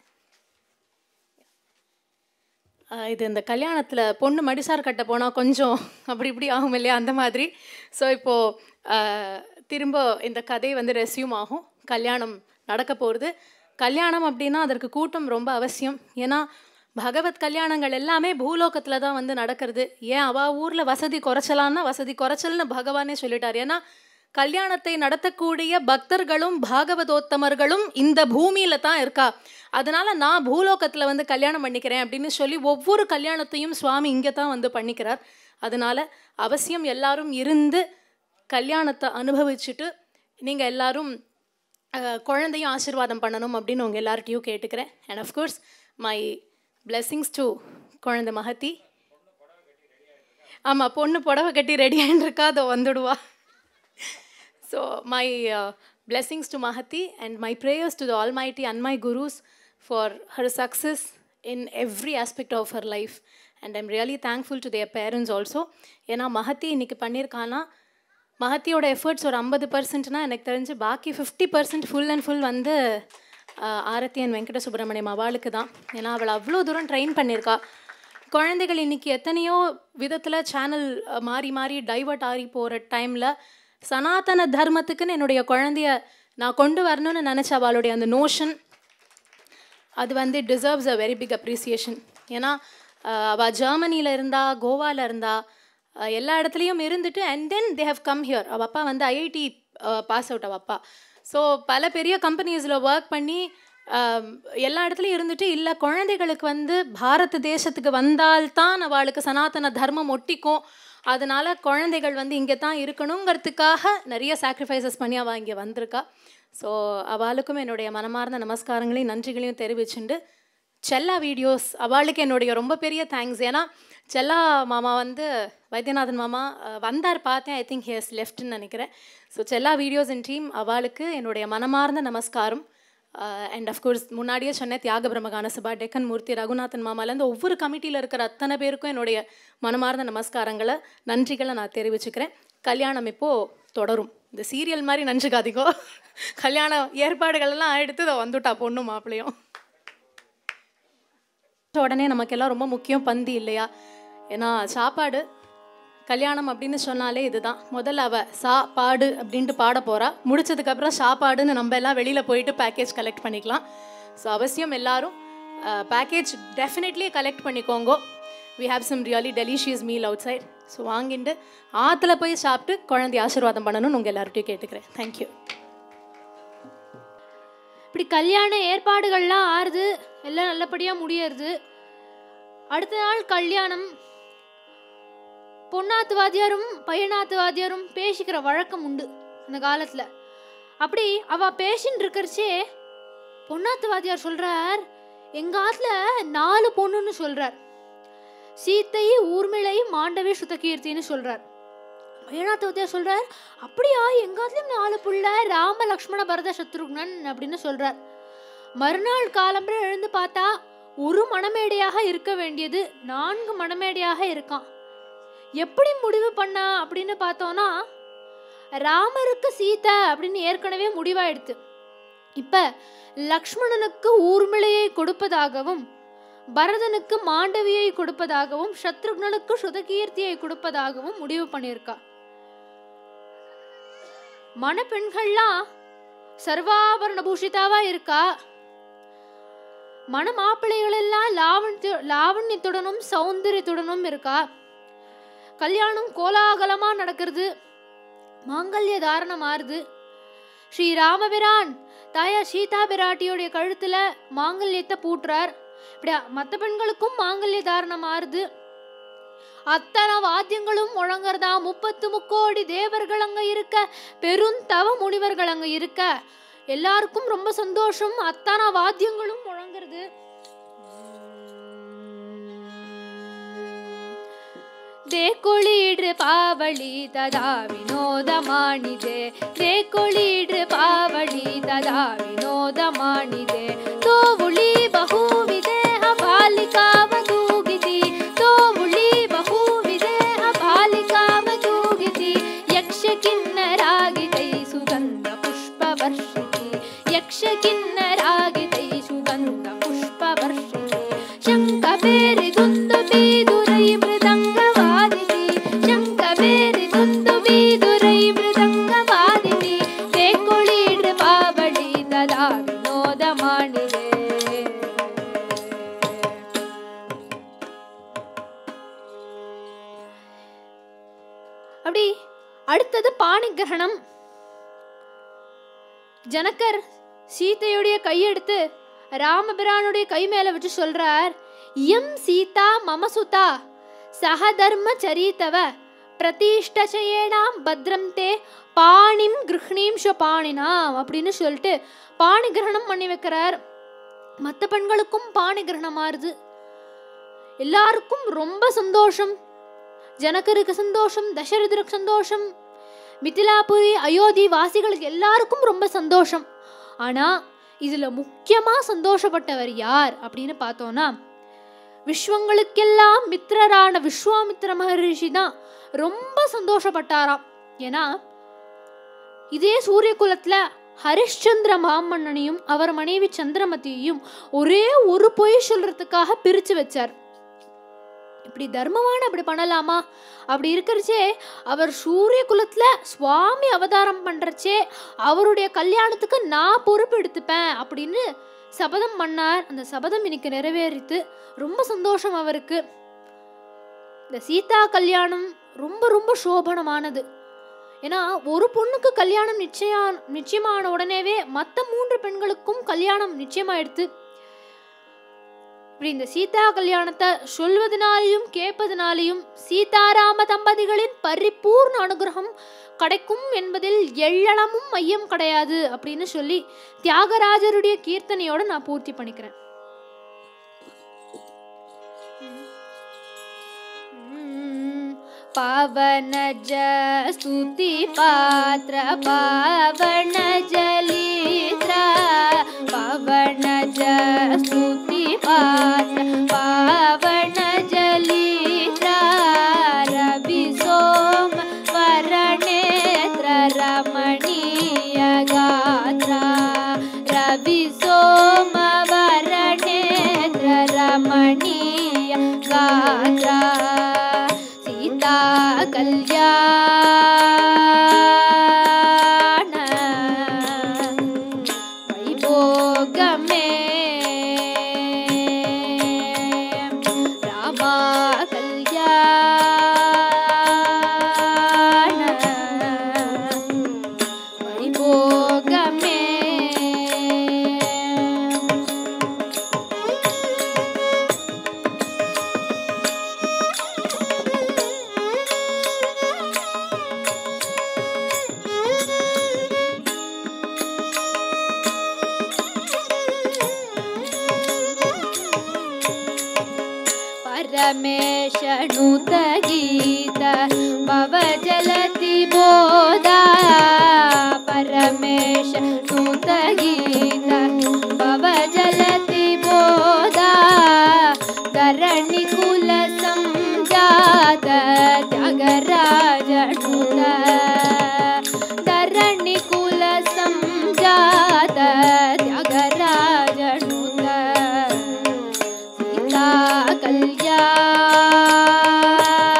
ஆஹ் இது இந்த கல்யாணத்தில் பொண்ணு மடிசார் கட்ட போனால் கொஞ்சம் அப்படி இப்படி ஆகும் இல்லையா அந்த மாதிரி ஸோ இப்போது திரும்ப இந்த கதை வந்து ரெஸ்யூம் ஆகும் கல்யாணம் நடக்க போகிறது கல்யாணம் அப்படின்னா அதற்கு கூட்டம் ரொம்ப அவசியம் ஏன்னா பகவத் கல்யாணங்கள் எல்லாமே பூலோகத்தில் தான் வந்து நடக்கிறது ஏன் அவ ஊரில் வசதி குறைச்சலான்னா வசதி குறைச்சல்னு பகவானே சொல்லிட்டார் ஏன்னா கல்யாணத்தை நடத்தக்கூடிய பக்தர்களும் பாகவதோத்தமர்களும் இந்த பூமியில தான் இருக்கா அதனால நான் பூலோகத்தில் வந்து கல்யாணம் பண்ணிக்கிறேன் அப்படின்னு சொல்லி ஒவ்வொரு கல்யாணத்தையும் சுவாமி இங்கே தான் வந்து பண்ணிக்கிறார் அதனால அவசியம் எல்லாரும் இருந்து கல்யாணத்தை அனுபவிச்சுட்டு நீங்கள் எல்லாரும் அஹ், குழந்தையும் ஆசீர்வாதம் பண்ணணும் அப்படின்னு உங்கள் எல்லார்ட்டையும் கேட்டுக்கிறேன் and of course my blessings to குழந்தை மகத்தி ஆமாம் பொண்ணு புடவை கட்டி ரெடி இருக்கா அதை வந்துடுவா So, my uh, blessings to Mahati and my prayers to the Almighty and my gurus for her success in every aspect of her life. And I'm really thankful to their parents also. ஏன்னா மஹத்தி இன்னைக்கு பண்ணியிருக்கானா மஹத்தியோட efforts ஒரு ஐம்பது பர்சன்ட்னா எனக்கு தெரிஞ்சு பாக்கி fifty percent full and full வந்து ஆஹ், Aarthi and Venkata Subramaniam அவளுக்கு தான் ஏன்னா அவளை அவ்வளோ தூரம் ட்ரெயின் பண்ணியிருக்கா குழந்தைகள் இன்னைக்கு எத்தனையோ விதத்தில் சேனல் மாறி மாறி டைவர்ட் ஆகி போகிற டைமில் சனாதன தர்மத்துக்குன்னு என்னுடைய குழந்தைய நான் கொண்டு வரணும்னு நினச்ச அவளுடைய அந்த நோஷன் அது வந்து deserves a very big appreciation ஏன்னா அஹ், அவ ஜெர்மனியில் இருந்தா கோவாவில் இருந்தா அஹ், எல்லா இடத்துலையும் இருந்துட்டு and then they have come here அவள் அப்பா வந்து ஐஐடி பாஸ் அவுட் அவள் அப்பா ஸோ பல பெரிய கம்பெனிஸில் ஒர்க் பண்ணி அஹ், எல்லா இடத்துலையும் இருந்துட்டு இல்லை குழந்தைகளுக்கு வந்து பாரத தேசத்துக்கு வந்தால்தான் அவளுக்கு சனாதன தர்மம் ஒட்டிக்கும் அதனால குழந்தைகள் வந்து இங்கே தான் இருக்கணுங்கிறதுக்காக நிறைய சாக்ரிஃபைசஸ் பண்ணி அவள் இங்கே வந்திருக்கா ஸோ அவளுக்கும் என்னுடைய மனமார்ந்த நமஸ்காரங்களையும் நன்றிகளையும் தெரிவிச்சுண்டு செல்லா வீடியோஸ் அவளுக்கு என்னுடைய ரொம்ப பெரிய தேங்க்ஸ் ஏன்னா செல்லா மாமா வந்து வைத்தியநாதன் மாமா அஹ், வந்தார் பார்த்தேன் ஐ திங்க் ஹியஸ் லெஃப்ட்னு நினைக்கிறேன் ஸோ செல்லா வீடியோஸ் இன் டீம் அவளுக்கு என்னுடைய மனமார்ந்த நமஸ்காரம் அண்ட் அஃப்கோர்ஸ் முன்னாடியே சொன்னேன் தியாக பிரம்மகான சபா டெக்கன் மூர்த்தி ரகுநாதன் மாமாலேருந்து ஒவ்வொரு கமிட்டியில் இருக்கிற அத்தனை பேருக்கும் என்னுடைய மனமார்ந்த நமஸ்காரங்களை நன்றிகளை நான் தெரிவிச்சுக்கிறேன் கல்யாணம் இப்போது தொடரும் இந்த சீரியல் மாதிரி நினச்சிக்காதீங்கோ கல்யாண ஏற்பாடுகள் எல்லாம் எடுத்து இதை வந்துட்டா பொண்ணு மாப்பிள்ளையும் உடனே நமக்கெல்லாம் ரொம்ப முக்கியம் பந்தி இல்லையா ஏன்னா சாப்பாடு கல்யாணம் அப்படின்னு சொன்னாலே இதுதான் முதல்ல அவ சா பாடு அப்படின்ட்டு பாட போறா முடிச்சதுக்கப்புறம் சாப்பாடுன்னு நம்ம எல்லாம் வெளியில் போயிட்டு பேக்கேஜ் கலெக்ட் பண்ணிக்கலாம் ஸோ அவசியம் எல்லாரும் பேக்கேஜ் டெஃபினெட்லி கலெக்ட் பண்ணிக்கோங்க we have some really delicious meal அவுட் சைட் ஸோ வாங்கிட்டு ஆற்றுல போய் சாப்பிட்டு குழந்தை ஆசீர்வாதம் பண்ணணும்னு உங்கள் எல்லார்ட்டையும் கேட்டுக்கிறேன் தேங்க்யூ
இப்படி கல்யாண ஏற்பாடுகள்லாம் ஆறுது எல்லாம் நல்லபடியாக முடியறது அடுத்த நாள் கல்யாணம் பொண்ணாத்து வாத்தியாரும் பையனாத்து வாத்தியாரும் பேசிக்கிற வழக்கம் உண்டு அந்த காலத்தில் அப்படி அவ பேசின்னு இருக்கிறச்சே பொண்ணாத்து வாத்தியார் சொல்றார் எங்க ஆத்துல நாலு பொண்ணுன்னு சொல்றார் சீத்தை ஊர்மிளை மாண்டவி சுத்தகீர்த்தின்னு சொல்றார் பையனாத்து வாத்தியார் சொல்றார் அப்படியா எங்க ஆத்துலயும் நாலு புள்ள ராம லக்ஷ்மண பரத சத்ருக்னன் அப்படின்னு சொல்றார் மறுநாள் காலம்பரை எழுந்து பார்த்தா ஒரு மணமேடையாக இருக்க வேண்டியது நான்கு மணமேடையாக இருக்கான் எப்படி முடிவு பண்ணா அப்படின்னு பார்த்தோம்னா ராமருக்கு சீதா அப்படின்னு ஏற்கனவே முடிவாயிடுது இப்ப லக்ஷ்மணனுக்கு ஊர்மிளையை கொடுப்பதாகவும் பரதனுக்கு மாண்டவியை கொடுப்பதாகவும் சத்ருக்னனுக்கு சுதகீர்த்தியை கொடுப்பதாகவும் முடிவு பண்ணியிருக்கா மணப்பெண்கள்லாம் சர்வாபரண பூஷிதாவா இருக்கா மண மாப்பிள்ளைகள் எல்லாம் லாவண்ய லாவண்யத்துடனும் சௌந்தரியத்துடனும் இருக்கா கல்யாணம் கோலாகலமா நடக்கிறது மாங்கல்ய தாரணம் ஆறுது ஸ்ரீ ராமபிரான் தாயார் சீதா பிராட்டியோடைய கழுத்துல மாங்கல்யத்தை பூட்டுறார் இப்படி மற்ற பெண்களுக்கும் மாங்கல்ய தாரணம் ஆறுது அத்தனை வாத்தியங்களும் முழங்குறதா முப்பத்து முக்கோடி தேவர்கள் அங்க இருக்க பெருந்தவ முனிவர்கள் அங்க இருக்க எல்லாருக்கும் ரொம்ப சந்தோஷம் அத்தனை வாத்தியங்களும் முழங்குறது ದೇಕೊಳಿಡ್ರೆ ಪಾವಳಿ ತದಾ ವಿನೋದ ಮಾಡಿದೆ ದೇಕೊಳಿಡ್ರೆ ಪಾವಳಿ ತದಾ ವಿನೋದ ಮಾಡಿದೆ ತೋವುಳಿ ಬಹುವಿದೆ ಬಾಲಿಕಾವ ತೂಗಿದಿ ತೋವುಳಿ ಬಹುವಿದೆ ಬಾಲಿಕಾವ ತೂಗಿದಿ ಯಕ್ಷ ಕಿನ್ನರಾಗಿದೈ ಸುಗಂಧ ಪುಷ್ಪ ವರ್ಷಿತಿ ಯಕ್ಷ ಕಿನ್ನರಾಗಿದೈ ಸುಗಂಧ ಪುಷ್ಪ ವರ್ಷಿತಿ ಶಂಕ ಬೇರೆ ದುಂದು ಬೀದುರೈ ಮೃದಂಗವಾದಿನಿ ಶಂಕ ಬೇರೆ ದುಂದು ಬೀದುರೈ ಮೃದಂಗವಾದಿನಿ ಬೇಕೊಳಿಡ್ರೆ ಪಾವಳಿ ತದಾ ವಿನೋದ ಮಾಡಿದೆ அப்படி அடுத்தது பாணி கிரகணம் ஜனகர் சீதையுடைய கையெடுத்து ராமபிரானுடைய கை மேல வச்சு சொல்றார் எம் சீதா மமசுதா சகதர்ம சரித்தவ பிரதிஷ்டச்சயேனாம் பத்ரம் தே பாணிம் கிருஹ்ணீம் பாணினாம் அப்படின்னு சொல்லிட்டு பாணி கிரகணம் பண்ணி வைக்கிறார் மற்ற பெண்களுக்கும் பாணி கிரகணம் ஆறுது எல்லாருக்கும் ரொம்ப சந்தோஷம் ஜனகருக்கு சந்தோஷம் தசரதருக்கு சந்தோஷம் மிதிலாபுரி அயோத்தி வாசிகளுக்கு எல்லாருக்கும் ரொம்ப சந்தோஷம் ஆனா இதுல முக்கியமா சந்தோஷப்பட்டவர் யார் அப்படின்னு பார்த்தோம்னா விஸ்வங்களுக்கெல்லாம் மித்திரரான விஸ்வாமித்திர மகரிஷி தான் ரொம்ப சந்தோஷப்பட்டாராம் ஏன்னா இதே சூரிய குலத்துல ஹரிஷ்சந்திர மாமன்னனையும் அவர் மனைவி சந்திரமதியையும் ஒரே ஒரு பொய் சொல்றதுக்காக பிரிச்சு வச்சார் இப்படி தர்மமான அப்படி பண்ணலாமா அப்படி இருக்கிறச்சே அவர் சூரிய குலத்துல சுவாமி அவதாரம் பண்றச்சே அவருடைய கல்யாணத்துக்கு நான் பொறுப்பு எடுத்துப்பேன் அப்படின்னு சபதம் பண்ணார் அந்த சபதம் இன்னைக்கு நிறைவேறித்து ரொம்ப சந்தோஷம் அவருக்கு இந்த சீதா கல்யாணம் ரொம்ப ரொம்ப சோபனமானது ஏன்னா ஒரு பொண்ணுக்கு கல்யாணம் நிச்சயா நிச்சயமான உடனேவே மற்ற மூன்று பெண்களுக்கும் கல்யாணம் நிச்சயமாயிடுத்து இப்படி இந்த சீதா கல்யாணத்தை சொல்வதனாலையும் கேட்பதனாலையும் சீதாராம தம்பதிகளின் பரிபூர்ண அனுகிரகம் கிடைக்கும் என்பதில் எள்ளளமும் மையம் கிடையாது அப்படின்னு சொல்லி தியாகராஜருடைய கீர்த்தனையோட நான் பூர்த்தி பண்ணிக்கிறேன் पावन ज स्तुति पात्र पावन जलित्र पावन ज स्तुति पात्र पावन जलित्र रवि सोम वरनेत्र रमणीय गात्र रवि सोम वरनेत्र रमणीय गात्र सीता कल्याण वैभोगमे रामा कल्याण वैभोगमे परमेशनुत गीत भव जलति बोधा परमेश नुत गीत भव जलति बोधा धरणि कुल संजात त्यागराज नुत धरणि कुल संजात त्यागराज नुत सीता कल्याण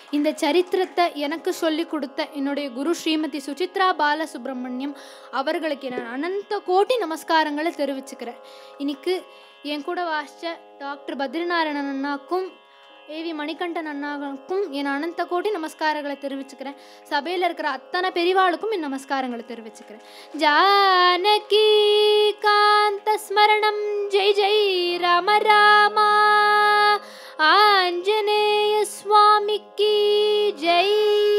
இந்த சரித்திரத்தை எனக்கு சொல்லி கொடுத்த என்னுடைய குரு ஸ்ரீமதி சுசித்ரா பாலசுப்ரமணியம் அவர்களுக்கு நான் அனந்த கோடி நமஸ்காரங்களை தெரிவிச்சுக்கிறேன் இன்னைக்கு என் கூட வாசித்த டாக்டர் பத்ரிநாராயணன் அண்ணாக்கும் ஏவி மணிகண்டன் அண்ணாவுக்கும் என் அனந்த கோடி நமஸ்காரங்களை தெரிவிச்சுக்கிறேன் சபையில் இருக்கிற அத்தனை பெரிவாளுக்கும் என் நமஸ்காரங்களை தெரிவிச்சுக்கிறேன் ஜானகி காந்த ஸ்மரணம் ஜெய் ஜெய் ராம ராமா ஆஞ்சநேய சுவாமிக்கு ஜெய்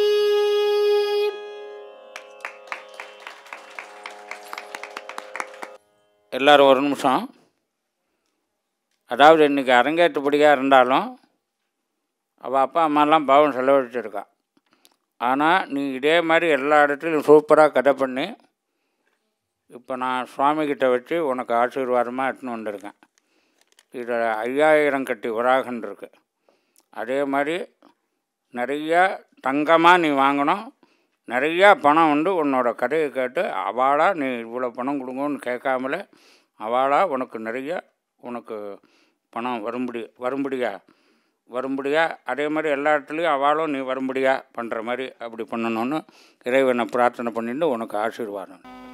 எல்லாரும் ஒரு நிமிஷம் அதாவது இன்றைக்கி அரங்கேற்றபடியாக இருந்தாலும் அவள் அப்பா அம்மாலாம் பாவம் செலவழிச்சிருக்கா ஆனால் நீ இதே மாதிரி எல்லா இடத்துலையும் சூப்பராக கதை பண்ணி இப்போ நான் சுவாமிகிட்ட வச்சு உனக்கு ஆசீர்வாதமாக எடுத்துன்னு வந்திருக்கேன் இதில் ஐயாயிரம் கட்டி வராகன் இருக்கு அதே மாதிரி நிறையா தங்கமாக நீ வாங்கணும் நிறையா பணம் வந்து உன்னோட கதையை கேட்டு அவளாக நீ இவ்வளோ பணம் கொடுங்கன்னு கேட்காமல அவளாக உனக்கு நிறைய உனக்கு பணம் வரும்படி வரும்படியா வரும்படியா அதே மாதிரி எல்லா இடத்துலையும் அவளும் நீ வரும்படியா பண்ணுற மாதிரி அப்படி பண்ணணும்னு இறைவனை பிரார்த்தனை பண்ணிட்டு உனக்கு ஆசீர்வாதம்